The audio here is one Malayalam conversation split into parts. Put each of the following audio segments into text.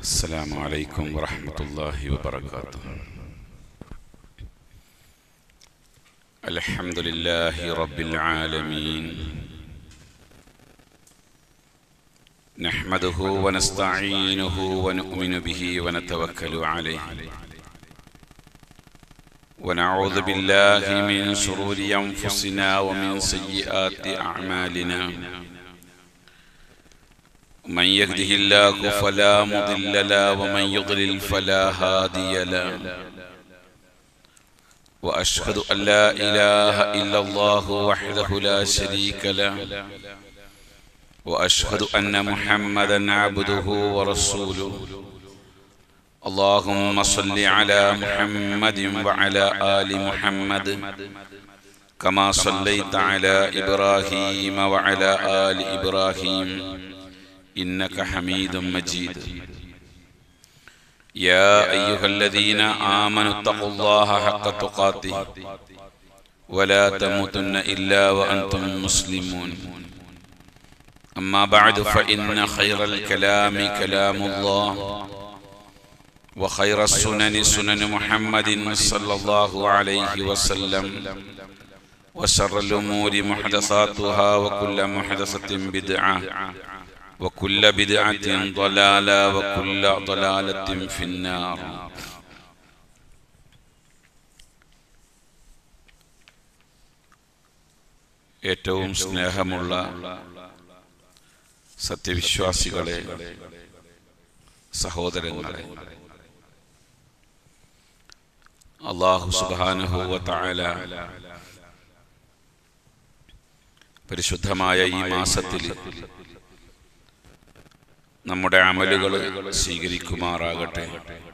السلام عليكم ورحمة الله وبركاته الحمد لله رب العالمين نحمده ونستعينه ونؤمن به ونتوكل عليه ونعوذ بالله من شرور أنفسنا ومن سيئات أعمالنا من يهده الله فلا مضل له ومن يضلل فلا هادي له واشهد ان لا اله الا الله وحده لا شريك له واشهد ان محمدا عبده ورسوله اللهم صل على محمد وعلى ال محمد كما صليت على ابراهيم وعلى ال ابراهيم إنك حميد مجيد يا أيها الذين آمنوا اتقوا الله حق تقاته ولا تموتن إلا وأنتم مسلمون أما بعد فإن خير الكلام كلام الله وخير السنن سنن محمد صلى الله عليه وسلم وشر الأمور محدثاتها وكل محدثة بدعة وكل بدعة ضلالة وكل ضلالة في النار ഏറ്റവും സ്നേഹമുള്ള സത്യവിശ്വാസികളെ സഹോദരങ്ങളെ അള്ളാഹു സുബാനുഹൂവ താല പരിശുദ്ധമായ ഈ മാസത്തിൽ നമ്മുടെ അമലുകൾ സ്വീകരിക്കുമാറാകട്ടെ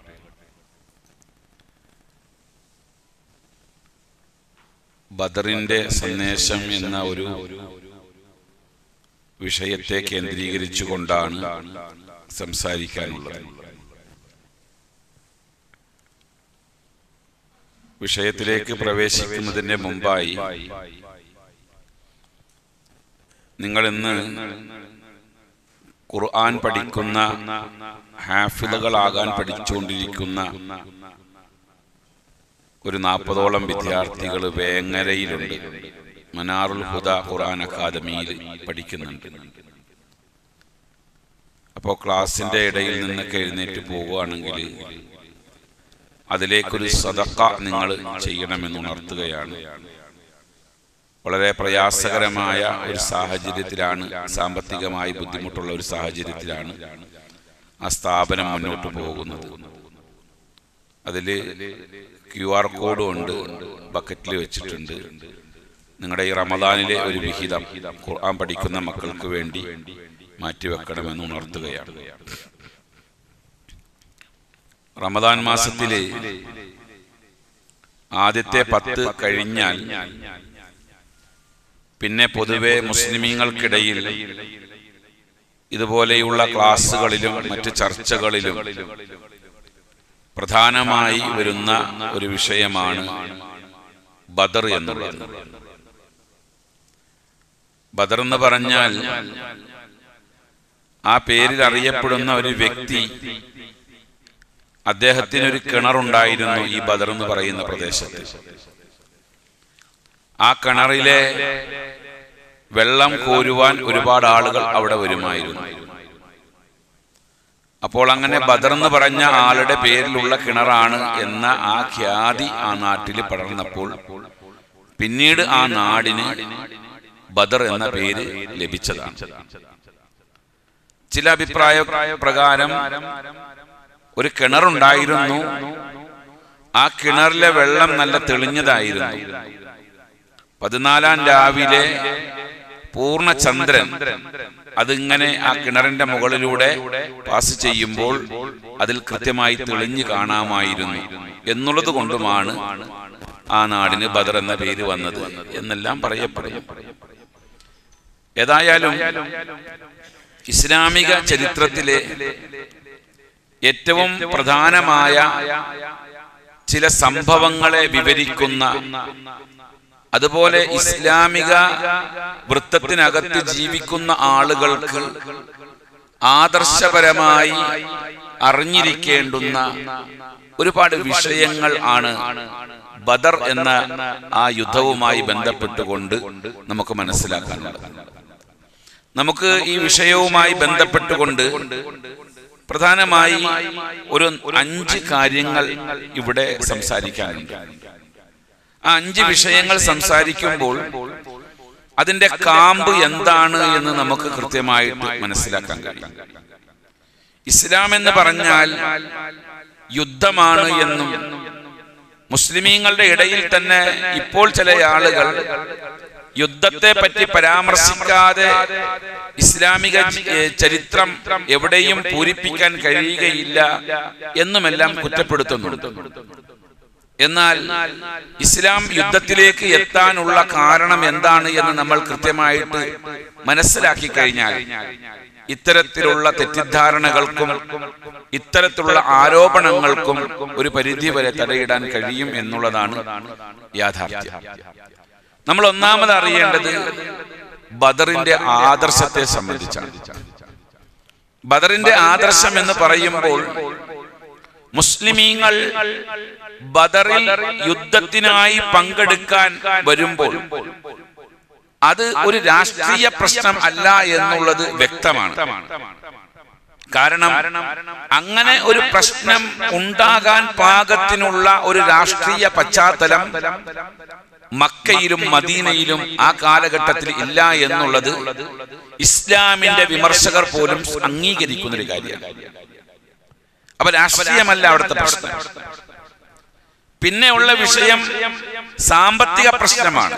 ബദറിന്റെ സന്ദേശം എന്ന ഒരു വിഷയത്തെ കേന്ദ്രീകരിച്ചുകൊണ്ടാണ് സംസാരിക്കാനുള്ളത് വിഷയത്തിലേക്ക് പ്രവേശിക്കുന്നതിന് മുമ്പായി നിങ്ങൾ ഇന്ന് ഖുർആൻ പഠിക്കുന്ന ഹാഫിളുകളാകാൻ പഠിച്ചുകൊണ്ടിരിക്കുന്ന ഒരു നാൽപ്പതോളം വിദ്യാർത്ഥികൾ വേങ്ങരയിലുണ്ട് മനാറുൽ ഹുദ ഖുർആൻ അക്കാദമിയിൽ പഠിക്കുന്നുണ്ട് അപ്പോൾ ക്ലാസിന്റെ ഇടയിൽ നിന്നൊക്കെ എഴുന്നേറ്റ് പോവുകയാണെങ്കിൽ അതിലേക്കൊരു സദക്ക നിങ്ങൾ ചെയ്യണമെന്ന് ഉണർത്തുകയാണ് വളരെ പ്രയാസകരമായ ഒരു സാഹചര്യത്തിലാണ് സാമ്പത്തികമായി ബുദ്ധിമുട്ടുള്ള ഒരു സാഹചര്യത്തിലാണ് ആ സ്ഥാപനം മുന്നോട്ട് പോകുന്നത് അതിൽ ക്യു ആർ കോഡും ഉണ്ട് ബക്കറ്റിൽ വെച്ചിട്ടുണ്ട് നിങ്ങളുടെ ഈ റമദാനിലെ ഒരു വിഹിതം ഖുർആൻ പഠിക്കുന്ന മക്കൾക്ക് വേണ്ടി മാറ്റിവെക്കണമെന്ന് ഉണർത്തുകയാണ് റമദാൻ മാസത്തിലെ ആദ്യത്തെ പത്ത് കഴിഞ്ഞാൽ പിന്നെ പൊതുവെ മുസ്ലിമീങ്ങൾക്കിടയിൽ ഇതുപോലെയുള്ള ക്ലാസ്സുകളിലും മറ്റ് ചർച്ചകളിലും പ്രധാനമായി വരുന്ന ഒരു വിഷയമാണ് ബദർ എന്നുള്ളത് ബദർ എന്ന് പറഞ്ഞാൽ ആ പേരിൽ അറിയപ്പെടുന്ന ഒരു വ്യക്തി അദ്ദേഹത്തിന് ഒരു കിണറുണ്ടായിരുന്നു ഈ ബദർ എന്ന് പറയുന്ന പ്രദേശത്ത് ആ കിണറിലെ വെള്ളം കോരുവാൻ ഒരുപാട് ആളുകൾ അവിടെ വരുമായിരുന്നു അപ്പോൾ അങ്ങനെ ബദർ എന്ന് പറഞ്ഞ ആളുടെ പേരിലുള്ള കിണറാണ് എന്ന ആ ഖ്യാതി ആ നാട്ടിൽ പടർന്നപ്പോൾ പിന്നീട് ആ നാടിന് ബദർ എന്ന പേര് ലഭിച്ചതാണ് ചില അഭിപ്രായ പ്രകാരം ഒരു കിണറുണ്ടായിരുന്നു ആ കിണറിലെ വെള്ളം നല്ല തെളിഞ്ഞതായിരുന്നു പതിനാലാം രാവിലെ പൂർണ്ണ ചന്ദ്രൻ അതിങ്ങനെ ആ കിണറിന്റെ മുകളിലൂടെ പാസ് ചെയ്യുമ്പോൾ അതിൽ കൃത്യമായി തെളിഞ്ഞു കാണാമായിരുന്നു എന്നുള്ളത് കൊണ്ടുമാണ് ആ നാടിന് ബദർ എന്ന പേര് വന്നത് എന്നെല്ലാം പറയപ്പെടുന്നു ഏതായാലും ഇസ്ലാമിക ചരിത്രത്തിലെ ഏറ്റവും പ്രധാനമായ ചില സംഭവങ്ങളെ വിവരിക്കുന്ന അതുപോലെ ഇസ്ലാമിക വൃത്തത്തിനകത്ത് ജീവിക്കുന്ന ആളുകൾക്ക് ആദർശപരമായി അറിഞ്ഞിരിക്കേണ്ടുന്ന ഒരുപാട് വിഷയങ്ങൾ ആണ് ബദർ എന്ന ആ യുദ്ധവുമായി ബന്ധപ്പെട്ടുകൊണ്ട് നമുക്ക് മനസ്സിലാക്കാനുള്ളത് നമുക്ക് ഈ വിഷയവുമായി ബന്ധപ്പെട്ടുകൊണ്ട് പ്രധാനമായി ഒരു അഞ്ച് കാര്യങ്ങൾ ഇവിടെ സംസാരിക്കാനുണ്ട് ആ അഞ്ച് വിഷയങ്ങൾ സംസാരിക്കുമ്പോൾ അതിന്റെ കാമ്പ് എന്താണ് എന്ന് നമുക്ക് കൃത്യമായിട്ട് മനസ്സിലാക്കാൻ കഴിയും ഇസ്ലാം എന്ന് പറഞ്ഞാൽ യുദ്ധമാണ് എന്നും മുസ്ലിമീങ്ങളുടെ ഇടയിൽ തന്നെ ഇപ്പോൾ ചില ആളുകൾ യുദ്ധത്തെ പറ്റി പരാമർശിക്കാതെ ഇസ്ലാമിക ച- ചരിത്രം എവിടെയും പൂരിപ്പിക്കാൻ കഴിയുകയില്ല എന്നുമെല്ലാം കുറ്റപ്പെടുത്തുന്നുണ്ട് എന്നാൽ ഇസ്ലാം യുദ്ധത്തിലേക്ക് എത്താനുള്ള കാരണം എന്താണ് എന്ന് നമ്മൾ കൃത്യമായിട്ട് മനസ്സിലാക്കി കഴിഞ്ഞാൽ ഇത്തരത്തിലുള്ള തെറ്റിദ്ധാരണകൾക്കും ഇത്തരത്തിലുള്ള ആരോപണങ്ങൾക്കും ഒരു പരിധി വരെ തടയിടാൻ കഴിയും എന്നുള്ളതാണ് യാഥാർത്ഥ്യം നമ്മൾ ഒന്നാമത് അറിയേണ്ടത് ബദറിന്റെ ആദർശത്തെ സംബന്ധിച്ചാണ് ബദറിന്റെ ആദർശം എന്ന് പറയുമ്പോൾ മുസ്ലിമീങ്ങൾ ബദറിൽ യുദ്ധത്തിനായി പങ്കെടുക്കാൻ വരുമ്പോൾ അത് ഒരു രാഷ്ട്രീയ പ്രശ്നം അല്ല എന്നുള്ളത് വ്യക്തമാണ് കാരണം അങ്ങനെ ഒരു പ്രശ്നം ഉണ്ടാകാൻ പാകത്തിനുള്ള ഒരു രാഷ്ട്രീയ പശ്ചാത്തലം മക്കയിലും മദീനയിലും ആ കാലഘട്ടത്തിൽ ഇല്ല എന്നുള്ളത് ഇസ്ലാമിന്റെ വിമർശകർ പോലും അംഗീകരിക്കുന്ന ഒരു കാര്യമാണ് അപ്പൊ രാഷ്ട്രീയമല്ല അവിടുത്തെ പ്രശ്നം പിന്നെ ഉള്ള വിഷയം സാമ്പത്തിക പ്രശ്നമാണ്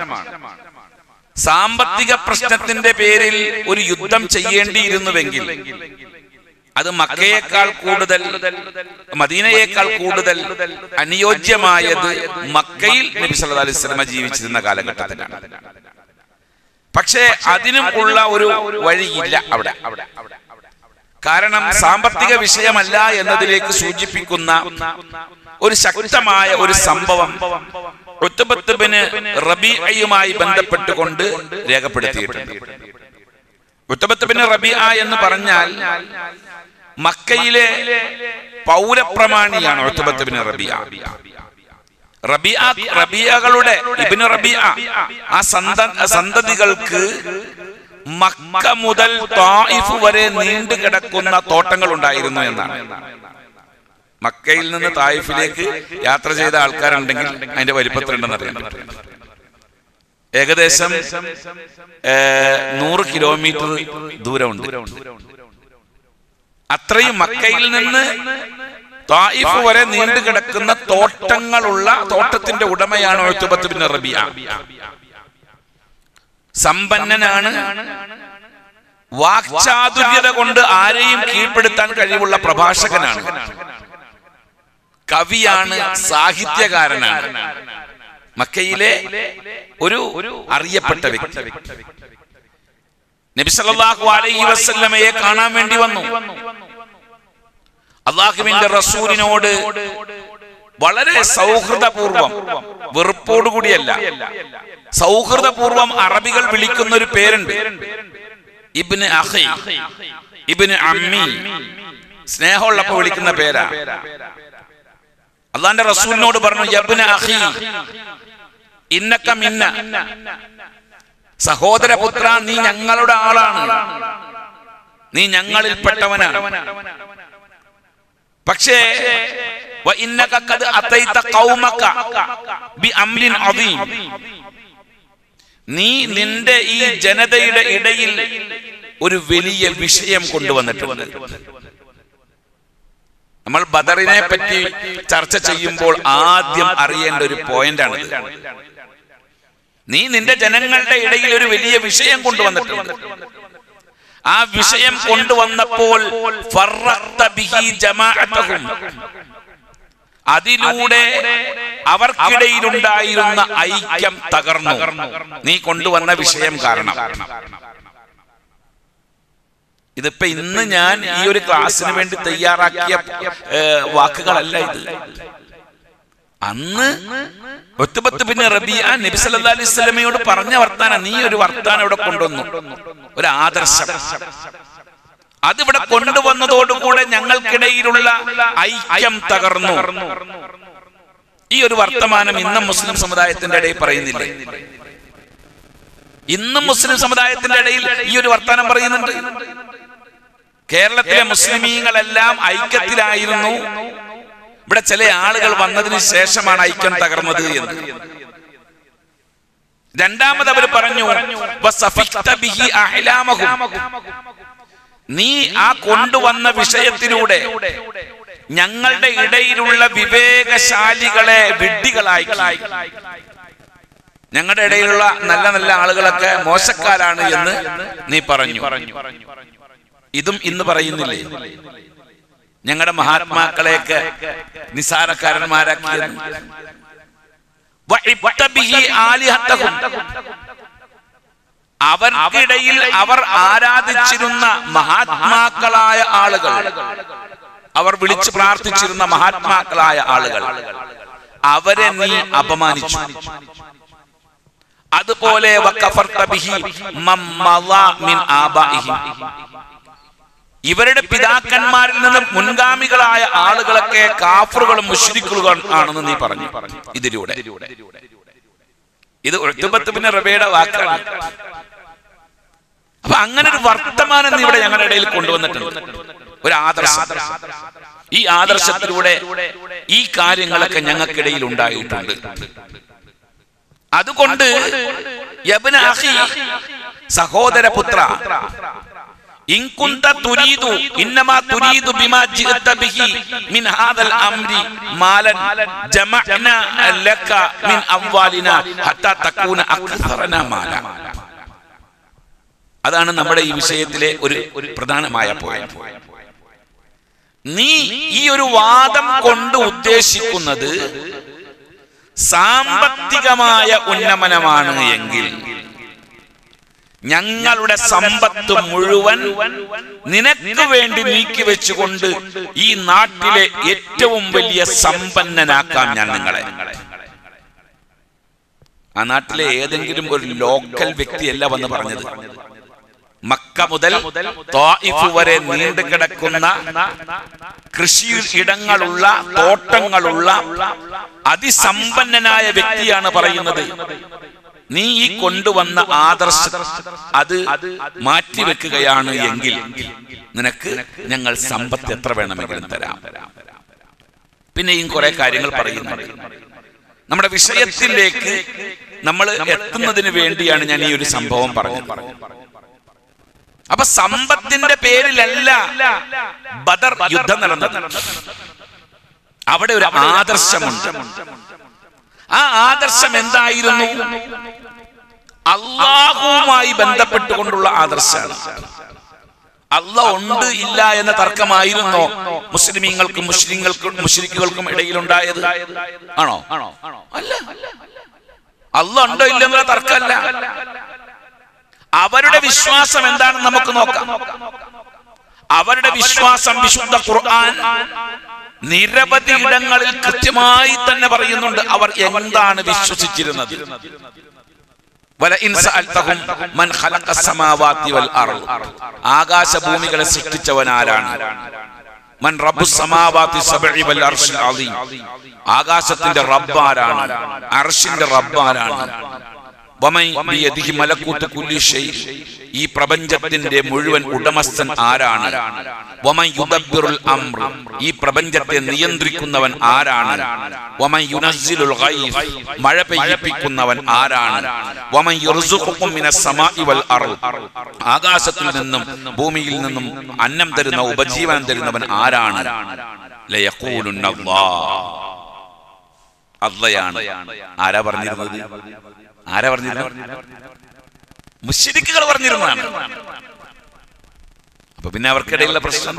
സാമ്പത്തിക പ്രശ്നത്തിന്റെ പേരിൽ ഒരു യുദ്ധം ചെയ്യേണ്ടിയിരുന്നുവെങ്കിൽ അത് മക്കയേക്കാൾ കൂടുതൽ മദീനയേക്കാൾ കൂടുതൽ അനുയോജ്യമായത് മക്കയിൽ നബി സല്ലല്ലാഹു അലൈഹി വസല്ലമ ജീവിച്ചിരുന്ന കാലഘട്ടത്തിലാണ് പക്ഷേ അതിനും ഉള്ള ഒരു വഴിയില്ല അവിടെ കാരണം സാമ്പത്തിക വിഷയമല്ല എന്നതിലേക്ക് സൂചിപ്പിക്കുന്ന ഒരു ശക്തമായ ഒരു സംഭവം ഉത്തുബത്ത് ബിന് റബിഅയുമായി ബന്ധപ്പെട്ടുകൊണ്ട് രേഖപ്പെടുത്തിയിട്ടുണ്ട് ഉത്തബത്ത് ബിൻ റബിഅ എന്ന് പറഞ്ഞാൽ മക്കയിലെ പൗരപ്രമാണിയാണ് ഉത്തബത്ത് ബിൻ റബിഅ റബിയ റബിയകളുടെ ഇബിന് റബിയ ആ സന്ത സന്തതികൾക്ക് മക്ക മുതൽ തായിഫ് വരെ നീണ്ടു കിടക്കുന്ന തോട്ടങ്ങൾ ഉണ്ടായിരുന്നു എന്നാണ് മക്കയിൽ നിന്ന് തായിഫിലേക്ക് യാത്ര ചെയ്ത ആൾക്കാരുണ്ടെങ്കിൽ അതിന്റെ വലിപ്പത്തിലുണ്ടെന്ന് അറിയാൻ പറ്റും ഏകദേശം ഏ, നൂറ് കിലോമീറ്റർ ദൂരമുണ്ട് അത്രയും മക്കയിൽ നിന്ന് തായിഫ് വരെ നീണ്ടു കിടക്കുന്ന തോട്ടങ്ങളുള്ള തോട്ടത്തിന്റെ ഉടമയാണ് ഒഴുത്തുബത്ത് ബിൻ റബിയ സമ്പന്നനാണ് വാക്ചാതുര്യത കൊണ്ട് ആരെയും കീഴ്പ്പെടുത്താൻ കഴിവുള്ള പ്രഭാഷകനാണ് കവിയാണ് സാഹിത്യകാരനാണ് മക്കയിലെ ഒരു അറിയപ്പെട്ട വ്യക്തി നബി സല്ലല്ലാഹു അലൈഹി വസല്ലമയെ കാണാൻ വേണ്ടി വന്നു അള്ളാഹുവിന്റെ റസൂലിനോട് വളരെ സൗഹൃദപൂർവം വെറുപ്പോടുകൂടിയല്ല സൗഹൃദപൂർവം അറബികൾ വിളിക്കുന്ന ഒരു പേരുണ്ട് ഇബ്ന് അഹി ഇബ്ന് അമ്മി സ്നേഹമുള്ളപ്പോ വിളിക്കുന്ന പേരാ അള്ളാന്റെ റസൂലിനോട് പറഞ്ഞു യബ്ന അഹി ഇന്നക്ക മിന്ന സഹോദരപുത്ര നീ ഞങ്ങളുടെ ആളാണ് നീ ഞങ്ങളിൽപ്പെട്ടവനാണ് പക്ഷേ വ ഇന്നക ഖദ് അതൈത ഖൗമക ബി അംരിൻ അദീം നീ നിന്റെ ഈ ജനതയുടെ ഇടയിൽ ഒരു വലിയ വിഷയം കൊണ്ടുവന്നിട്ടുണ്ട് നമ്മൾ ബദറിനെ പറ്റി ചർച്ച ചെയ്യുമ്പോൾ ആദ്യം അറിയേണ്ട ഒരു പോയിന്റാണ് നീ നിന്റെ ജനങ്ങളുടെ ഇടയിൽ ഒരു വലിയ വിഷയം കൊണ്ടുവന്നിട്ടുണ്ട് ആ വിഷയം കൊണ്ടുവന്നപ്പോൾ ഫറഖ്ത ബിഹി ജമാഅത്തഹും. അതിലൂടെ അവർക്കിടയിലുണ്ടായിരുന്ന ഐക്യം തകർന്നു നീ കൊണ്ടുവന്ന വിഷയം കാരണം ഇതിപ്പോ ഇന്ന് ഞാൻ ഈ ഒരു ക്ലാസ്സിന് വേണ്ടി തയ്യാറാക്കിയ ഏ, വാക്കുകളല്ല ഇത് അന്ന് ഒത്തുപത്ത് പിന്നെ റബിയ നബി സല്ലല്ലാഹു അലൈഹി വസല്ലമയോട് പറഞ്ഞ വർത്താനം നീ ഒരു വർത്താനം ഇവിടെ കൊണ്ടുവന്നു ഒരു ആദർശം അതിവിടെ കൊണ്ടുവന്നതോടുകൂടെ ഞങ്ങൾക്കിടയിലുള്ള ഐക്യം തകർന്നു ഈ ഒരു വർത്തമാനം ഇന്നും മുസ്ലിം സമുദായത്തിന്റെ ഇടയിൽ പറയുന്നില്ലേ ഇന്നും മുസ്ലിം സമുദായത്തിന്റെ ഇടയിൽ ഈ ഒരു വർത്തമാനം പറയുന്നുണ്ട് കേരളത്തിലെ മുസ്ലിമീങ്ങളെല്ലാം ഐക്യത്തിലായിരുന്നു ഇവിടെ ചില ആളുകൾ വന്നതിന് ശേഷമാണ് ഐക്യം തകർന്നത് എന്ന് രണ്ടാമത് അവർ പറഞ്ഞു "വസഫിക്ത ബിഹി അഹ്ലാമഹും." നീ ആ കൊണ്ടുവന്ന വിഷയത്തിലൂടെ ഞങ്ങളുടെ ഇടയിലുള്ള വിവേകശാലികളെ വിഡ്ഢികളായി ഞങ്ങളുടെ ഇടയിലുള്ള നല്ല നല്ല ആളുകളൊക്കെ മോശക്കാരാണ് എന്ന് നീ പറഞ്ഞു ഇതും ഇന്ന് പറയുന്നില്ലേ ഞങ്ങളുടെ മഹാത്മാക്കളെയൊക്കെ നിസാരക്കാരന്മാരാക്കിയെന്ന് വഇബ്ത ബിഹി ആലിഹത്തഹും. അവർക്കിടയിൽ അവർ ആരാധിച്ചിരുന്ന മഹാത്മാക്കളായ ആളുകൾ അവർ വിളിച്ചു പ്രാർത്ഥിച്ചിരുന്ന മഹാത്മാക്കളായ ആളുകൾ അവരെ നീ അപമാനിച്ചു അതുപോലെ വക്കഫർത ബിഹി മമ്മള മിൻ ആബാഇഹിം. ഇവരുടെ പിതാക്കന്മാരിൽ നിന്ന് മുൻഗാമികളായ ആളുകളൊക്കെ കാഫറുകളും മുഷ്രിക്കുകളും ആണെന്ന് നീ പറഞ്ഞു ഇതിലൂടെ ഇത് ഉഴുത്തുബത്ത് പിന്നെ റബയുടെ വാക്കാണ് അപ്പൊ അങ്ങനെ ഒരു വർത്തമാനം നീ ഇവിടെ ഞങ്ങളുടെ ഇടയിൽ കൊണ്ടുവന്നിട്ടുണ്ട് ഒരു ആദർശം ഈ ആദർശത്തിലൂടെ ഈ കാര്യങ്ങളൊക്കെ ഞങ്ങൾക്കിടയിൽ ഉണ്ടായിട്ടുണ്ട് അതുകൊണ്ട് യബ്ന അഖി സഹോദര പുത്ര ഇൻ കുന്ത തുരീദു ഇന്നമാ തുരീദു ബിമാ ജിഅത ബിഹി മിൻ ഹാദൽ അംരി മാലൻ ജമഅന ലക മിൻ അംവാലിന ഹത്താ തകൂന അക്സറന മാല അതാണ് നമ്മുടെ ഈ വിഷയത്തിലെ ഒരു ഒരു പ്രധാനമായ പോയിന്റ് നീ ഈ ഒരു വാദം കൊണ്ട് ഉദ്ദേശിക്കുന്നത് സാമ്പത്തികമായ ഉന്നമനമാണ് എങ്കിൽ ഞങ്ങളുടെ സമ്പത്ത് മുഴുവൻ നിനക്ക് വേണ്ടി നീക്കി വെച്ചുകൊണ്ട് ഈ നാട്ടിലെ ഏറ്റവും വലിയ സമ്പന്നനാക്കാം ഞാൻ നിങ്ങളെ ആ നാട്ടിലെ ഏതെങ്കിലും ഒരു ലോക്കൽ വ്യക്തിയല്ല വന്ന് പറഞ്ഞത് മക്ക മുതൽ ത്വായിഫ് വരെ നീണ്ടു കിടക്കുന്ന കൃഷി ഇടങ്ങളുള്ള തോട്ടങ്ങളുള്ള അതിസമ്പന്നനായ വ്യക്തിയാണ് പറയുന്നത് നീ ഈ കൊണ്ടുവന്ന ആദർശ അത് മാറ്റിവെക്കുകയാണ് എങ്കിൽ നിനക്ക് ഞങ്ങൾ സമ്പത്ത് എത്ര വേണമെങ്കിലും തരാം പിന്നെയും കുറെ കാര്യങ്ങൾ പറയുന്നുണ്ട് നമ്മുടെ വിഷയത്തിലേക്ക് നമ്മൾ എത്തുന്നതിന് വേണ്ടിയാണ് ഞാൻ ഈ ഒരു സംഭവം പറഞ്ഞത് അപ്പൊ സമ്പത്തിന്റെ പേരിലല്ല ബദർ യുദ്ധം നടന്നത് അവിടെ ഒരു ആദർശമുണ്ട് ആ ആദർശം എന്തായിരുന്നു അള്ളാഹുവുമായി ബന്ധപ്പെട്ടുകൊണ്ടുള്ള ആദർശമാണ് അല്ല ഉണ്ട് ഇല്ല എന്ന തർക്കമായിരുന്നോ മുസ്ലിമീങ്ങൾക്കും മുസ്ലിങ്ങൾക്കും മുസ്ലിക്കുകൾക്കും ഇടയിലുണ്ടായത് ആണോ അല്ല അല്ല ഉണ്ടോ ഇല്ല എന്നുള്ള തർക്കമല്ല അവരുടെ വിശ്വാസം എന്താണെന്ന് നമുക്ക് നോക്കാം അവരുടെ വിശ്വാസം വിശുദ്ധ ഖുർആൻ നിരവധി ഇടങ്ങളിൽ കൃത്യമായി തന്നെ പറയുന്നുണ്ട് അവർ എന്താണ് വിശ്വസിച്ചിരുന്നത് വലഇൻ സഅൽതഹും മൻ ഖലഖ സമാവാതി വൽ അർള് ആകാശഭൂമികളെ സൃഷ്ടിച്ചവൻ ആരാണ് മൻ റബ്ബു സമാവാതി സബഇ വൽ അർശിൽ അളീം ആകാശത്തിന്റെ റബ്ബ് ആരാണ് അർശിന്റെ റബ്ബ് ആരാണ് വമൻ ബിയദിഹി മലക്കൂത്ത് കുല്ലി ഷൈ ഈ പ്രപഞ്ചത്തിന്റെ മുഴുവൻ ഉടമസ്ഥൻ ആരാണ് വമൻ യുദബ്ബിറുൽ അംർ ഈ പ്രപഞ്ചത്തെ നിയന്ത്രിക്കുന്നവൻ ആരാണ് വമൻ യുനസ്സിലുൽ ഗൈഫ് മഴ പെയ്യിപ്പിക്കുന്നവൻ ആരാണ് വമൻ യർസുഖുക്കും മിനസ് സമാഇ വൽ അർള് ആകാശത്തിൽ നിന്നും ഭൂമിയിൽ നിന്നും അന്നം തരുന്ന ഉപജീവനം തരുന്നവൻ ആരാണ് ലയഖൂലുന്ന അല്ലാഹ് അള്ളയാണ് ആരാ പറഞ്ഞിരുന്നത് ആരാ പറഞ്ഞിരുന്നത് മുശ്രിക്കുകൾ പറഞ്ഞിരുന്നതാണ് അപ്പൊ പിന്നെ അവർക്കിടയിലുള്ള പ്രശ്നം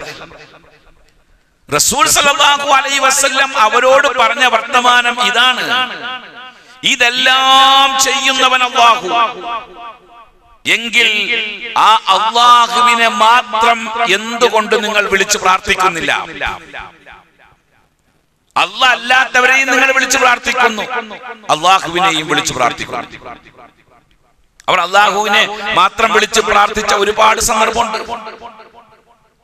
റസൂൽ സല്ലല്ലാഹു അലൈഹി വസല്ലം അവരോട് പറഞ്ഞ വർത്തമാനം ഇതാണ് ഇതെല്ലാം ചെയ്യുന്നവൻ അള്ളാഹു എങ്കിൽ ആ അള്ളാഹുവിനെ മാത്രം എന്തുകൊണ്ട് നിങ്ങൾ വിളിച്ചു പ്രാർത്ഥിക്കുന്നില്ല അല്ല അല്ലാത്തവരെയും നിങ്ങൾ വിളിച്ചു പ്രാർത്ഥിക്കുന്നു അള്ളാഹുവിനെയും വിളിച്ചു പ്രാർത്ഥിക്കുന്നു അവർ അള്ളാഹുവിനെ മാത്രം വിളിച്ച് പ്രാർത്ഥിച്ച ഒരുപാട് സന്ദർഭമുണ്ട്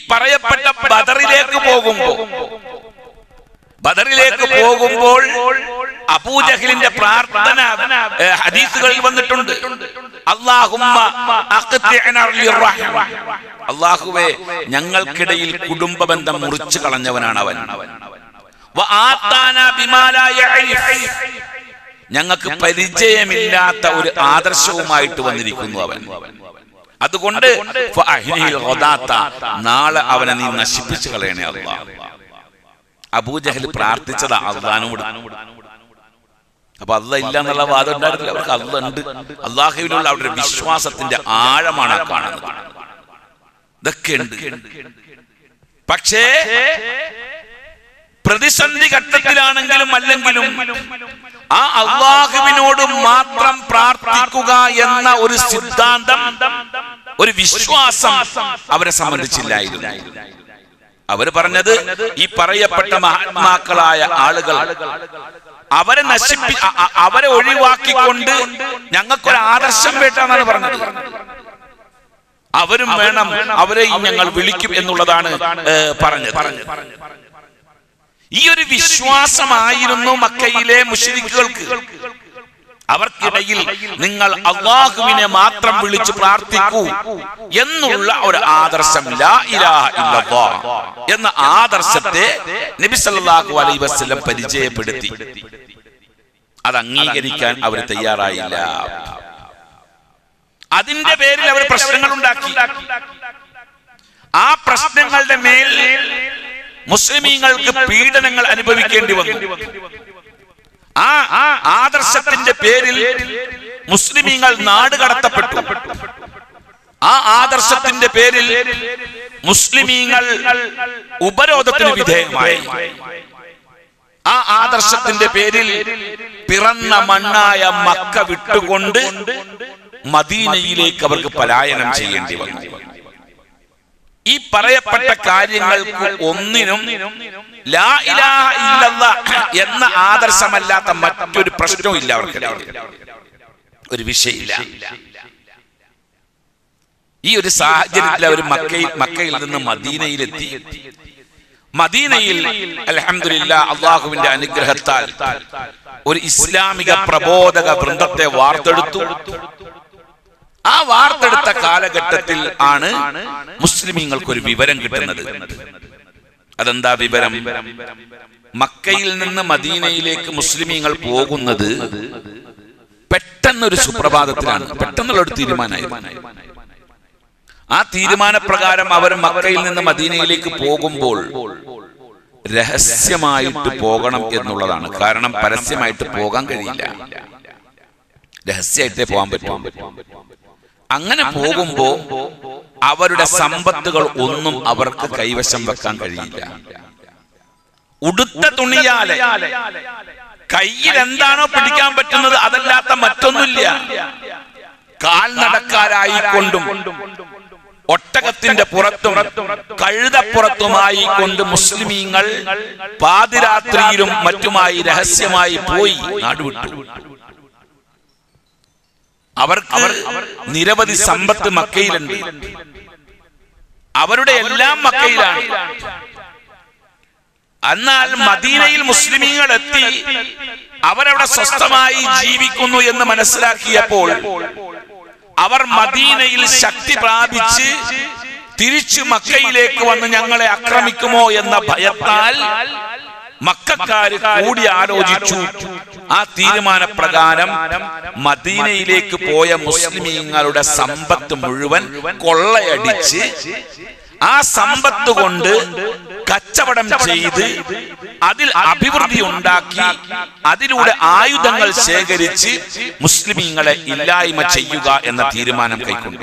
പറയപ്പെട്ട ബദറിലേക്ക് പോകുമ്പോൾ ബദറിലേക്ക് പോകുമ്പോൾ അബൂജഹലിന്റെ പ്രാർത്ഥന ഏ, ഹദീസുകളിൽ വന്നിട്ടുണ്ട് അള്ളാഹുമ്മ അഖ്തിഅന ലിർറഹ്മ. അള്ളാഹുവേ ഞങ്ങൾക്കിടയിൽ കുടുംബ ബന്ധം മുറിച്ചു കളഞ്ഞവനാണ് അവൻ വആത്താന ബിമാ ലാ യഅരിഫ്. ഞങ്ങൾക്ക് പരിചയമില്ലാത്ത ഒരു ആദർശവുമായിട്ട് വന്നിരിക്കുന്നു അവൻ അതുകൊണ്ട് ഫഅഹ്നിൽ ഗദാത്ത. നാളെ അവനെ നീ നശിപ്പിച്ചു കളയണേ അള്ളാഹ് അബൂജഹൽ പ്രാർത്ഥിച്ചതാ അള്ളഹാനോട് അപ്പൊ അല്ല ഇല്ല എന്നുള്ള വാദം ഉണ്ടായിരുന്നില്ല അവർക്ക് അല്ല ഉണ്ട് അള്ളാഹുവിനുള്ള അവരുടെ വിശ്വാസത്തിന്റെ ആഴമാണ് ആ കാണുന്നത് ഇതൊക്കെ ഉണ്ട് പക്ഷേ പ്രതിസന്ധി ഘട്ടത്തിലാണെങ്കിലും അല്ലെങ്കിലും ആ അള്ളാഹുവിനോട് മാത്രം പ്രാർത്ഥിക്കുക എന്ന ഒരു സിദ്ധാന്തം ഒരു വിശ്വാസം അവരെ സംബന്ധിച്ചില്ലായിരുന്നു അവര് പറഞ്ഞത് ഈ പറയപ്പെട്ട മഹാത്മാക്കളായ ആളുകൾ അവരെ നശിപ്പി അ- അ- അവരെ ഒഴിവാക്കിക്കൊണ്ട് ഞങ്ങൾക്കൊരു ആദർശം വേണ്ടെന്നാണ് പറഞ്ഞത് അവരും വേണം അവരെയും ഞങ്ങൾ വിളിക്കും എന്നുള്ളതാണ് ഏ, പറഞ്ഞത് ഈ ഒരു വിശ്വാസമായിരുന്നു മക്കയിലെ മുഷരിക്കുകൾക്ക് അവർക്കിടയിൽ നിങ്ങൾ അള്ളാഹുവിനെ മാത്രം വിളിച്ച് പ്രാർത്ഥിക്കൂ എന്നുള്ള ഒരു ആദർശം ലാ ഇലാഹ ഇല്ലല്ലാഹ് എന്ന ആദർശത്തെ നബി സല്ലല്ലാഹു അലൈഹി വസല്ലം പരിചയപ്പെടുത്തി അത് അംഗീകരിക്കാൻ അവർ തയ്യാറായില്ല അതിന്റെ പേരിൽ അവർ പ്രശ്നങ്ങൾ ഉണ്ടാക്കി ആ പ്രശ്നങ്ങളുടെ മേൽ മുസ്ലിമീങ്ങൾക്ക് പീഡനങ്ങൾ അനുഭവിക്കേണ്ടി വന്നു ആ ആദർശത്തിന്റെ പേരിൽ മുസ്ലിമീങ്ങൾ നാട് കടത്തപ്പെട്ടു ആ ആദർശത്തിന്റെ പേരിൽ മുസ്ലിമീങ്ങൾ ഉപരോധത്തിന് വിധേയമായി ആ ആദർശത്തിന്റെ പേരിൽ പിറന്ന മണ്ണായ മക്ക വിട്ടുകൊണ്ട് മദീനയിലേക്ക് അവർക്ക് പലായനം ചെയ്യേണ്ടി വന്നു ഈ പറയപ്പെട്ട കാര്യങ്ങൾക്ക് ഒന്നിനും ലാ ഇലാഹ ഇല്ലല്ലാഹ് എന്ന ആദർശമല്ലാത്ത മറ്റൊരു പ്രശ്നവും ഇല്ല അവർക്ക് ഒരു വിഷയമില്ല ഈ ഒരു സാഹചര്യത്തിൽ അവർ മക്കയിൽ മക്കയിൽ നിന്ന് മദീനയിലെത്തി മദീനയിൽ അലഹമില്ല അള്ളാഹുവിന്റെ അനുഗ്രഹത്താൽ ഒരു ഇസ്ലാമിക പ്രബോധക വൃന്ദത്തെ വാർത്തെടുത്തു ആ വാർത്തെടുത്ത കാലഘട്ടത്തിൽ ആണ് മുസ്ലിമീങ്ങൾക്ക് ഒരു വിവരം കിട്ടുന്നത് അതെന്താ വിവരം മക്കയിൽ നിന്ന് മദീനയിലേക്ക് മുസ്ലിമീങ്ങൾ പോകുന്നത് പെട്ടെന്നൊരു സുപ്രഭാതത്തിലാണ് പെട്ടെന്നുള്ള ഒരു തീരുമാനമായിരുന്നു ആ തീരുമാനപ്രകാരം അവർ മക്കയിൽ നിന്ന് മദീനയിലേക്ക് പോകുമ്പോൾ രഹസ്യമായിട്ട് പോകണം എന്നുള്ളതാണ് കാരണം പരസ്യമായിട്ട് പോകാൻ കഴിയില്ല രഹസ്യമായിട്ടേ പോകാൻ പറ്റും അങ്ങനെ പോകുമ്പോ അവരുടെ സമ്പത്തുകൾ ഒന്നും അവർക്ക് കൈവശം വെക്കാൻ കഴിയില്ല ഉടുത്ത തുണിയാലെ കയ്യിൽ എന്താണോ പിടിക്കാൻ പറ്റുന്നത് അതല്ലാത്ത മറ്റൊന്നുമില്ല കാൽനടക്കാരായിക്കൊണ്ടും ഒട്ടകത്തിന്റെ പുറത്തും കഴുതപ്പുറത്തുമായി കൊണ്ട് മുസ്ലിമീങ്ങൾ പാതിരാത്രിയിലും മറ്റുമായി രഹസ്യമായി പോയി നാടുവിട്ടു അവർക്ക് നിരവധി സമ്പത്ത് മക്കയിലുണ്ട് അവരുടെ എല്ലാം മക്കയിലാണ് എന്നാൽ മദീനയിൽ മുസ്ലിമീങ്ങൾ എത്തി അവരവിടെ സ്വസ്ഥമായി ജീവിക്കുന്നു എന്ന് മനസ്സിലാക്കിയപ്പോൾ അവർ മദീനയിൽ ശക്തി പ്രാപിച്ച് തിരിച്ചു മക്കയിലേക്ക് വന്ന് ഞങ്ങളെ ആക്രമിക്കുമോ എന്ന ഭയത്താൽ മക്കാര് കൂടി ആലോചിച്ചു ആ തീരുമാനപ്രകാരം മദീനയിലേക്ക് പോയ മുസ്ലിമീങ്ങളുടെ സമ്പത്ത് മുഴുവൻ കൊള്ളയടിച്ച് ആ സമ്പത്ത് കൊണ്ട് കച്ചവടം ചെയ്ത് അതിൽ അഭിവൃദ്ധി ഉണ്ടാക്കി അതിലൂടെ ആയുധങ്ങൾ ശേഖരിച്ച് മുസ്ലിമീങ്ങളെ ഇല്ലായ്മ ചെയ്യുക എന്ന തീരുമാനം കൈക്കൊണ്ടു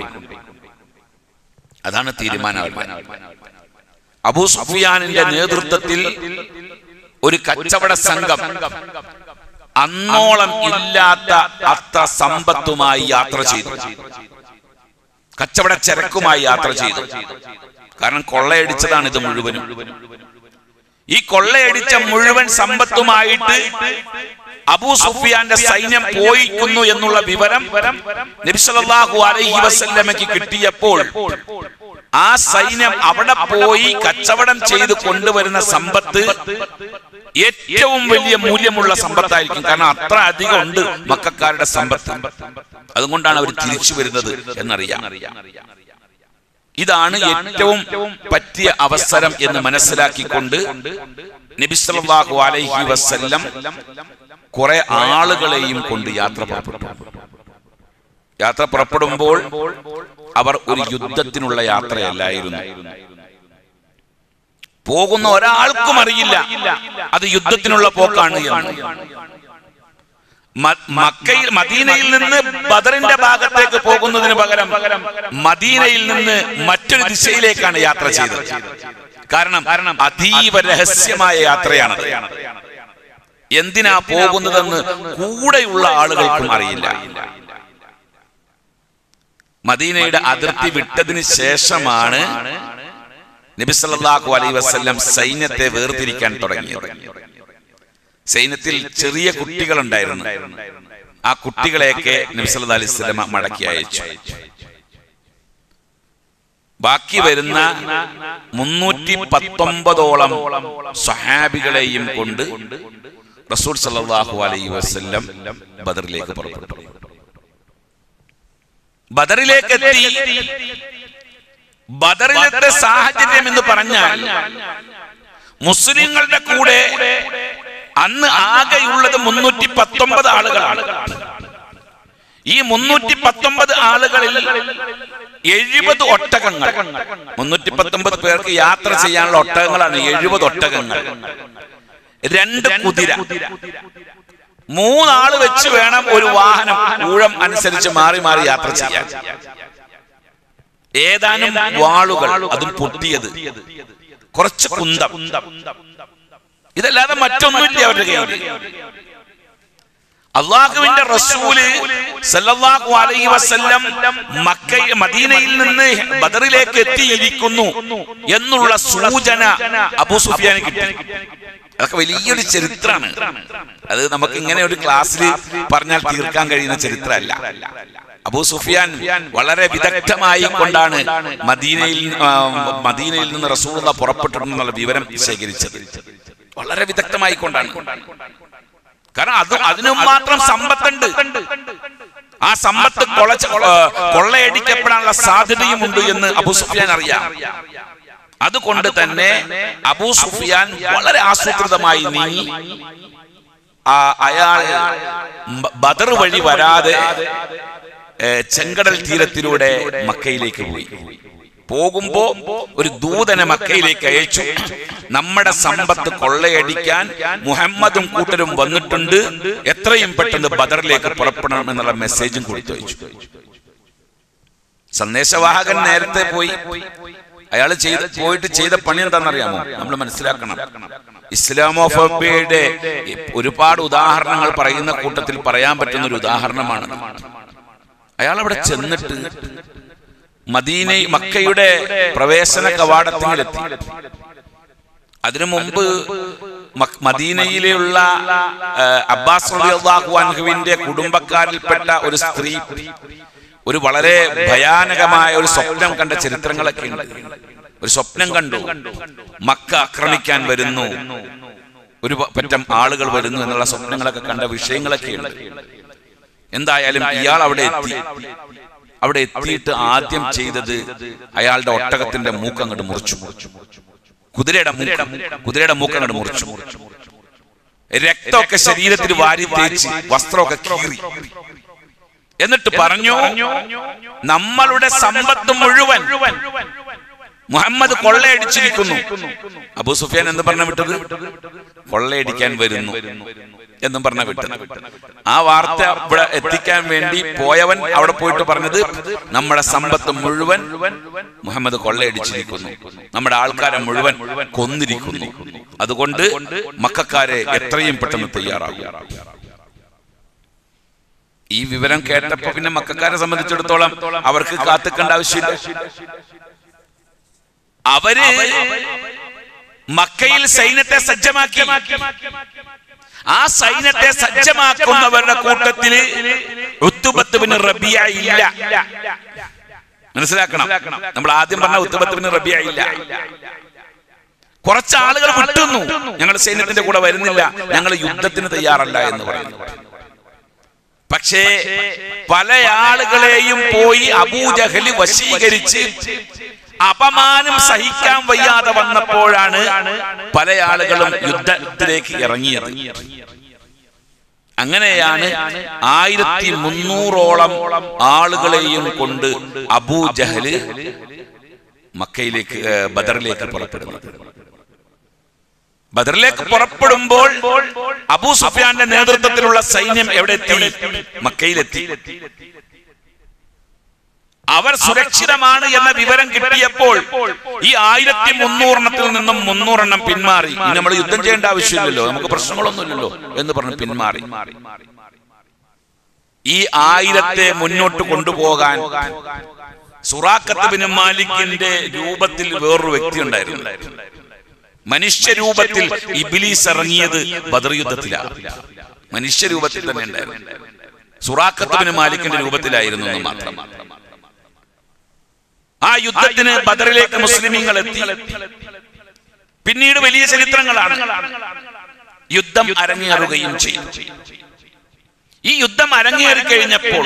അതാണ് തീരുമാനം അബൂ സുഫിയാനിന്റെ നേതൃത്വത്തിൽ ഒരു കച്ചവട സംഘം അന്നോളം ഇല്ലാത്ത അത്ര സമ്പത്തുമായി യാത്ര ചെയ്തു കച്ചവട ചരക്കുമായി യാത്ര ചെയ്തു കാരണം കൊള്ളയടിച്ചതാണ് ഇത് മുഴുവനും ഈ കൊള്ളയടിച്ച മുഴുവൻ സമ്പത്തുമായിട്ട് അബൂ സുഫിയാന്റെ സൈന്യം പോയിക്കുന്നു എന്നുള്ള വിവരം നബിസല്ലാഹു അലൈഹി വസല്ലമയ്ക്ക് കിട്ടിയപ്പോൾ ആ സൈന്യം അവിടെ പോയി കച്ചവടം ചെയ്ത് കൊണ്ടുവരുന്ന സമ്പത്ത് ഏറ്റവും വലിയ മൂല്യമുള്ള സമ്പത്തായിരിക്കും കാരണം അത്ര അധികം ഉണ്ട് മക്കാരുടെ സമ്പത്ത് അതുകൊണ്ടാണ് അവർ തിരിച്ചു വരുന്നത് എന്നറിയാം ഇതാണ് ഏറ്റവും പറ്റിയ അവസരം എന്ന് മനസ്സിലാക്കിക്കൊണ്ട് നബിസ്വല്ലാഹു അലൈഹി വസല്ലം കുറെ ആളുകളെയും കൊണ്ട് യാത്ര പുറപ്പെട്ടു യാത്ര പുറപ്പെടുമ്പോൾ അവർ ഒരു യുദ്ധത്തിനുള്ള യാത്രയല്ലായിരുന്നു പോകുന്ന ഒരാൾക്കും അറിയില്ല അത് യുദ്ധത്തിനുള്ള പോക്കാണ് എന്ന് മ- മക്കയിൽ മദീനയിൽ നിന്ന് ബദറിന്റെ ഭാഗത്തേക്ക് പോകുന്നതിന് പകരം മദീനയിൽ നിന്ന് മറ്റൊരു ദിശയിലേക്കാണ് യാത്ര ചെയ്തത് കാരണം അതീവ രഹസ്യമായ യാത്രയാണത് എന്തിനാ പോകുന്നതെന്ന് കൂടെയുള്ള ആളുകൾക്കും അറിയില്ല മദീനയുടെ അതിർത്തി വിട്ടതിന് ശേഷമാണ് നബി സല്ലല്ലാഹു അലൈഹി വസല്ലം സൈന്യത്തെ വേർതിരിക്കാൻ തുടങ്ങിയത് സൈന്യത്തിൽ ചെറിയ കുട്ടികളുണ്ടായിരുന്നു ആ കുട്ടികളെയൊക്കെ നബി സല്ലല്ലാഹു അലൈഹി വസല്ലം മടക്കി അയച്ചു ബാക്കി വരുന്ന മുന്നൂറ്റി പത്തൊമ്പതോളം സഹാബികളെയും കൊണ്ട് റസൂൽ സല്ലല്ലാഹു അലൈഹി വസല്ലം ബദറിലേക്ക് പുറപ്പെട്ടു ബദറിലേക്ക് എത്തി ബദറിലത്തെ സാഹചര്യം എന്ന് പറഞ്ഞാൽ മുസ്ലിങ്ങളുടെ കൂടെ അന്ന് ആകെയുള്ളത് മുന്നൂറ്റി പത്തൊമ്പത് ആളുകളാണ് ഈ മുന്നൂറ്റി പത്തൊമ്പത് ആളുകളിൽ എഴുപത് ഒട്ടകങ്ങൾ മുന്നൂറ്റി പത്തൊമ്പത് പേർക്ക് യാത്ര ചെയ്യാനുള്ള ഒട്ടകങ്ങളാണ് എഴുപത് ഒട്ടകങ്ങൾ രണ്ട് കുതിര മൂന്നാള് വെച്ച് വേണം ഒരു വാഹനം ഊഴം അനുസരിച്ച് മാറി മാറി യാത്ര ചെയ്യാൻ ഏതാനും വാളുകൾ അതും പൊട്ടിയത് കുറച്ച് കുന്തം ഇതല്ലാതെ മറ്റൊന്നുമില്ല അവരുടെ കയ്യിൽ അള്ളാഹുവിന്റെ റസൂല് സല്ലല്ലാഹു അലൈഹി വസല്ലം മക്ക മദീനയിൽ നിന്ന് ബദറിലേക്ക് എത്തിയിരിക്കുന്നു എന്നുള്ള സൂചന അബൂ സുഫിയാന് കിട്ടി അതൊക്കെ വലിയൊരു ചരിത്രമാണ് അത് നമുക്ക് ഇങ്ങനെ ഒരു ക്ലാസ്സിൽ പറഞ്ഞാൽ തീർക്കാൻ കഴിയുന്ന ചരിത്രമല്ല അബൂ സുഫിയാൻ വളരെ വിദഗ്ധമായി കൊണ്ടാണ് മദീനയിൽ ആ, മദീനയിൽ നിന്ന് റസൂലുള്ള പുറപ്പെട്ടിട്ടുണ്ടെന്നുള്ള വിവരം ശേഖരിച്ചത് വളരെ വിദഗ്ധമായി കൊണ്ടാണ് കാരണം അത് അതിനും മാത്രം സമ്പത്തുണ്ട് ആ സമ്പത്ത് കൊളച്ച ആ, കൊള്ളയടിക്കപ്പെടാനുള്ള സാധ്യതയുമുണ്ട് എന്ന് അബൂ സുഫിയാൻ അറിയാം അതുകൊണ്ട് തന്നെ അബൂ സുഫിയാൻ വളരെ ആസൂത്രിതമായി നീങ്ങി ആ അയാൾ ബ- ബദർ വഴി വരാതെ ഏ, ചെങ്കടൽ തീരത്തിലൂടെ മക്കയിലേക്ക് പോയി പോകുമ്പോ ഒരു ദൂതനെ മക്കയിലേക്ക് അയച്ചു നമ്മുടെ സമ്പത്ത് കൊള്ളയടിക്കാൻ മുഹമ്മദും കൂട്ടരും വന്നിട്ടുണ്ട് എത്രയും പെട്ടെന്ന് ബദറിലേക്ക് പുറപ്പെടണം എന്നുള്ള മെസ്സേജും കൊടുത്തു അയച്ചു സന്ദേശവാഹകൻ നേരത്തെ പോയി അയാൾ ചെയ്ത് പോയിട്ട് ചെയ്ത പണി എന്താണെന്നറിയാമോ നമ്മൾ മനസ്സിലാക്കണം ഇസ്ലാമോഫോബിയയുടെ ഒരുപാട് ഉദാഹരണങ്ങൾ പറയുന്ന കൂട്ടത്തിൽ പറയാൻ പറ്റുന്ന ഒരു ഉദാഹരണമാണ് അയാൾ അവിടെ ചെന്നിട്ട് മദീന മക്കയുടെ പ്രവേശന കവാടത്തിലെത്തി അതിനു മുമ്പ് മക്- മദീനയിലുള്ള ആ, അബ്ബാസ് റളിയല്ലാഹു അൻഹുവിന്റെ കുടുംബക്കാരിൽപ്പെട്ട ഒരു സ്ത്രീ ഒരു വളരെ ഭയാനകമായ ഒരു സ്വപ്നം കണ്ട ചരിത്രങ്ങളൊക്കെ ഉണ്ട് ഒരു സ്വപ്നം കണ്ടു മക്ക ആക്രമിക്കാൻ വരുന്നു ഒരു പ- പറ്റം ആളുകൾ വരുന്നു എന്നുള്ള സ്വപ്നങ്ങളൊക്കെ കണ്ട വിഷയങ്ങളൊക്കെ ഉണ്ട് എന്തായാലും ഇയാൾ അവിടെ എത്തി അവിടെ എത്തിയിട്ട് ആദ്യം ചെയ്തത് അയാളുടെ ഒട്ടകത്തിന്റെ മൂക്ക് അങ്ങോട്ട് മുറിച്ചു കുതിരയുടെ മൂക്ക് കുതിരയുടെ മൂക്ക് അങ്ങോട്ട് മുറിച്ചു രക്തമൊക്കെ ശരീരത്തിൽ വാരി തേച്ച് വസ്ത്രമൊക്കെ കീറി എന്നിട്ട് പറഞ്ഞു നമ്മളുടെ സമ്പത്ത് മുഴുവൻ മുഹമ്മദ് കൊള്ളയടിച്ചിരിക്കുന്നു അബൂ സുഫിയാൻ എന്ന് പറഞ്ഞ വിട്ടത് കൊള്ളയടിക്കാൻ വരുന്നു എന്നും പറഞ്ഞ വിട്ടത് ആ വാർത്ത ഇവിടെ എത്തിക്കാൻ വേണ്ടി പോയവൻ അവിടെ പോയിട്ട് പറഞ്ഞത് നമ്മുടെ സമ്പത്ത് മുഴുവൻ മുഹമ്മദ് കൊള്ളയടിച്ചിരിക്കുന്നു നമ്മുടെ ആൾക്കാരെ മുഴുവൻ കൊന്നിരിക്കുന്നു അതുകൊണ്ട് മക്കാരെ എത്രയും പെട്ടെന്ന് തയ്യാറാകും ഈ വിവരം കേട്ടപ്പോ പിന്നെ മക്കാരെ സംബന്ധിച്ചിടത്തോളം അവർക്ക് കാത്തിക്കേണ്ട ആവശ്യമില്ല അവര് മക്കയിൽ സൈന്യത്തെ സജ്ജമാക്കി ആ സൈന്യത്തെ സജ്ജമാക്കുന്നവരുടെ കൂട്ടത്തില് ഉത്തുബത്ത് ബിൻ റബിയ ഇല്ല മനസ്സിലാക്കണം നമ്മൾ ആദ്യം പറഞ്ഞ ഉത്തമത്തിന് റബിയായില്ല കുറച്ച് ആളുകൾ വിട്ടുന്നു ഞങ്ങൾ സൈന്യത്തിന്റെ കൂടെ വരുന്നില്ല ഞങ്ങൾ യുദ്ധത്തിന് തയ്യാറല്ല എന്ന് പറയുന്നു പക്ഷേ പല ആളുകളെയും പോയി അബൂജഹല് വശീകരിച്ച് അപമാനം സഹിക്കാൻ വയ്യാതെ വന്നപ്പോഴാണ് പല ആളുകളും യുദ്ധത്തിലേക്ക് ഇറങ്ങിയത് അങ്ങനെയാണ് ആയിരത്തി മുന്നൂറോളം ആളുകളെയും കൊണ്ട് അബൂജഹല് മക്കയിലേക്ക് ഏ, ബദറിലേക്ക് പുറപ്പെടുന്നത് ബദറിലേക്ക് പുറപ്പെടുമ്പോൾ അബൂ സുഫിയാന്റെ നേതൃത്വത്തിലുള്ള സൈന്യം എവിടെ എത്തി മക്കയിലെത്തി അവർ സുരക്ഷിതമാണ് എന്ന വിവരം കിട്ടിയപ്പോൾ ഈ ആയിരത്തി മുന്നൂറെണ്ണത്തിൽ നിന്നും മുന്നൂറെണ്ണം പിന്മാറി ഇനി നമ്മൾ യുദ്ധം ചെയ്യേണ്ട ആവശ്യമില്ലല്ലോ നമുക്ക് പ്രശ്നങ്ങളൊന്നുമില്ലല്ലോ എന്ന് പറഞ്ഞ് പിന്മാറി ഈ ആയിരത്തെ മുന്നോട്ട് കൊണ്ടുപോകാൻ സുറാഖത്ത് ബിൻ മാലിക്കിന്റെ രൂപത്തിൽ വേറൊരു വ്യക്തി ഉണ്ടായിരുന്നു മനുഷ്യ രൂപത്തിൽ ഇബിലീസ് ഇറങ്ങിയത് ബദർ യുദ്ധത്തിലാണ് മനുഷ്യ രൂപത്തിൽ തന്നെ ഉണ്ടായിരുന്നു സുറാഖത്ത് ബിൻ മാലിക്കിന്റെ രൂപത്തിലായിരുന്നു എന്ന് മാത്രം ആ യുദ്ധത്തിന് ബദറിലേക്ക് മുസ്ലിമീങ്ങൾ എത്തി പിന്നീട് വലിയ ചരിത്രങ്ങളാണ് യുദ്ധം അരങ്ങേറുകയും ചെയ്തു ഈ യുദ്ധം അരങ്ങേറി കഴിഞ്ഞപ്പോൾ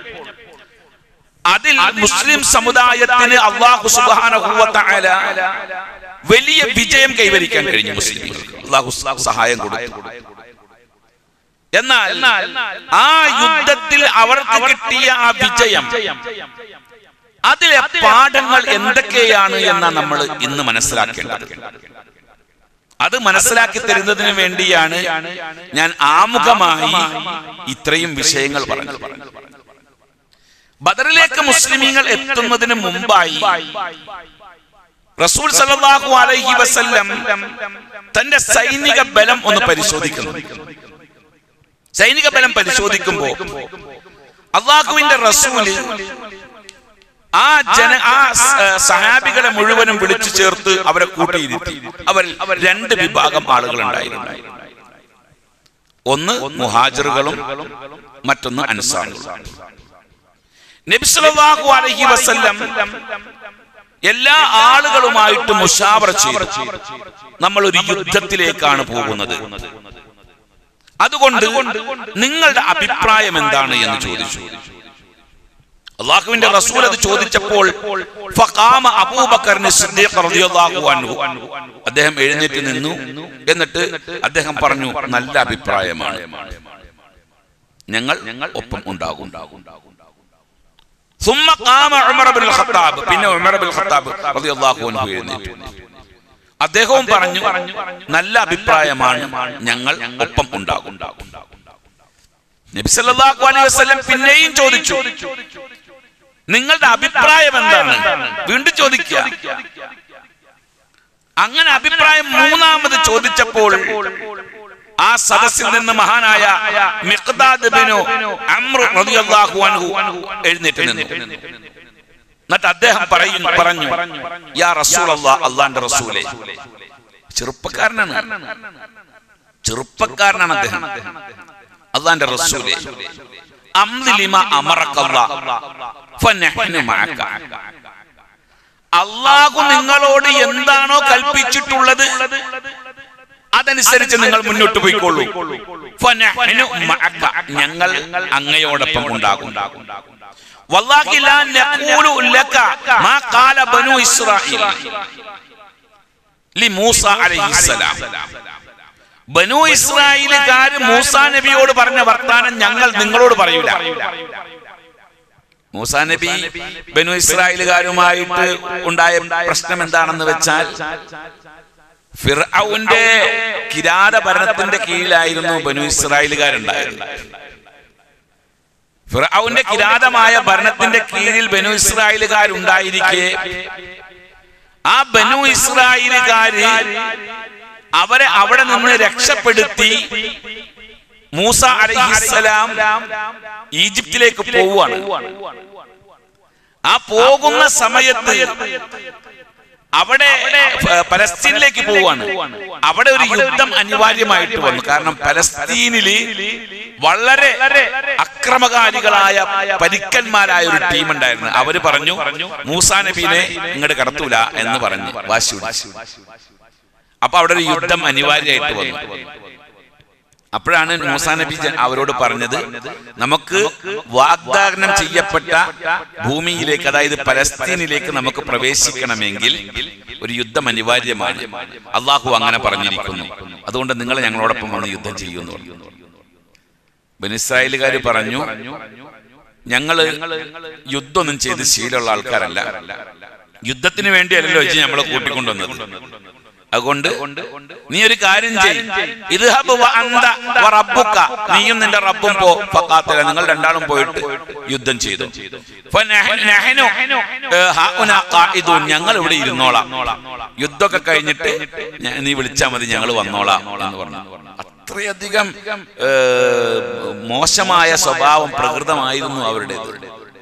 അതിൽ മുസ്ലിം സമുദായത്തിന് അള്ളാഹു സുബ്ഹാനഹു വ തആല വലിയ വിജയം കൈവരിക്കാൻ കഴിഞ്ഞു മുസ്ലിംകൾക്ക് അള്ളാഹു സഹായം കൊടുത്തു എന്നാൽ ആ യുദ്ധത്തിൽ അവർക്ക് കിട്ടിയ ആ വിജയം അതിലെ പാഠങ്ങൾ എന്തൊക്കെയാണ് എന്നാണ് നമ്മൾ ഇന്ന് മനസ്സിലാക്കേണ്ടത് അത് മനസ്സിലാക്കി തരുന്നതിന് വേണ്ടിയാണ് ഞാൻ ആമുഖമായി ഇത്രയും വിഷയങ്ങൾ പറഞ്ഞത് ബദറിലേക്ക് മുസ്ലിമീങ്ങൾ എത്തുന്നതിന് മുമ്പായി റസൂൽ സല്ലല്ലാഹു അലൈഹി വസല്ലം തന്റെ സൈനിക ബലം ഒന്ന് പരിശോധിക്കുന്നു സൈനിക ബലം പരിശോധിക്കുമ്പോൾ അള്ളാഹുവിന്റെ റസൂല് ആ ജന ആ സ- സഹാബികളെ മുഴുവനും വിളിച്ചു ചേർത്ത് അവരെ കൂട്ടിയിരുത്തി അവരിൽ രണ്ട് വിഭാഗം ആളുകൾ ഉണ്ടായിരുന്നു ഒന്ന് മുഹാജിറുകളും മറ്റൊന്ന് അൻസാറുകളും നബി സല്ലല്ലാഹു അലൈഹി വസല്ലം എല്ലാ ആളുകളുമായിട്ട് മുഷാവറ ചെയ്തു നമ്മൾ ഒരു യുദ്ധത്തിലേക്കാണ് പോകുന്നത് അതുകൊണ്ട് നിങ്ങളുടെ അഭിപ്രായം എന്താണ് എന്ന് ചോദിച്ചു അള്ളാഹുവിന്റെ റസൂൽ അത് ചോദിച്ചപ്പോൾ ഫഖാമ അബൂബക്കറിന് സിദ്ദീഖ് റളിയല്ലാഹു അൻഹു അദ്ദേഹം എഴുന്നേറ്റ് നിന്നു എന്നിട്ട് അദ്ദേഹം പറഞ്ഞു നല്ല അഭിപ്രായമാണ് ഞങ്ങൾ ഒപ്പം ഉണ്ടാകും ثم قام عمر بن الخطاب പിന്നെ ഉമർ ബിൻ ഖത്താബ് റളിയല്ലാഹു അൻഹു എഴുന്നേറ്റു അദ്ദേഹവും പറഞ്ഞു നല്ല അഭിപ്രായമാണ് ഞങ്ങൾ ഒപ്പം ഉണ്ടാകും നബി സല്ലല്ലാഹു അലൈഹി വസല്ലം പിന്നെയും ചോദിച്ചു നിങ്ങളുടെ അഭിപ്രായം എന്താണ് വീണ്ടും ചോദിക്കുക അങ്ങനെ അഭിപ്രായം മൂന്നാമത് ചോദിച്ചപ്പോൾ ആ സദസ്സിൽ നിന്ന് മഹാനായ മിഖ്ദാദ് ബിനു അംർ റളിയല്ലാഹു അൻഹു എഴുന്നേറ്റ് നിന്നു എന്നിട്ട് അദ്ദേഹം പറയുന്നു പറഞ്ഞു യാ റസൂലല്ലാ അള്ളാന്റെ റസൂലേ ചെറുപ്പക്കാരനാണ് ചെറുപ്പക്കാരനാണ് അദ്ദേഹം അള്ളാന്റെ റസൂലേ അംദി ലിമ അമറക്കല്ലാ ഫനഹ്നു മഅക അള്ളാഹു നിങ്ങളോട് എന്താണോ കൽപ്പിച്ചിട്ടുള്ളത് അതനുസരിച്ച് നിങ്ങൾ മുന്നോട്ട് പോയിക്കൊള്ളൂ ഫനഹ്നു മഅക. ഞങ്ങൾ അങ്ങയോടൊപ്പം ഉണ്ടാകും വല്ലാഹി ലാ നഖൂലു ലക മാ ഖാല ബനു ഇസ്രായീൽ ലി മൂസ അലൈഹിസ്സലാം ബനു ഇസ്രായേലുകാർ മൂസാ നബിയോട് പറഞ്ഞ വർത്താനം ഞങ്ങൾ നിങ്ങളോട് പറയൂല മൂസാ നബി ബനു ഇസ്രായേലുകാരുമായിട്ട് ഉണ്ടായ പ്രശ്നം എന്താണെന്ന് വെച്ചാൽ ഫിർഔന്റെ കിരാത ഭരണത്തിന്റെ കീഴിലായിരുന്നു ബനു ഇസ്രായേലുകാരുണ്ടായിരുന്നത് ഫിർഔന്റെ കിരാതമായ ഭരണത്തിന്റെ കീഴിൽ ബനു ഇസ്രായേലുകാരുണ്ടായിരിക്കെ ആ ബനു ഇസ്രായേലുകാര് അവരെ അവിടെ നിന്ന് രക്ഷപ്പെടുത്തി മൂസ അലഹിസ്സലാം ഈജിപ്തിലേക്ക് പോവുകയാണ് ആ പോകുന്ന സമയത്ത് അവിടെ പ- പലസ്തീനിലേക്ക് പോവാണ് അവിടെ ഒരു യുദ്ധം അനിവാര്യമായിട്ട് വന്നു കാരണം പലസ്തീനില് വളരെ അക്രമകാരികളായ പരിക്കന്മാരായ ഒരു ടീം ഉണ്ടായിരുന്നു അവര് പറഞ്ഞു മൂസാ നബീനെ ഇങ്ങോട്ട് കടത്തൂല എന്ന് പറഞ്ഞു വാശി പിടിച്ചു. അപ്പൊ അവിടെ ഒരു യുദ്ധം അനിവാര്യമായിട്ട് വന്നു അപ്പോഴാണ് മൂസാ നബി ജ- അവരോട് പറഞ്ഞത് നമുക്ക് വാഗ്ദാനം ചെയ്യപ്പെട്ട ഭൂമിയിലേക്ക് അതായത് പലസ്തീനിലേക്ക് നമുക്ക് പ്രവേശിക്കണമെങ്കിൽ ഒരു യുദ്ധം അനിവാര്യമാണ് അള്ളാഹു അങ്ങനെ പറഞ്ഞിരിക്കുന്നു അതുകൊണ്ട് നിങ്ങൾ ഞങ്ങളോടൊപ്പം വന്ന് യുദ്ധം ചെയ്യുന്നു ബനിസ്രായേലുകാർ പറഞ്ഞു ഞങ്ങള് യുദ്ധമൊന്നും ചെയ്ത് ശീലമുള്ള ആൾക്കാരല്ല യുദ്ധത്തിന് വേണ്ടിയല്ലല്ലോ വെച്ച് നമ്മളെ കൂട്ടിക്കൊണ്ടുവന്നത് അതുകൊണ്ട് നീ ഒരു കാര്യം ചെയ് ഇദ്ഹബ് വ അന്ത വ റബ്ബുക. നീയും നിന്റെ റബ്ബും പോ ഫഖാത്തില. നിങ്ങൾ രണ്ടാളും പോയിട്ട് യുദ്ധം ചെയ്തു ഫനഹ- നഹനു, ഏ, ഹാഉനാ ഖാഇദൂൻ. ഞങ്ങൾ ഇവിടെ ഇരുന്നോളാം യുദ്ധമൊക്കെ കഴിഞ്ഞിട്ട് ഞ- നീ വിളിച്ചാൽ മതി ഞങ്ങൾ വന്നോളാം എന്ന് പറഞ്ഞു അത്രയധികം ഏ, മോശമായ സ്വഭാവം പ്രകൃതമായിരുന്നു അവരുടേത്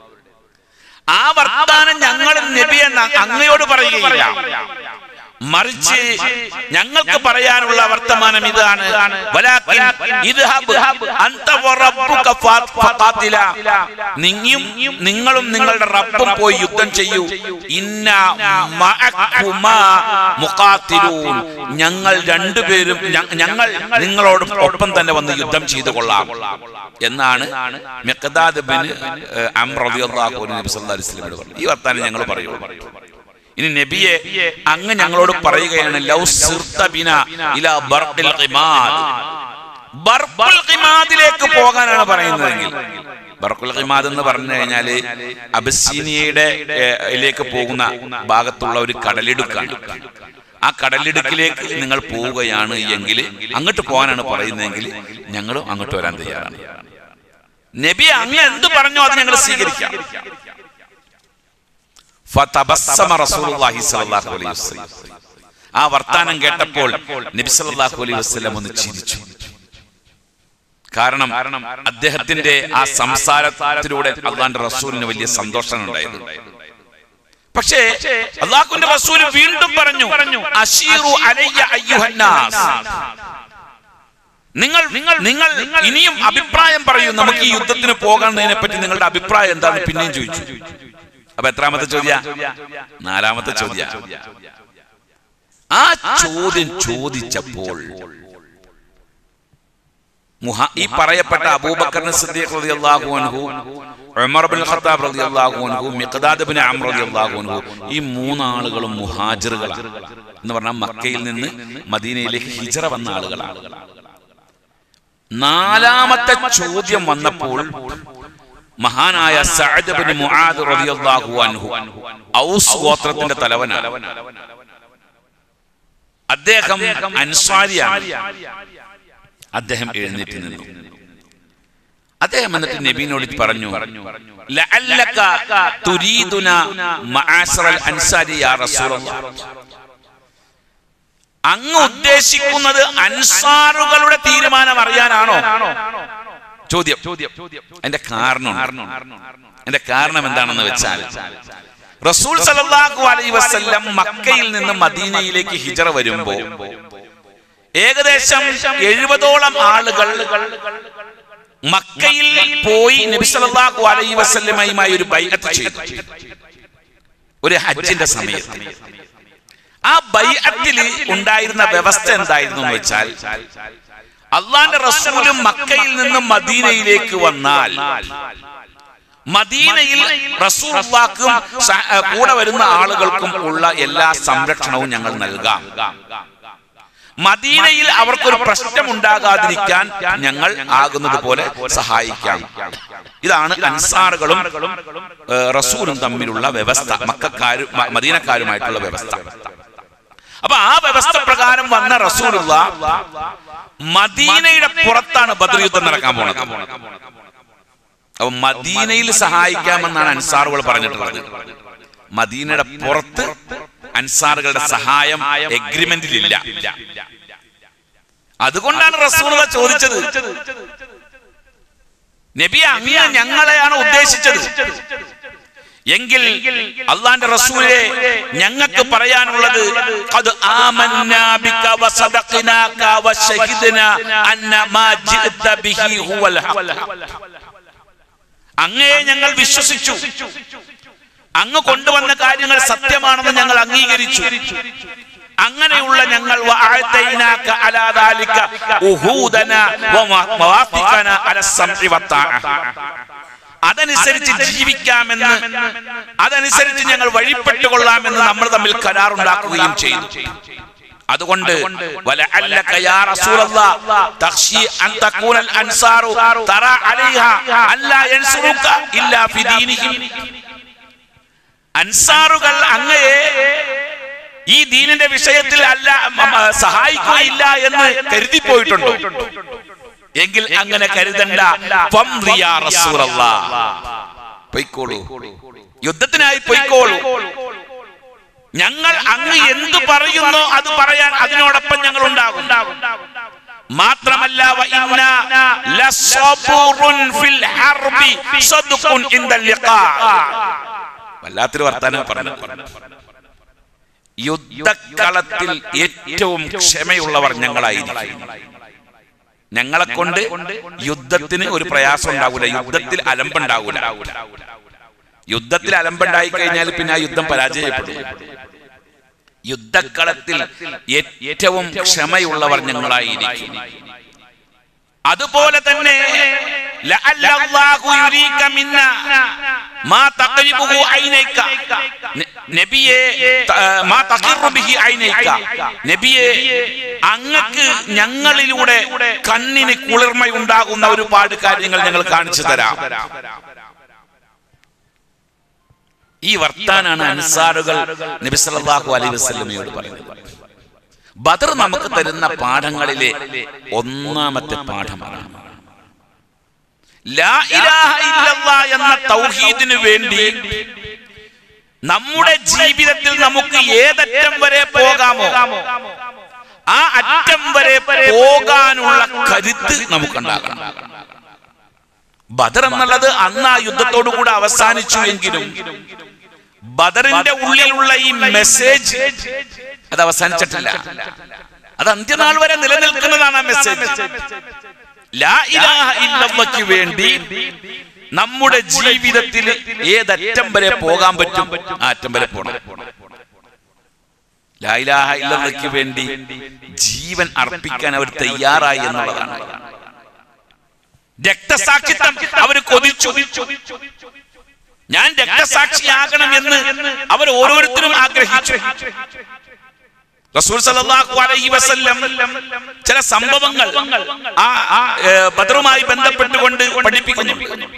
ആ വർത്താനം ഞങ്ങൾ നബിയെ ന- അങ്ങയോട് പറയുകയില്ല മറിച്ച് ഞങ്ങൾക്ക് പറയാനുള്ള വർത്തമാനം ഇതാണ് വലാകിൻ ഇദ്ഹബ് അന്ത വറബ്ബുക ഫാ- ഫഖാത്തില. നിങ്ങളും നിങ്ങളും നിങ്ങളുടെ റബ്ബും പോയി യുദ്ധം ചെയ്യൂ ഇന്ന മഅക്കുമാ മുഖാത്തിലൂൻ ഞങ്ങൾ രണ്ടുപേരും ഞ- ഞങ്ങൾ നിങ്ങളോട് ഒപ്പം തന്നെ വന്ന് യുദ്ധം ചെയ്തു കൊള്ളാം എന്നാണ് മിഖ്ദാദ് ബിൻ ഏഹ്, അംർ റളിയല്ലാഹു അൻഹു നബി സല്ലല്ലാഹു അലൈഹി വസല്ലമയോട് പറഞ്ഞു ഈ വർത്താനം ഞങ്ങൾ പറയൂ ഇനി നബിയെ അങ്ങ് ഞങ്ങളോട് പറയുകയാണ് ലൗ സിർത ബിന ഇലാ ബർഖിൽ ഖിമാദ് ബർഖുൽ ഖിമാദിലേക്ക് പോകാനാണ് പറയുന്നതെങ്കിൽ ബർഖുൽ ഖിമാദ് എന്ന് പറഞ്ഞു കഴിഞ്ഞാല് അബസീനിയയുടെ ഏഹ്, ലേക്ക് പോകുന്ന ഭാഗത്തുള്ള ഒരു കടലിടുക്കാണ് ആ കടലിടുക്കിലേക്ക് നിങ്ങൾ പോവുകയാണ് എങ്കിൽ അങ്ങോട്ട് പോകാനാണ് പറയുന്നതെങ്കിൽ ഞങ്ങളും അങ്ങോട്ട് വരാൻ തയ്യാറാണ് നബി അങ്ങ് എന്ത് പറഞ്ഞോ അത് ഞങ്ങൾ സ്വീകരിക്കാം ഫതബസ്സമ റസൂലുള്ളാഹി സ്വല്ലല്ലാഹു അലൈഹി വസല്ലം. ആ വർത്താനം കേട്ടപ്പോൾ നബി സല്ലല്ലാഹു അലൈഹി വസല്ലം ഒന്ന് ചിരിച്ചു കാരണം അദ്ദേഹത്തിന്റെ ആ സംസാരത്തിലൂടെ അള്ളാന്റെ റസൂലിന് വലിയ സന്തോഷം ഉണ്ടായത് പക്ഷേ അള്ളാഹുവിന്റെ റസൂൽ വീണ്ടും പറഞ്ഞു അഷീറു അലയ്യ അയ്യുഹന്നാസ് നിങ്ങൾ നിങ്ങൾ നിങ്ങൾ ഇനിയും അഭിപ്രായം പറയൂ നമുക്ക് ഈ യുദ്ധത്തിന് പോകാന്നതിനെ പറ്റി നിങ്ങളുടെ അഭിപ്രായം എന്താണെന്ന് പിന്നെയും ചോദിച്ചു അപ്പൊ എത്രാമത്തെ ചോദ്യ നാലാമത്തെ ചോദ്യ ആ ചോദ്യം ചോദിച്ചപ്പോൾ മുഹ ഈ പറയപ്പെട്ട അബൂബക്കർ സിദ്ദീഖ് റളിയല്ലാഹു അൻഹു ഉമർ ബിൻ ഖത്താബ് റളിയല്ലാഹു അൻഹു മിഖ്ദാദ് ബിൻ അംർ റളിയല്ലാഹു അൻഹു ഈ മൂന്നാളുകളും മുഹാജിറുകളാണ് എന്ന് പറഞ്ഞാൽ മക്കയിൽ നിന്ന് മദീനയിലേക്ക് ഹിജറ വന്ന ആളുകളാണ് നാലാമത്തെ ചോദ്യം വന്നപ്പോൾ മഹാനായ സഅദ് ബിൻ മുആദ് റളിയല്ലാഹു അൻഹു ഔസ് ഗോത്രത്തിന്റെ തലവനാണ് അദ്ദേഹം അൻസ്വാരിയാണ് അദ്ദേഹം എഴുന്നേറ്റ് നിന്നു അദ്ദേഹം എന്നിട്ട് നബീനോട് പറഞ്ഞു ലഅല്ലക തുരീദുന മആസറൽ അൻസാരി യാ റസൂലല്ലാഹ് അങ്ങ് ഉദ്ദേശിക്കുന്നത് അൻസാറുകളുടെ തീരുമാനം അറിയാനാണോ ചോദ്യം അതിന്റെ കാരണം അതിന്റെ കാരണം എന്താണെന്ന് വെച്ചാൽ റസൂൽ സല്ലല്ലാഹു അലൈഹി വസല്ലം മക്കയിൽ നിന്ന് മദീനയിലേക്ക് ഹിജറ വരുമ്പോ ഏകദേശം എഴുപതോളം ആളുകൾ മക്കയിൽ പോയി നബി സല്ലല്ലാഹു അലൈഹി വസല്ലമയുമായി ഒരു ബൈഅത്ത് ചെയ്തു ഒരു ഹജ്ജിന്റെ സമയത്ത് ആ ബൈഅത്തിൽ ഉണ്ടായിരുന്ന വ്യവസ്ഥ എന്തായിരുന്നു എന്ന് വെച്ചാൽ അള്ളാന്റെ റസൂലും മക്കയിൽ നിന്ന് മദീനയിലേക്ക് വന്നാൽ മദീനയിൽ റസൂലുള്ളാക്കും സ- ഏ, കൂടെ വരുന്ന ആളുകൾക്കും ഉള്ള എല്ലാ സംരക്ഷണവും ഞങ്ങൾ നൽകാം മദീനയിൽ അവർക്കൊരു പ്രശ്നം ഉണ്ടാകാതിരിക്കാൻ ഞങ്ങൾ ആകുന്നത് പോലെ സഹായിക്കാം ഇതാണ് അൻസാറുകളും ഏ, റസൂലും തമ്മിലുള്ള വ്യവസ്ഥ മക്കാരും മദീനക്കാരുമായിട്ടുള്ള വ്യവസ്ഥ അപ്പൊ ആ വ്യവസ്ഥ പ്രകാരം വന്ന റസൂലുള്ള മദീനയുടെ പുറത്താണ് ബദർ യുദ്ധം നടക്കാൻ പോണത് അപ്പൊ മദീനയിൽ സഹായിക്കാമെന്നാണ് അൻസാറുകൾ പറഞ്ഞിട്ടുള്ളത് മദീനയുടെ പുറത്ത് അൻസാറുകളുടെ സഹായം എഗ്രിമെന്റിലില്ല അതുകൊണ്ടാണ് റസൂലുള്ള ചോദിച്ചത് നബി അങ്ങ് ഞങ്ങളെയാണ് ഉദ്ദേശിച്ചത് എങ്കിൽ അള്ളാന്റെ റസൂലെ ഞങ്ങൾക്ക് പറയാനുള്ളത് ഖദ് ആമന്നാ ബിക വസദഖ്നാക വശഹിദ്നാ അന്ന മാ ജിഅത ബിഹി ഹുവൽ ഹഖ് അങ്ങയെ ഞങ്ങൾ വിശ്വസിച്ചു അങ്ങ് കൊണ്ടുവന്ന കാര്യങ്ങൾ സത്യമാണെന്ന് ഞങ്ങൾ അംഗീകരിച്ചു അങ്ങനെയുള്ള ഞങ്ങൾ വഅഅതൈനാക അലാ ദാലിക ഉഹൂദന വമവാത്തിഖന അല സംഇ വത്താഅ അതനുസരിച്ച് ജീവിക്കാമെന്ന് അതനുസരിച്ച് ഞങ്ങൾ വഴിപ്പെട്ടുകൊള്ളാമെന്ന് നമ്മൾ തമ്മിൽ കരാറുണ്ടാക്കുകയും ചെയ്തു അതുകൊണ്ട് വലഅല്ലക യാ റസൂലല്ലാഹ് തഖ്ശി അൻ തകൂനൽ അൻസാറു തറ അലൈഹ അല്ലാ യൻസുറുക ഇല്ലാ ഫി ദീനിഹിം അൻസാറുകൾ അങ്ങയെ ഈ ദീനിന്റെ വിഷയത്തിൽ അല്ല മ- മ- സഹായിക്കുകയില്ല എന്ന് കരുതി പോയിട്ടുണ്ടോ എങ്കിൽ അങ്ങനെ കരുതണ്ട ഫംദി യാ റസൂലല്ലാഹ്. പൊയ്ക്കോളൂ യുദ്ധത്തിനായി പൊയ്ക്കോളൂ ഞങ്ങൾ അങ്ങ് എന്തു പറയുന്നോ അത് പറയാൻ അതിനോടൊപ്പം ഞങ്ങൾ ഉണ്ടാകും മാത്രമല്ല വ ഇന്നാ ലസബൂറുൻ ഫിൽ ഹർബി സദ്ഖുൻ ഇൻദൽ ലിഖാ വല്ലാത്തൊരു വർത്താനം പറഞ്ഞു യുദ്ധക്കളത്തിൽ ഏറ്റവും ക്ഷമയുള്ളവർ ഞങ്ങളായിരിക്കും ഞങ്ങളെ കൊണ്ട് യുദ്ധത്തിന് ഒരു പ്രയാസം ഉണ്ടാകൂല യുദ്ധത്തിൽ അലമ്പുണ്ടാകൂല യുദ്ധത്തിൽ അലമ്പുണ്ടായി കഴിഞ്ഞാൽ പിന്നെ ആ യുദ്ധം പരാജയപ്പെടും യുദ്ധക്കളത്തിൽ ഏറ്റവും ക്ഷമയുള്ളവർ ഞങ്ങളായിരിക്കും അതുപോലെ തന്നെ ലഅല്ലല്ലാഹു യുരീക മിന്ന മാ തഖരിബുഹു ഐനൈക ന- നബിയെ ത- മാ തഖിറു ബിഹി ഐനൈക നബിയെ അങ്ങക്ക് ഞങ്ങളിലൂടെ കണ്ണിന് കുളിർമയുണ്ടാകുന്ന ഒരുപാട് കാര്യങ്ങൾ ഞങ്ങൾ കാണിച്ചു തരാം ഈ വർത്താനാണ് അൻസാറുകൾ നബി സല്ലല്ലാഹു അലൈഹി വസല്ലമയോട് പറയുന്നത് ബദർ നമുക്ക് തരുന്ന പാഠങ്ങളിലെ ഒന്നാമത്തെ പാഠമാണ് ലാ ഇലാഹ ഇല്ലല്ലാ എന്ന തൗഹീദിന് വേണ്ടി നമ്മുടെ ജീവിതത്തിൽ നമുക്ക് ഏതറ്റം വരെ പോകാമോ ആ അറ്റം വരെ പോകാനുള്ള കരുത്ത് നമുക്കുണ്ടാകണം ബദർ എന്നുള്ളത് അന്ന് ആ യുദ്ധത്തോടു കൂടെ അവസാനിച്ചു എങ്കിലും ബദറിന്റെ ഉള്ളിലുള്ള ഈ മെസ്സേജ് അത് അവസാനിച്ചിട്ടില്ല അത് അന്ത്യനാൾ വരെ നിലനിൽക്കുന്നതാണ് ആ മെസ്സേജ് ലാ ഇലാഹ ഇല്ലല്ലയ്ക്ക് വേണ്ടി നമ്മുടെ ജീവിതത്തിൽ ഏതറ്റം വരെ പോകാൻ പറ്റും ആ അറ്റം വരെ പോകണം ലാ ഇലാഹ ഇല്ലല്ലയ്ക്ക് വേണ്ടി ജീവൻ അർപ്പിക്കാൻ അവർ തയ്യാറായി എന്നുള്ളതാണ് രക്തസാക്ഷിത്വം അവർ കൊതിച്ചു ഞാൻ രക്തസാക്ഷിയാകണം എന്ന് അവർ ഓരോരുത്തരും ആഗ്രഹിച്ചു റസൂൽ സല്ലല്ലാഹു അലൈഹി വസല്ലം ചില സംഭവങ്ങൾ ആ ആ, ഏ, ബദറുമായി ബന്ധപ്പെട്ടുകൊണ്ട് പഠിപ്പിക്കുന്നു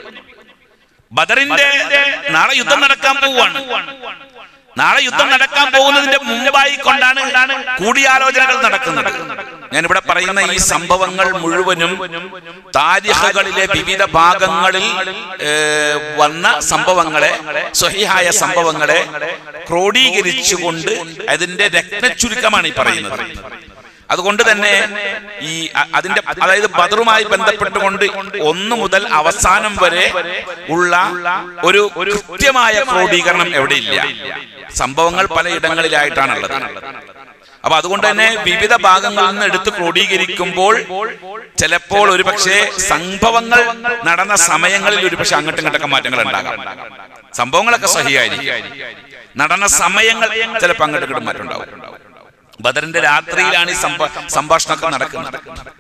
ബദറിന്റെ നാളെ യുദ്ധം നടക്കാൻ പോവുകയാണ് നാളെ യുദ്ധം നടക്കാൻ പോകുന്നതിന്റെ മുമ്പായി കൊണ്ടാണ് കൂടിയാലോചനകൾ നടക്കുന്നത് ഞാൻ ഇവിടെ പറയുന്ന ഈ സംഭവങ്ങൾ മുഴുവനും താരിഖകളിലെ വിവിധ ഭാഗങ്ങളിൽ ഏ, വന്ന സംഭവങ്ങളെ സ്വഹിഹായ സംഭവങ്ങളെ ക്രോഡീകരിച്ചുകൊണ്ട് അതിന്റെ രത്നച്ചുരുക്കമാണ് ഈ പറയുന്നത് അതുകൊണ്ട് തന്നെ ഈ അ- അതിന്റെ അതായത് ബദറുമായി ബന്ധപ്പെട്ടുകൊണ്ട് ഒന്ന് മുതൽ അവസാനം വരെ ഉള്ള ഒരു കൃത്യമായ ക്രോഡീകരണം എവിടെയില്ല സംഭവങ്ങൾ പലയിടങ്ങളിലായിട്ടാണുള്ളത് അപ്പൊ അതുകൊണ്ട് തന്നെ വിവിധ ഭാഗങ്ങളിൽ നിന്ന് എടുത്ത് ക്രോഡീകരിക്കുമ്പോൾ ചിലപ്പോൾ ഒരു പക്ഷേ സംഭവങ്ങൾ നടന്ന സമയങ്ങളിൽ ഒരു പക്ഷെ അങ്ങോട്ടും ഇങ്ങോട്ടൊക്കെ മാറ്റങ്ങൾ ഉണ്ടാകാം സംഭവങ്ങളൊക്കെ സഹിയായിരിക്കും നടന്ന സമയങ്ങൾ ചിലപ്പോൾ അങ്ങോട്ടും ഇങ്ങോട്ടും മാറ്റം ഉണ്ടാവും ബദറിന്റെ രാത്രിയിലാണ് ഈ സംഭ സംഭാഷണമൊക്കെ നടക്കുന്നത്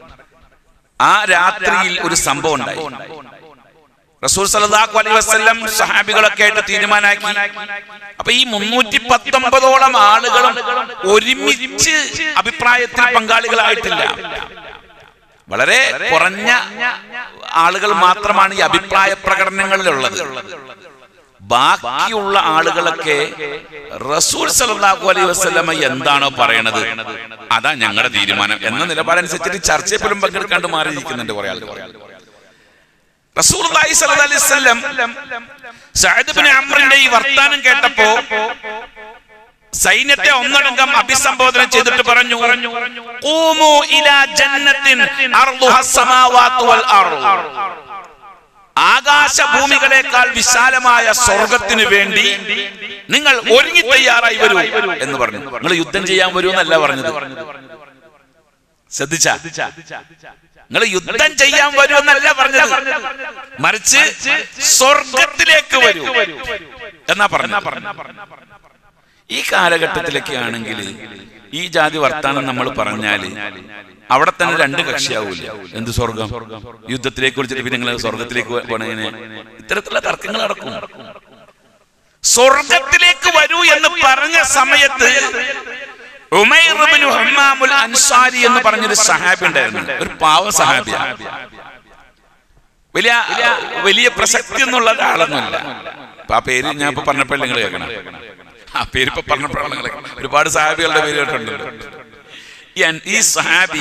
ആ രാത്രിയിൽ ഒരു സംഭവം ഉണ്ടായി റസൂൽ സല്ലല്ലാഹു അലൈഹി വസല്ലം സഹാബികളൊക്കെ ആയിട്ട് തീരുമാനാക്കി അപ്പൊ ഈ മുന്നൂറ്റി പത്തൊമ്പതോളം ആളുകളും ഒരുമിച്ച് അഭിപ്രായത്തിൽ പങ്കാളികളായിട്ടില്ല വളരെ കുറഞ്ഞ ആളുകൾ മാത്രമാണ് ഈ അഭിപ്രായ പ്രകടനങ്ങളിലുള്ളത് ബാക്കിയുള്ള ആളുകളൊക്കെ റസൂൽ സല്ലല്ലാഹു അലൈഹി വസല്ലമ എന്താണോ പറയണത് അതാ ഞങ്ങളുടെ തീരുമാനം എന്ന നിലപാടനുസരിച്ചിട്ട് ചർച്ചയിൽ പോലും പങ്കെടുക്കാണ്ട് മാറിയിരിക്കുന്നുണ്ട് കുറെ ആളുകൾ റസൂലുള്ളാഹി സ്വല്ലല്ലാഹു അലൈഹി വസല്ലം സഅദ് ഇബ്നു അംറിന്റെ ഈ വർത്താനം കേട്ടപ്പോ സൈന്യത്തെ ഒന്നടങ്കം അഭിസംബോധന ചെയ്തിട്ട് പറഞ്ഞു ഖൂമു ഇലാ ജന്നത്തിൻ അർളുഹ സമാവാത്തു വൽ അർള് ആകാശഭൂമികളെക്കാൾ വിശാലമായ സ്വർഗത്തിന് വേണ്ടി നിങ്ങൾ ഒരുങ്ങി തയ്യാറായി വരൂ എന്ന് പറഞ്ഞു നിങ്ങൾ യുദ്ധം ചെയ്യാൻ വരൂ എന്നല്ല പറഞ്ഞത് ശ്രദ്ധിച്ച നിങ്ങൾ യുദ്ധം ചെയ്യാൻ വരൂ എന്നല്ല പറഞ്ഞത് മറിച്ച് സ്വർഗത്തിലേക്ക് വരൂ എന്നാ പറഞ്ഞു ഈ കാലഘട്ടത്തിലൊക്കെ ആണെങ്കിൽ ഈ ജാതി വർത്താനം നമ്മൾ പറഞ്ഞാല് അവിടെ തന്നെ രണ്ട് കക്ഷിയാവൂല എന്ത് സ്വർഗം യുദ്ധത്തിലേക്ക് വിളിച്ചിട്ട് പിന്നെ നിങ്ങൾ സ്വർഗത്തിലേക്ക് പോണതിന് ഇത്തരത്തിലുള്ള തർക്കങ്ങൾ നടക്കും സ്വർഗത്തിലേക്ക് വരൂ എന്ന് പറഞ്ഞ സമയത്ത് ഉമൈർ ഇബ്നു ഹമ്മാമുൽ അൻസാരി എന്ന് പറഞ്ഞൊരു സഹാബി ഉണ്ടായിരുന്നു ഒരു പാവ സഹാബിയ വലിയ വലിയ പ്രസക്തി എന്നുള്ള ഒരാളൊന്നുമല്ല അപ്പൊ ആ പേര് ഞാൻ ഇപ്പൊ പറഞ്ഞപ്പോൾ നിങ്ങൾ കേൾക്കണം ആ പേര് ഇപ്പൊ പറഞ്ഞപ്പോഴാണ് നിങ്ങൾ കേൾക്കണം. ഒരുപാട് സഹാബികളുടെ പേര് കേട്ടിട്ടുണ്ടല്ലോ ഈ അൻ- ഈ സഹാബി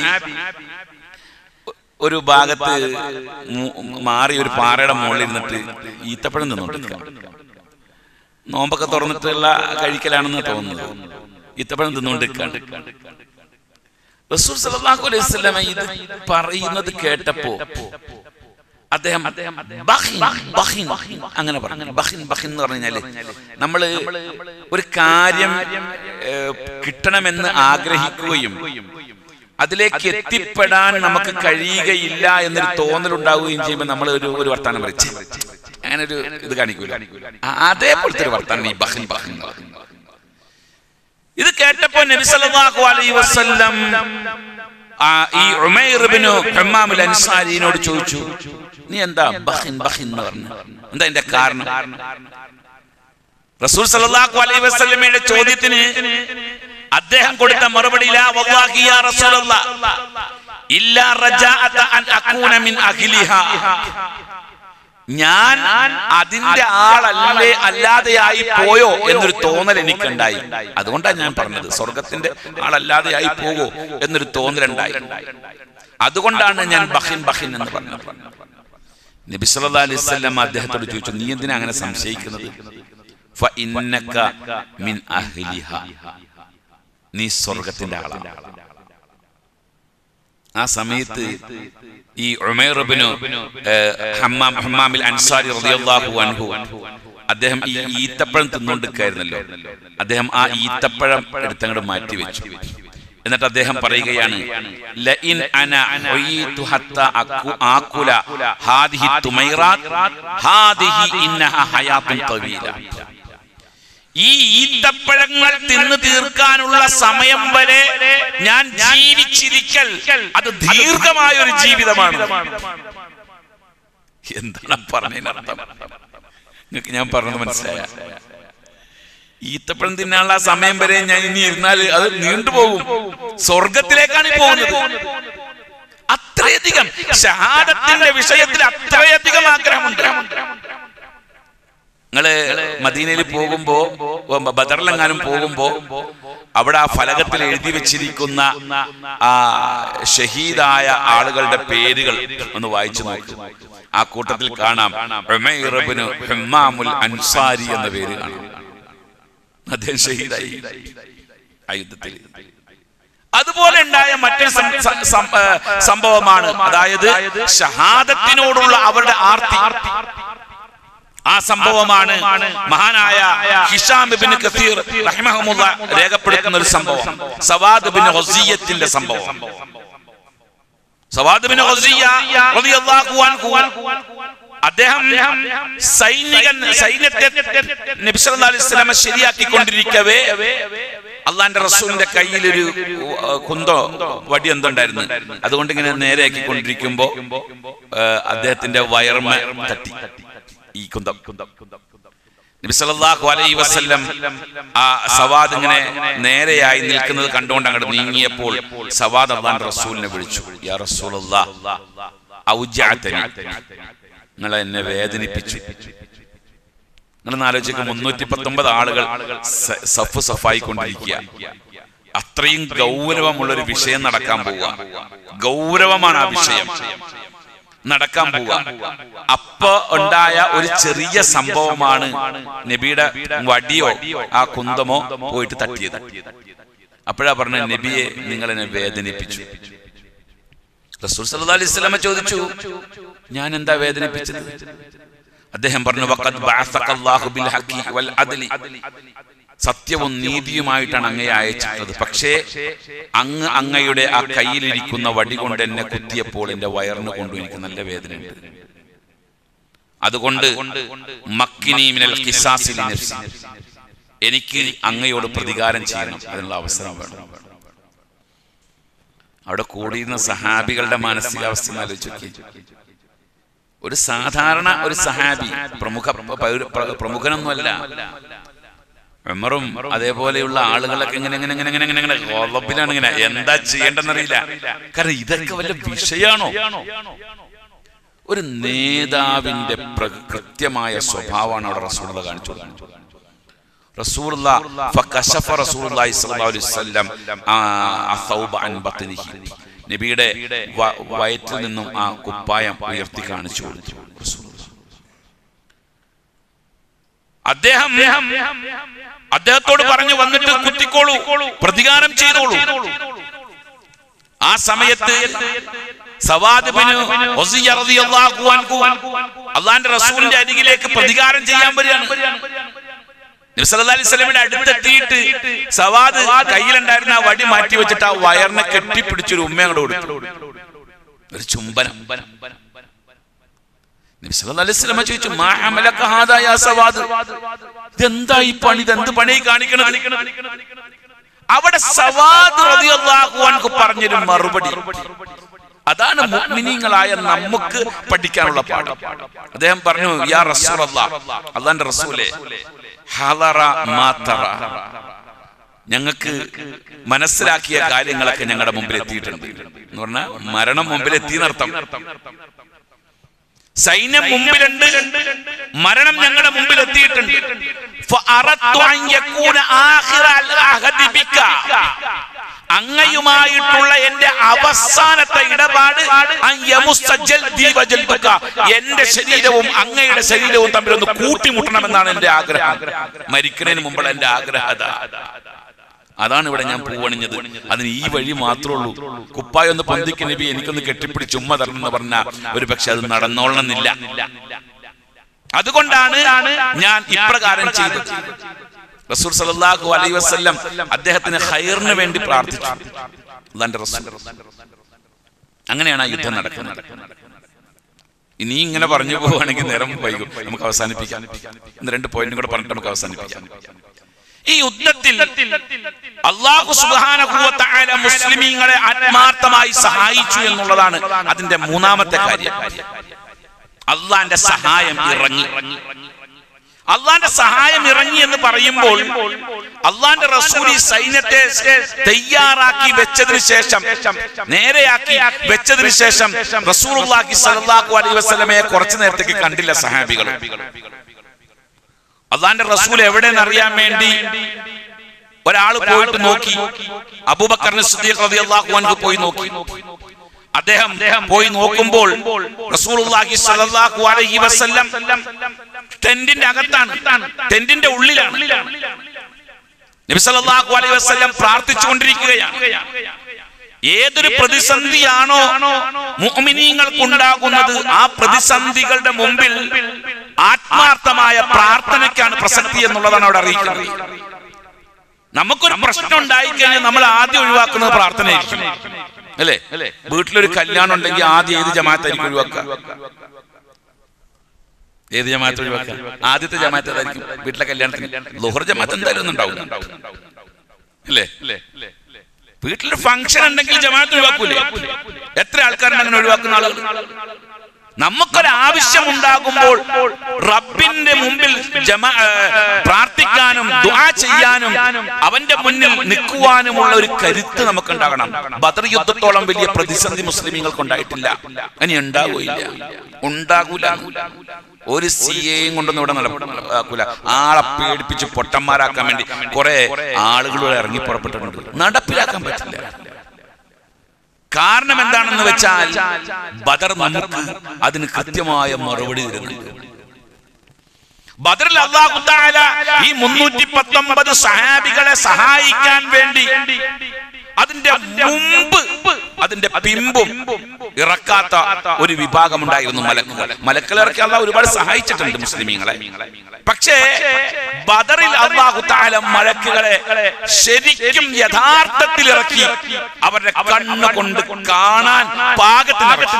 ഒരു ഭാഗത്ത് മു- മാറി ഒരു പാറയുടെ മുകളിൽ ഇരുന്നിട്ട് ഈത്തപ്പഴം നിന്നോണ്ടിരിക്കുക നോമ്പൊക്കെ തുറന്നിട്ടുള്ള കഴിക്കലാണെന്ന് തോന്നുന്നത് ഈത്തപ്പഴം തിന്നുകൊണ്ടിരിക്കാണ്ട് റസൂൽ സല്ലല്ലാഹു അലൈഹി വസല്ലമ ഇത് പറയുന്നത് കേട്ടപ്പോ അദ്ദേഹം ബഹിൻ, ബഹിൻ, അങ്ങനെ പറഞ്ഞു ബഹിൻ ബഹിൻ എന്ന് പറഞ്ഞു കഴിഞ്ഞാല് നമ്മള് ഒരു കാര്യം ഏഹ്, കിട്ടണമെന്ന് ആഗ്രഹിക്കുകയും അതിലേക്ക് എത്തിപ്പെടാൻ നമുക്ക് കഴിയുകയില്ല എന്നൊരു തോന്നലുണ്ടാവുകയും ചെയ്യുമ്പോൾ നമ്മൾ ഒരു ഒരു വർത്താനം പറയും അങ്ങനെ ഒരു ഇത് കാണിക്കൂല ആ- അതേപോലത്തെ ഒരു വർത്താനം ഈ ബഹിൻ ബഹിൻ എന്ന് പറയുന്നത്. ഇത് കേട്ടപ്പോ നബി സല്ലല്ലാഹു അലൈഹി വസല്ലം ആ, ഈ ഉമൈർ ഇബ്നു ഹമ്മാമുൽ അൻസാരിനോട് ചോദിച്ചു നീ എന്താ ബഹിൻ ബഹിൻ എന്ന് പറഞ്ഞു എന്താ ഇതിന്റെ കാരണം റസൂൽ സല്ലല്ലാഹു അലൈഹി വസല്ലമയുടെ ചോദ്യത്തിന് അദ്ദേഹം കൊടുത്ത മറുപടി ലാ വല്ലാഹി യാ റസൂലല്ലാഹ് ഇല്ലാ റജാഅത അൻ അകൂന മിൻ അഹ്ലിഹാ ഞാൻ അതിന്റെ ആളല്ലേ അല്ലാതെയായി പോയോ എന്നൊരു തോന്നൽ എനിക്കുണ്ടായി അതുകൊണ്ടാണ് ഞാൻ പറഞ്ഞത് സ്വർഗത്തിന്റെ ആളല്ലാതെയായി പോകോ എന്നൊരു തോന്നലുണ്ടായി അതുകൊണ്ടാണ് ഞാൻ ബഹിൻ ബഹിൻ എന്ന് പറഞ്ഞത് നബി സല്ലല്ലാഹു അലൈഹി വസല്ലം അദ്ദേഹത്തോട് ചോദിച്ചു നീ എന്തിനാ അങ്ങനെ സംശയിക്കുന്നത് ഫഇന്നക മിൻ അഹ്ലിഹ നീ സ്വർഗത്തിന്റെ ആളാണ് ആ സമയത്ത് ഈ ഉമൈർ ഇബ്നു ഏഹ്, ഹമ്മാം ഹമ്മാമിൽ അൻസാരി റളിയല്ലാഹു അൻഹു അദ്ദേഹം ഈ ഈത്തപ്പഴം തിന്നുകൊണ്ടിരിക്കായിരുന്നല്ലോ അദ്ദേഹം ആ ഈത്തപ്പഴം എടുത്തങ്ങോട്ട് മാറ്റി വെച്ചു എന്നിട്ട് അദ്ദേഹം പറയുകയാണ് ലഇൻ അന ഹുയീതു ഹത്താ അക്കു- ആക്കുല ഹാദിഹി തുമൈറാത്ത് ഹാദിഹി ഇന്നഹ ഹയാത്തുൻ തവീല ഈ ഈത്തപ്പഴങ്ങൾ തിന്നു തീർക്കാനുള്ള സമയം വരെ ഞാൻ ജീവിച്ചിരിക്കൽ അത് ദീർഘമായ ഒരു ജീവിതമാണ് എന്താണ് പറഞ്ഞതിനർത്ഥം നിങ്ങൾക്ക് ഞാൻ പറഞ്ഞത് മനസ്സിലായ ഈത്തപ്പഴം തിന്നാനുള്ള സമയം വരെ ഞാൻ ഇനി ഇരുന്നാൽ അത് നീണ്ടുപോകും സ്വർഗത്തിലേക്കാണ് ഈ പോകുന്നത് അത്രയധികം ഷഹാദത്തിന്റെ വിഷയത്തിൽ അത്രയധികം ആഗ്രഹമുണ്ട് നിങ്ങള് മദീനയിൽ പോകുമ്പോ ബദറിലെങ്ങാനും പോകുമ്പോ അവിടെ ആ ഫലകത്തിൽ എഴുതി വെച്ചിരിക്കുന്ന ആ ഷഹീദായ ആളുകളുടെ പേരുകൾ ഒന്ന് വായിച്ചു നോക്ക് ആ കൂട്ടത്തിൽ കാണാം ഉമൈർ ഇബ്നു ഹമ്മാമുൽ അൻസാരി എന്ന പേര് കാണാം അദ്ദേഹം ഷഹീദായി ആ യുദ്ധത്തിൽ അതുപോലെ ഉണ്ടായ മറ്റൊരു സം- സം- സം- ഏ, സംഭവമാണ് അതായത് ഷഹാദത്തിനോടുള്ള അവരുടെ ആർത്തി ആ സംഭവമാണ് മഹാനായ ഹിഷാം ഇബ്നു കസീർ റഹിമഹുമുള്ള രേഖപ്പെടുത്തുന്ന ഒരു സംഭവം സവാദ് ബിൻ ഹുസിയത്തിന്റെ സംഭവം സവാദ് ബിൻ ഹുസിയ റളിയല്ലാഹു അൻഹു അദ്ദേഹം സൈനികൻ സൈന്യത്തെ നബി സല്ലല്ലാഹു അലൈഹി വസല്ലമ ശരിയാക്കിക്കൊണ്ടിരിക്കവേ അള്ളാന്റെ റസൂലിന്റെ കയ്യിൽ ഒരു കുന്തോ വടി എന്തോ ഉണ്ടായിരുന്നു അതുകൊണ്ട് ഇങ്ങനെ നേരെയാക്കിക്കൊണ്ടിരിക്കുമ്പോ ഏഹ്, അദ്ദേഹത്തിന്റെ വയർമ തട്ടി ഈ കുന്തം നബി സല്ലല്ലാഹു അലൈഹി വസല്ലം ആ സവാദ് ഇങ്ങനെ നേരെയായി നിൽക്കുന്നത് കണ്ടുകൊണ്ട് അങ്ങോട്ട് നീങ്ങിയപ്പോൾ സവാദ് അള്ളാന്റെ റസൂലിനെ വിളിച്ചു യാ റസൂലല്ലാ ഔജഅതനി നിങ്ങൾ എന്നെ വേദനിപ്പിച്ചു നിങ്ങൾ ആലോചിക്കുക മുന്നൂറ്റി പത്തൊമ്പത് ആളുകൾ സ- സഫ് സഫായിക്കൊണ്ടിരിക്കുക അത്രയും ഗൗരവമുള്ള ഒരു വിഷയം നടക്കാൻ പോവുക ഗൗരവമാണ് ആ വിഷയം നടക്കാൻ പോവുക അപ്പൊ ഉണ്ടായ ഒരു ചെറിയ സംഭവമാണ് നബിയുടെ വടിയോ ആ കുന്തമോ പോയിട്ട് തട്ടിയത് അപ്പോഴാ പറഞ്ഞ നബിയെ നിങ്ങൾ എന്നെ വേദനിപ്പിച്ചു റസൂൽ സല്ലല്ലാഹു അലൈഹി വസല്ലമ ചോദിച്ചു ഞാൻ എന്താ വേദനിപ്പിച്ചത് അദ്ദേഹം പറഞ്ഞു വഖദ് ബഅസഖല്ലാഹു ബിൽ ഹഖി വൽ അദ്ലി സത്യവും നീതിയുമായിട്ടാണ് അങ്ങയെ അയച്ചിട്ടത് പക്ഷേ അങ്ങ് അങ്ങയുടെ ആ കയ്യിലിരിക്കുന്ന വടി കൊണ്ട് എന്നെ കുത്തിയപ്പോൾ എന്റെ വയറിന് കൊണ്ടു എനിക്ക് നല്ല വേദനയുണ്ട് അതുകൊണ്ട് മക്കിനി മിനൽ ഖിസാസി ലിനഫ്സി. എനിക്ക് അങ്ങയോട് പ്രതികാരം ചെയ്യണം അതിനുള്ള അവസരം വേണം അവിടെ കൂടിയിരുന്ന സഹാബികളുടെ മാനസികാവസ്ഥ ഒന്ന് ആലോചിച്ച് നോക്കി ഒരു സാധാരണ ഒരു സഹാബി പ്രമുഖ പൗര- പ്ര- പ്രമുഖനൊന്നുമല്ല ഉമറും അതേപോലെയുള്ള ആളുകളൊക്കെ ഇങ്ങനെ ഇങ്ങനെ ഇങ്ങനെ ഇങ്ങനെ ഇങ്ങനെ ഇങ്ങനെ ഗോളപ്പിലാണ് ഇങ്ങനെ എന്താ ചെയ്യേണ്ടെന്നറിയില്ല കാരണം ഇതൊക്കെ വല്ല വിഷയാണോ ഒരു നേതാവിന്റെ പ്ര- കൃത്യമായ സ്വഭാവമാണ് അവിടെ റസൂള്ള കാണിച്ചു കൊടുക്കുന്നത് റസൂലുള്ള ഫകശഫ റസൂലുള്ളാഹി സ്വല്ലല്ലാഹു അലൈഹി വസല്ലം ആ അസൗബ അൻ ബത്നിഹി നബിയുടെ വ- വയറ്റിൽ നിന്നും ആ കുപ്പായം ഉയർത്തി കാണിച്ചു കൊടുത്തു റസൂലുള്ള. അദ്ദേഹം അദ്ദേഹത്തോട് പറഞ്ഞു വന്നിട്ട് കുത്തിക്കോളൂ പ്രതികാരം ചെയ്തോളൂ ആ സമയത്ത് സവാദ് ബിനു ഉസിയ്യ റളിയല്ലാഹു അൻഹു അള്ളാന്റെ റസൂലിന്റെ അരികിലേക്ക് പ്രതികാരം ചെയ്യാൻ വരികയാണ് നബി സല്ലല്ലാഹു അലൈഹി വസല്ലമയുടെ അടുത്തെത്തിയിട്ട് സവാദ് കയ്യിലുണ്ടായിരുന്ന ആ വടി മാറ്റി വെച്ചിട്ട് ആ വയറിനെ കെട്ടിപ്പിടിച്ചൊരു ഉമ്മ അങ്ങോട്ട് കൊടുത്തു ഒരു ചുംബനം നബി സല്ലല്ലാഹു അലൈഹി വസല്ലമ ചോദിച്ചു മാ ഹമലക ഹാദാ യാ സവാദ് ഇതെന്താ ഈ പണി ഇതെന്ത് പണി കാണിക്കണത് അവിടെ സവാദ് റളിയല്ലാഹു അൻഹു പറഞ്ഞൊരു മറുപടി അതാണ് മുഅ്മിനീങ്ങളായ നമുക്ക് പഠിക്കാനുള്ള പാഠം അദ്ദേഹം പറഞ്ഞു യാ റസൂലല്ലാഹ് അള്ളാന്റെ റസൂലേ ഹളറ മാ തറ ഞങ്ങൾക്ക് മനസ്സിലാക്കിയ കാര്യങ്ങളൊക്കെ ഞങ്ങളുടെ മുമ്പിൽ എത്തിയിട്ടുണ്ട് എന്ന് പറഞ്ഞാൽ മരണം മുമ്പിൽ എത്തി നടത്തം സൈന്യം മുമ്പിലുണ്ട് മരണം ഞങ്ങളുടെ മുമ്പിൽ എത്തിയിട്ടുണ്ട് ഫഅറദ്തു അൻ യകൂന ആഖിറ അൽ അഹദി ബിക. അങ്ങയുമായിട്ടുള്ള എന്റെ അവസാനത്തെ ഇടപാട് അൻ യമുസ്സ ജൽദി വജൽബക. എന്റെ ശരീരവും അങ്ങയുടെ ശരീരവും തമ്മിൽ ഒന്ന് കൂട്ടിമുട്ടണമെന്നാണ് എന്റെ ആഗ്രഹം മരിക്കുന്നതിന് മുമ്പുള്ള എന്റെ ആഗ്രഹം അതാ അതാണ് ഇവിടെ ഞാൻ പൂവണിഞ്ഞത് അതിന് ഈ വഴി മാത്രമേ ഉള്ളൂ കുപ്പായ ഒന്ന് പൊന്തിക്ക് നബി എനിക്കൊന്ന് കെട്ടിപ്പിടിച്ച് ഉമ്മ തരണം എന്ന് പറഞ്ഞാൽ ഒരു പക്ഷെ അത് നടന്നോളണമെന്നില്ല അതുകൊണ്ടാണ് ഞാൻ ഇപ്രകാരം ചെയ്തത് റസൂൽ സല്ലല്ലാഹു അലൈഹി വസല്ലം അദ്ദേഹത്തിന് ഹൈറിന് വേണ്ടി പ്രാർത്ഥിച്ചു അള്ളാന്റെ റസൂൽ അങ്ങനെയാണ് ആ യുദ്ധം നടക്കുന്നത് ഇനി ഇങ്ങനെ പറഞ്ഞു പോവുകയാണെങ്കിൽ നേരം വൈകും നമുക്ക് അവസാനിപ്പിക്കാം ഇന്ന് രണ്ട് പോയിന്റും കൂടെ പറഞ്ഞിട്ട് നമുക്ക് അവസാനിപ്പിക്കാം ഈ യുദ്ധത്തിൽ അള്ളാഹു സുബാനുഭവത്തായ മുസ്ലിമീങ്ങളെ ആത്മാർത്ഥമായി സഹായിച്ചു എന്നുള്ളതാണ് അതിന്റെ മൂന്നാമത്തെ കാര്യം അള്ളാന്റെ സഹായം ഇറങ്ങി അള്ളാന്റെ സഹായം ഇറങ്ങി എന്ന് പറയുമ്പോൾ അള്ളാന്റെ റസൂൽ ഈ സൈന്യത്തെ തയ്യാറാക്കി വെച്ചതിന് ശേഷം നേരെയാക്കി വെച്ചതിന് ശേഷം റസൂലുള്ളാഹി സ്വല്ലല്ലാഹു അലൈഹി വസല്ലമയെ കുറച്ചു നേരത്തേക്ക് കണ്ടില്ല സഹാബികൾ അള്ളാന്റെ റസൂൽ എവിടെയെന്ന് അറിയാൻ വേണ്ടി ഒരാൾ പോയിട്ട് നോക്കി അബൂബക്കറിന് സിദ്ദീഖ് റളിയല്ലാഹു അൻഹു പോയി നോക്കി അദ്ദേഹം പോയി നോക്കുമ്പോൾ റസൂലുള്ളാഹി സ്വല്ലല്ലാഹു അലൈഹി വസല്ലം ടെന്റിന്റെ അകത്താണ് ടെന്റിന്റെ ഉള്ളിലാണ് നബി സല്ലല്ലാഹു അലൈഹി വസല്ലം പ്രാർത്ഥിച്ചുകൊണ്ടിരിക്കുകയാണ് ഏതൊരു പ്രതിസന്ധിയാണോ മുഅ്മിനീങ്ങൾക്കുണ്ടാകുന്നത് ആ പ്രതിസന്ധികളുടെ മുമ്പിൽ ആത്മാർത്ഥമായ പ്രാർത്ഥനയ്ക്കാണ് പ്രസക്തി എന്നുള്ളതാണ് അവിടെ അറിയിക്കുന്നത് നമുക്കൊരു പ്രശ്നം ഉണ്ടായി കഴിഞ്ഞാൽ നമ്മൾ ആദ്യം ഒഴിവാക്കുന്നത് പ്രാർത്ഥനയായിരിക്കും അല്ലേ വീട്ടിലൊരു കല്യാണം ഉണ്ടെങ്കിൽ ആദ്യം ഏത് ജമാഅത്തായിരിക്കും ഒഴിവാക്കുക ഏത് ജമാഅത്ത് ഒഴിവാക്കുക ആദ്യത്തെ ജമാഅത്ത് ഏതായിരിക്കും വീട്ടിലെ കല്യാണത്തിന് ലുഹർ ജമാഅത്ത് എന്തായാലും ഒന്നും ഉണ്ടാവും അല്ലേ വീട്ടിലൊരു ഫംഗ്ഷൻ ഉണ്ടെങ്കിൽ ജമാഅത്ത് ഒഴിവാക്കൂലേ എത്ര ആൾക്കാരുണ്ട് അങ്ങനെ ഒഴിവാക്കുന്ന ആളുകൾ നമുക്കൊരു ആവശ്യം ഉണ്ടാകുമ്പോൾ റബ്ബിന്റെ മുമ്പിൽ ജമ ഏ, പ്രാർത്ഥിക്കാനും ദുആ ചെയ്യാനും അവന്റെ മുന്നിൽ നിൽക്കുവാനുമുള്ള ഒരു കരുത്ത് നമുക്കുണ്ടാകണം ബദർ യുദ്ധത്തോളം വലിയ പ്രതിസന്ധി മുസ്ലിമീങ്ങൾക്ക് ഉണ്ടായിട്ടില്ല ഇനി ഉണ്ടാകൂല ഉണ്ടാകൂല ഒരു സി എയും കൊണ്ടൊന്നും ഇവിടെ നടക്കൂല ആളെ പേടിപ്പിച്ച് പൊട്ടന്മാരാക്കാൻ വേണ്ടി കുറെ ആളുകൾ ഇറങ്ങി പുറപ്പെട്ടിട്ടുണ്ട് നടപ്പിലാക്കാൻ പറ്റില്ല കാരണം എന്താണെന്ന് വെച്ചാൽ ബദർ നമുക്ക് അതിന് കൃത്യമായ മറുപടി തരുന്നുണ്ട് ബദറിൽ അള്ളാഹു തആല ഈ മുന്നൂറ്റി പത്തൊമ്പത് സഹാബികളെ സഹായിക്കാൻ വേണ്ടി അതിന്റെ മുമ്പ് അതിന്റെ പിമ്പും ഇറക്കാത്ത ഒരു വിഭാഗമുണ്ടായിരുന്നു മലക്കുകൾ മലക്കുകൾ ഇറക്കി അള്ളാഹ് ഒരുപാട് സഹായിച്ചിട്ടുണ്ട് മുസ്ലിമീങ്ങളെ പക്ഷേ ബദറിൽ അള്ളാഹു താല മലക്കുകളെ ശരിക്കും യഥാർത്ഥത്തിൽ ഇറക്കി അവരുടെ കണ്ണ് കൊണ്ട് കാണാൻ പാകത്തിന് ഇറക്കി.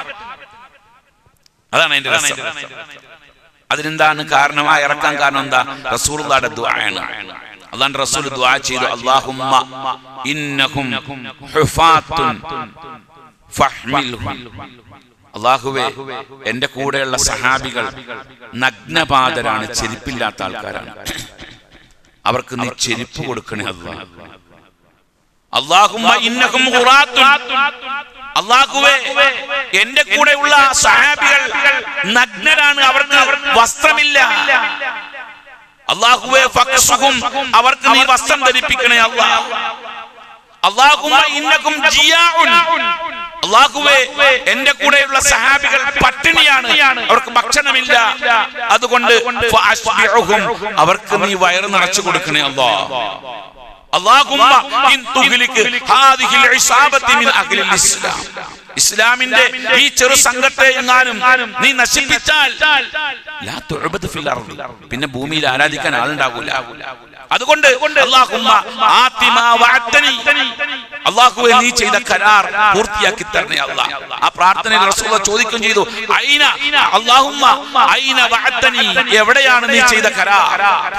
അതാണ് അതിന്റെ രസം അതിനെന്താണ് കാരണം ആ ഇറക്കാൻ കാരണം എന്താ റസൂലുള്ളാഹിയുടെ ദുആയാണ് അള്ളാന്റെ റസൂൽ ദുആ ചെയ്തു അല്ലാഹുമ്മ ഇന്നഹും ഹുഫാത്തുൻ ഫഹ്മിൽഹും അള്ളാഹുവേ എന്റെ കൂടെയുള്ള സഹാബികൾ നഗ്നപാതരാണ് ചെരുപ്പില്ലാത്ത ആൾക്കാരാണ് അവർക്ക് നീ ചെരുപ്പ് കൊടുക്കണേ അല്ലാ അള്ളാഹുമ്മ ഇന്നഹും ഖുറാത്തുൻ അള്ളാഹുവേ എന്റെ കൂടെയുള്ള സഹാബികൾ നഗ്നരാണ് അവർക്ക് വസ്ത്രമില്ല അള്ളാഹുവേ ഫക്സുഹും അവർക്ക് നീ വസ്ത്രം ധരിപ്പിക്കണേ അല്ലാ അള്ളാഹുമ്മ ഇന്നകും ജിയാഉൻ അള്ളാഹുവേ എന്റെ കൂടെയുള്ള സഹാബികൾ പട്ടിണിയാണ് അവർക്ക് ഭക്ഷണമില്ല അതുകൊണ്ട് ഫഅശ്ബിഉഹും അവർക്ക് നീ വയറ് നിറച്ചു കൊടുക്കണേ അല്ലാ അല്ലാഹുമ്മ ഇൻ തുഗ്ലിക് ഹാദിഹിൽ ഇസാബത്തി മിൻ അഹ്ലിൽ ഇസ്ലാം ഇസ്ലാമിന്റെ ഈ ചെറു സംഘത്തെ എങ്ങാനും നീ നശിപ്പിച്ചാൽ ലാ തുഅബദ് ഫിൽ അർദ് പിന്നെ ഭൂമിയിൽ ആരാധിക്കാൻ ആളുണ്ടാകൂല അതുകൊണ്ട് അല്ലാഹുമ്മ ആതിമാ വഅദ്തനി അല്ലാഹുവേ നീ ചെയ്ത കരാർ പൂർത്തിയാക്കി തരണേ അല്ലാ ആ പ്രാർത്ഥനയിൽ റസൂലുള്ള ചോദിക്കുകയും ചെയ്തു ഐന അല്ലാഹുമ്മ ഐന വഅദ്തനി എവിടെയാണ് നീ ചെയ്ത കരാർ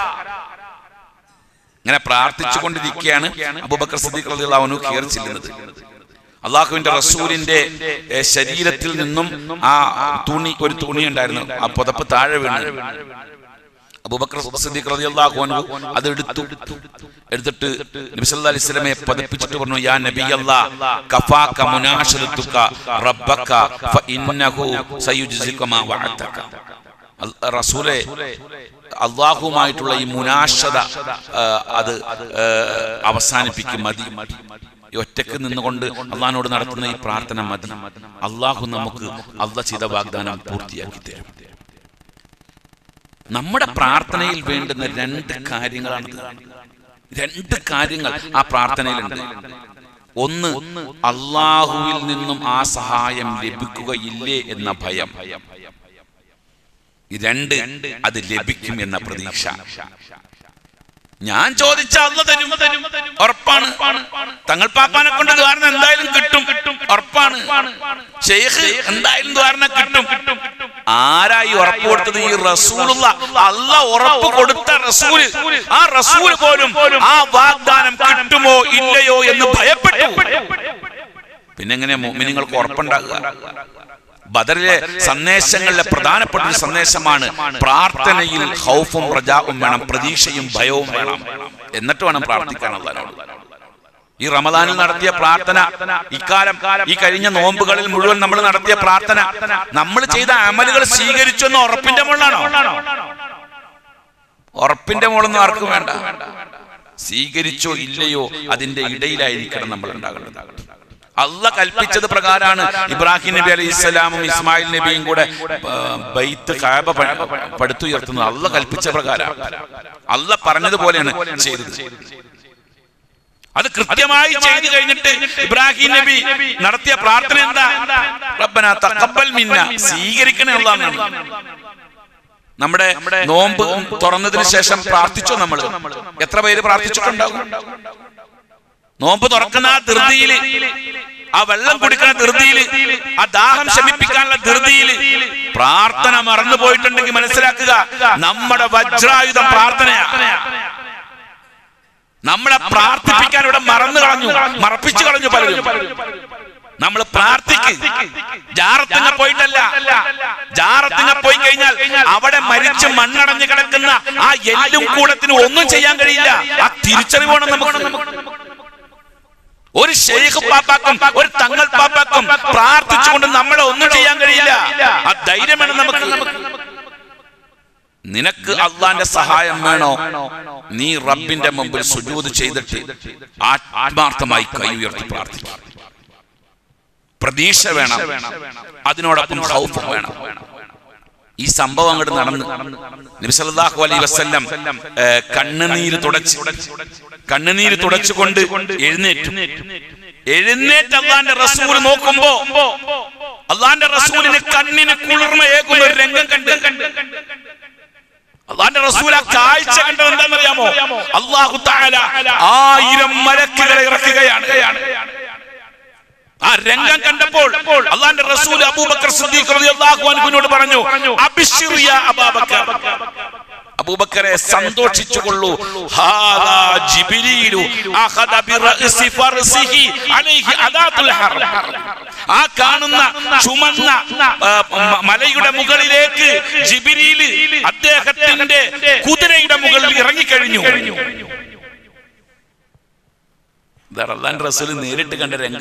ഇങ്ങനെ പ്രാർത്ഥിച്ചു കൊണ്ടിരിക്കുകയാണ് അബൂബക്കർ സിദ്ദീഖ് റളിയല്ലാഹു അൻഹു കയറി ചെല്ലുന്നത് അള്ളാഹുവിന്റെ റസൂലിന്റെ ഏ, ശരീരത്തിൽ നിന്നും ആ തുണി ഒരു തുണി ഉണ്ടായിരുന്നു ആ പുതപ്പ് താഴെ വീണു അബൂബക്കർ സിദ്ദീഖ് റളിയല്ലാഹു അൻഹു അത് എടുത്തു എടുത്തിട്ട് നബി സല്ലല്ലാഹു അലൈഹി വസല്ലമയെ പതിപ്പിച്ചിട്ട് പറഞ്ഞു യാ നബിയല്ലാ കഫാക മുനാശദതുക റബ്ബക ഫഇന്നഹു സയുജ്സിക മാ വഅദക അൽ- റസൂലെ അള്ളാഹുമായിട്ടുള്ള ഈ മുനാശത ആ, അത് ആ, അവസാനിപ്പിക്കും മതി ഈ ഒറ്റക്ക് നിന്നുകൊണ്ട് അള്ളഹാനോട് നടത്തുന്ന ഈ പ്രാർത്ഥന മതി അള്ളാഹു നമുക്ക് അള്ള ചെയ്ത വാഗ്ദാനം പൂർത്തിയാക്കി തരും നമ്മുടെ പ്രാർത്ഥനയിൽ വേണ്ടുന്ന രണ്ട് കാര്യങ്ങളാണ് രണ്ട് കാര്യങ്ങൾ ആ പ്രാർത്ഥനയിലുണ്ട് ഒന്ന് അള്ളാഹുവിൽ നിന്നും ആ സഹായം ലഭിക്കുകയില്ലേ എന്ന ഭയം രണ്ട് അത് ലഭിക്കും എന്ന പ്രതീക്ഷ ഞാൻ ചോദിച്ച അല്ല തരും ഉറപ്പാണ് തങ്ങൾ പാപ്പാനെ കൊണ്ട് ദ്വാരണ എന്തായാലും കിട്ടും ഉറപ്പാണ് ഷെയ്ഖ് എന്തായാലും ദ്വാരണ കിട്ടും ആരായി ഉറപ്പ് കൊടുത്തത് ഈ റസൂലുള്ള അല്ല ഉറപ്പ് കൊടുത്ത റസൂല് ആ റസൂല് പോലും ആ വാഗ്ദാനം കിട്ടുമോ ഇല്ലയോ എന്ന് ഭയപ്പെട്ടു പിന്നെ എങ്ങനെയാ മോമിനിങ്ങൾക്ക് ഉറപ്പുണ്ടാകുക ബദറിലെ സന്ദേശങ്ങളിലെ പ്രധാനപ്പെട്ട ഒരു സന്ദേശമാണ് പ്രാർത്ഥനയിൽ ഹൗഫും പ്രജാവും വേണം പ്രതീക്ഷയും ഭയവും വേണം എന്നിട്ട് വേണം പ്രാർത്ഥിക്കാൻ അള്ളാഹിനോട് ഈ റമദാനിൽ നടത്തിയ പ്രാർത്ഥന ഇക്കാലം ഈ കഴിഞ്ഞ നോമ്പുകളിൽ മുഴുവൻ നമ്മൾ നടത്തിയ പ്രാർത്ഥന നമ്മൾ ചെയ്ത അമലുകൾ സ്വീകരിച്ചു എന്ന ഉറപ്പിന്റെ മുകളിലാണോ ഉറപ്പിന്റെ മുകളൊന്നും ആർക്കും വേണ്ട സ്വീകരിച്ചോ ഇല്ലയോ അതിന്റെ ഇടയിലായിരിക്കണം നമ്മൾ ഉണ്ടാകേണ്ടത് അല്ല കൽപ്പിച്ചത് പ്രകാരമാണ് ഇബ്രാഹിം നബി അലൈഹി ഇസ്ലാമും ഇസ്മായിൽ നബിയും കൂടെ ആ, ബൈത്ത് കാബ പ- പടുത്തുയർത്തുന്നത് അല്ല കൽപ്പിച്ച പ്രകാരം അല്ല പറഞ്ഞതുപോലെയാണ് ചെയ്തത് അത് കൃത്യമായി ചെയ്തു കഴിഞ്ഞിട്ട് ഇബ്രാഹിം നബി നടത്തിയ പ്രാർത്ഥന എന്താ റബ്ബന തഖബ്ബൽ മിന്ന സ്വീകരിക്കണേ അല്ലാഹ് നമ്മുടെ നോമ്പ് തുറന്നതിന് ശേഷം പ്രാർത്ഥിച്ചോ നമ്മൾ എത്ര പേര് പ്രാർത്ഥിച്ചിട്ടുണ്ടാകും നോമ്പ് തുറക്കുന്ന ആ ധൃതിയില് ആ വെള്ളം കുടിക്കുന്ന ധൃതിയില് ആ ദാഹം ശമിപ്പിക്കാനുള്ള ധൃതിയില് പ്രാർത്ഥന മറന്നു പോയിട്ടുണ്ടെങ്കിൽ മനസ്സിലാക്കുക നമ്മുടെ വജ്രായുധം പ്രാർത്ഥനയാണ് നമ്മളെ പ്രാർത്ഥിപ്പിക്കാൻ ഇവിടെ മറന്നു കളഞ്ഞു മറപ്പിച്ചു കളഞ്ഞു പലരും നമ്മൾ പ്രാർത്ഥിക്ക് ജാറത്തിങ്ങ പോയിട്ടല്ല ജാറത്തിങ്ങ പോയി കഴിഞ്ഞാൽ അവിടെ മരിച്ച് മണ്ണടഞ്ഞു കിടക്കുന്ന ആ എല്ലും കൂടത്തിന് ഒന്നും ചെയ്യാൻ കഴിയില്ല ആ തിരിച്ചറിവാണ് നമുക്ക് ഒരു ഷെയ്ഖ് പാപ്പാക്കും ഒരു തങ്ങൾ പാപ്പാക്കും പ്രാർത്ഥിച്ചുകൊണ്ട് നമ്മളെ ഒന്നും ചെയ്യാൻ കഴിയില്ല ആ ധൈര്യം വേണം നമുക്ക് നിനക്ക് അള്ളാന്റെ സഹായം വേണോ നീ റബ്ബിന്റെ മുമ്പിൽ സുജൂത് ചെയ്തിട്ട് ആത്മാർത്ഥമായി കൈ ഉയർത്തി പ്രാർത്ഥിക്കും പ്രതീക്ഷ വേണം അതിനോടൊപ്പം ഹൗഫ് വേണം ഈ സംഭവം അങ്ങോട്ട് നടന്ന് നബിസല്ലാഹു അലൈ വസ്ല്ലം കണ്ണുനീര് തുടച്ച് കണ്ണുനീര് തുടച്ചുകൊണ്ട് എഴുന്നേറ്റു എഴുന്നേറ്റ് അള്ളാന്റെ റസൂൽ നോക്കുമ്പോ അള്ളാന്റെ റസൂലിന് കണ്ണിന് കുളിർമയേകുന്ന ഒരു രംഗം കണ്ട് അള്ളാന്റെ റസൂൽ ആ കാഴ്ച കണ്ടത് എന്താണെന്നറിയാമോ അള്ളാഹു താല ആയിരം മലക്കുകളെ ഇറക്കുകയാണ് ആ രംഗം കണ്ടപ്പോൾ അള്ളാന്റെ റസൂൽ അബൂബക്കർ സിദ്ദീഖ് റളിയല്ലാഹു അൻഹുവിനോട് പറഞ്ഞു അബ്ശിർ യാ അബൂബക്കർ അബൂബക്കറെ സന്തോഷിച്ചുകൊള്ളൂ ഹാദാ ജിബ്രീലു അഖദ ബിറഅസി ഫർസിഹി അലൈഹി അദാത്തുൽ ഹർം ആ കാണുന്ന ചുമന്ന ആ, മ- മലയുടെ മുകളിലേക്ക് ജിബിരിയില് അദ്ദേഹത്തിന്റെ കുതിരയുടെ മുകളിൽ ഇറങ്ങിക്കഴിഞ്ഞു ഇതാണ് അള്ളാന്റെ റസൂൽ നേരിട്ട് കണ്ട രംഗ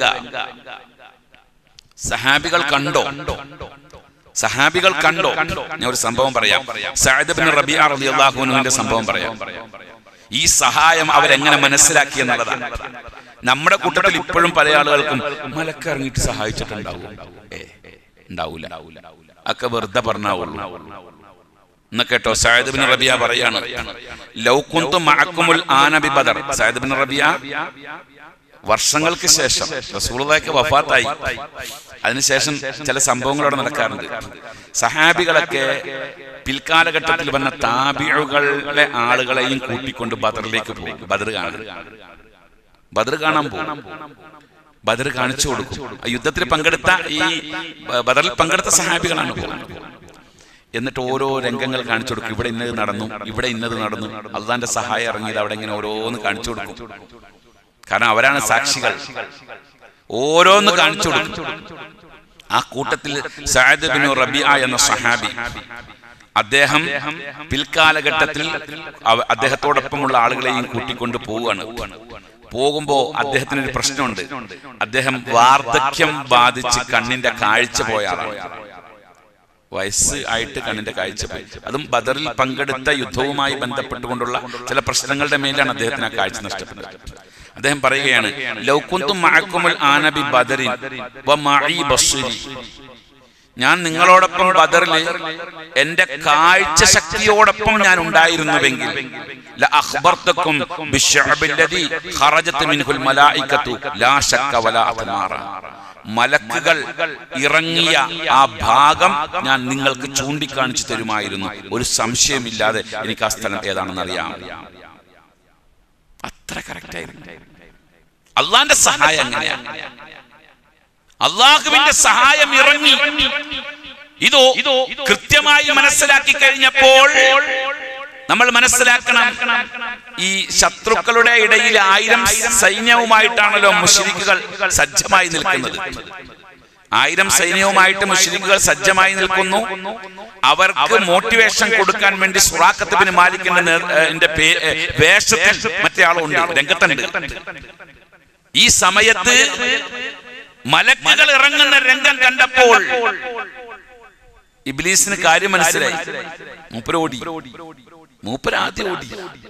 സഹാബികൾ കണ്ടോ സഹാബികൾ കണ്ടോ ഞാൻ ഒരു സംഭവം പറയാം സഅദ് ബിൻ റബിയ റളിയല്ലാഹു അൻഹുവിന്റെ സംഭവം പറയാം ഈ സഹായം അവരെങ്ങനെ മനസ്സിലാക്കി എന്നുള്ളതാണ് നമ്മുടെ കൂട്ടത്തിൽ ഇപ്പോഴും പല ആളുകൾക്കും മലക്കിറങ്ങിയിട്ട് സഹായിച്ചിട്ടുണ്ടാവും ഏ ഉണ്ടാവൂല ഒക്കെ വെറുതെ പറഞ്ഞാവുള്ളൂ എന്നാ കേട്ടോ സയദ് ബിൻ റബിയ പറയാണ് ലൗ കുന്തു മഅക്കുമുൽ ആനബി ബദർ സയദ് ബിൻ റബിയ വർഷങ്ങൾക്ക് ശേഷം റസൂലുള്ളാഹിക്ക് വഫാത്തായി അതിനുശേഷം ചില സംഭവങ്ങൾ അവിടെ നടക്കാറുണ്ട് സഹാബികളൊക്കെ പിൽക്കാലഘട്ടത്തിൽ വന്ന താബിഴുകളുടെ ആളുകളെയും കൂട്ടിക്കൊണ്ട് ബദറിലേക്ക് പോകും ബദർ കാണാൻ ബദർ കാണാൻ പോകും ബദർ കാണിച്ചു കൊടുക്കും ആ യുദ്ധത്തിൽ പങ്കെടുത്ത ഈ ബ- ബദറിൽ പങ്കെടുത്ത സഹാബികളാണ് പോകുന്നത് എന്നിട്ട് ഓരോ രംഗങ്ങൾ കാണിച്ചു കൊടുക്കും ഇവിടെ ഇന്നത് നടന്നു ഇവിടെ ഇന്നത് നടന്നു അള്ളാന്റെ സഹായം ഇറങ്ങിയത് അവിടെ ഇങ്ങനെ ഓരോന്ന് കാണിച്ചു കൊടുക്കും കാരണം അവരാണ് സാക്ഷികൾ ഓരോന്ന് കാണിച്ചു കൊടുക്കും ആ കൂട്ടത്തിൽ സഅദ് ബിൻ റബിയ എന്ന സഹാബി അദ്ദേഹം പിൽക്കാലഘട്ടത്തിൽ അവ- അദ്ദേഹത്തോടൊപ്പമുള്ള ആളുകളെയും കൂട്ടിക്കൊണ്ട് പോവുകയാണ് പോകുമ്പോ അദ്ദേഹത്തിന് ഒരു പ്രശ്നമുണ്ട് അദ്ദേഹം വാർദ്ധക്യം ബാധിച്ച് കണ്ണിന്റെ കാഴ്ച പോയ ആളാണ് വയസ്സ് ആയിട്ട് കണ്ണിന്റെ കാഴ്ച പോയി അതും ബദറിൽ പങ്കെടുത്ത യുദ്ധവുമായി ബന്ധപ്പെട്ടുകൊണ്ടുള്ള ചില പ്രശ്നങ്ങളുടെ മേലാണ് അദ്ദേഹത്തിന് ആ കാഴ്ച നഷ്ടപ്പെട്ടത് അദ്ദേഹം പറയുകയാണ് ലൗകുന്തും മഅക്കുമുൽ ആനബി ബദറിൻ വ മഈ ബസ്രി ഞാൻ നിങ്ങളോടൊപ്പം ബദറിൽ എന്റെ കാഴ്ച ശക്തിയോടൊപ്പം ഞാൻ ഉണ്ടായിരുന്നുവെങ്കിൽ ലഅഖ്ബർതക്കും ബിശ്ശഅബില്ലദി ഖറജത് മിൻഹുൽ മലായികത്തു ലാ ശക്ക വലാ അത്മാറ മലക്കുകൾ ഇറങ്ങിയ ആ ഭാഗം ഞാൻ നിങ്ങൾക്ക് ചൂണ്ടിക്കാണിച്ചു തരുമായിരുന്നു ഒരു സംശയമില്ലാതെ എനിക്ക് ആ സ്ഥലം ഏതാണെന്ന് അറിയാം അത്ര കറക്റ്റ് ആയിരുന്നു അള്ളാന്റെ സഹായം എങ്ങനെയാണ് അള്ളാഹുവിന്റെ സഹായം ഇറങ്ങി ഇതോ കൃത്യമായി മനസ്സിലാക്കി കഴിഞ്ഞപ്പോൾ നമ്മൾ മനസ്സിലാക്കണം ഈ ശത്രുക്കളുടെ ഇടയിൽ ആയിരം സൈന്യവുമായിട്ടാണല്ലോ മുഷരിക്കുകൾ സജ്ജമായി നിൽക്കുന്നത് ആയിരം സൈന്യവുമായിട്ട് മുഷരിക്കുകൾ സജ്ജമായി നിൽക്കുന്നു അവർക്ക് മോട്ടിവേഷൻ കൊടുക്കാൻ വേണ്ടി സുറാഖത്ത് ബിൻ മാലിക്കിന്റെ നേർ- ഏ, ന്റെ പേ- ഏ, വേഷത്തിൽ മറ്റേ ആളുണ്ട് രംഗത്തുണ്ട് ഈ സമയത്ത് മലക്കുകൾ ഇറങ്ങുന്ന രംഗം കണ്ടപ്പോൾ ഇബ്ലീസിന് കാര്യം മനസ്സിലായി മൂപ്പര് ഓടി മൂപ്പര് ആദ്യം ഓടി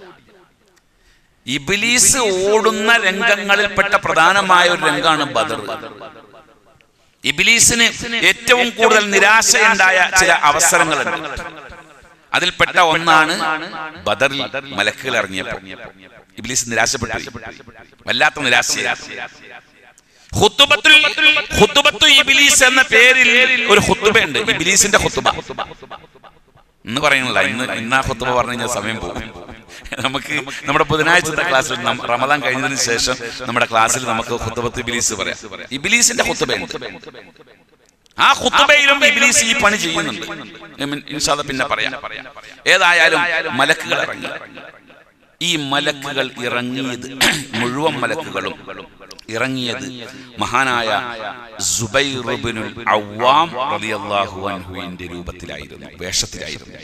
ഇബ്ലീസ് ഓടുന്ന രംഗങ്ങളിൽപ്പെട്ട പ്രധാനമായ ഒരു രംഗമാണ് ബദർ ഇബ്ലീസിന് ഏറ്റവും കൂടുതൽ നിരാശയുണ്ടായ ചില അവസരങ്ങളുണ്ട് അതിൽപ്പെട്ട ഒന്നാണ് ബദറിൽ മലക്കുകൾ ഇറങ്ങിയപ്പോൾ ഇബ്ലീസ് നിരാശപ്പെട്ടു വല്ലാത്ത നിരാശയാണ് ഖുത്തുബത്തുൽ ഖുത്തുബത്തു ഇബ്ലീസ് എന്ന പേരിൽ ഒരു ഖുത്തുബയുണ്ട് ഇബ്ലീസിന്റെ ഖുത്തുബ ഇന്ന് പറയുന്നില്ല ഇന്ന് ഇന്ന് ആ ഖുത്തുബ പറഞ്ഞു കഴിഞ്ഞാൽ സമയം പോകും നമുക്ക് നമ്മുടെ ബുധനാഴ്ചത്തെ ക്ലാസ്സിൽ നം- റമദാൻ കഴിഞ്ഞതിന് ശേഷം നമ്മുടെ ക്ലാസ്സിൽ നമുക്ക് ഖുത്തുബത്ത് ഇബ്ലീസ് പറയാം ഇബ്ലീസിന്റെ ഖുത്തുബയുണ്ട് ആ ഖുത്തുബയിലും ഇബ്ലീസ് ഈ പണി ചെയ്യുന്നുണ്ട് ഞാൻ ഇൻഷാ അല്ലാ പിന്നെ പറയാം ഏതായാലും മലക്കുകൾ ഇറങ്ങി ഈ മലക്കുകൾ ഇറങ്ങിയത് മുഴുവൻ മലക്കുകളും ഇറങ്ങിയത് മഹാനായ സുബൈറുബിനുൽ അവ്വാം റളിയല്ലാഹു അൻഹുവിന്റെ രൂപത്തിലായിരുന്നു വേഷത്തിലായിരുന്നു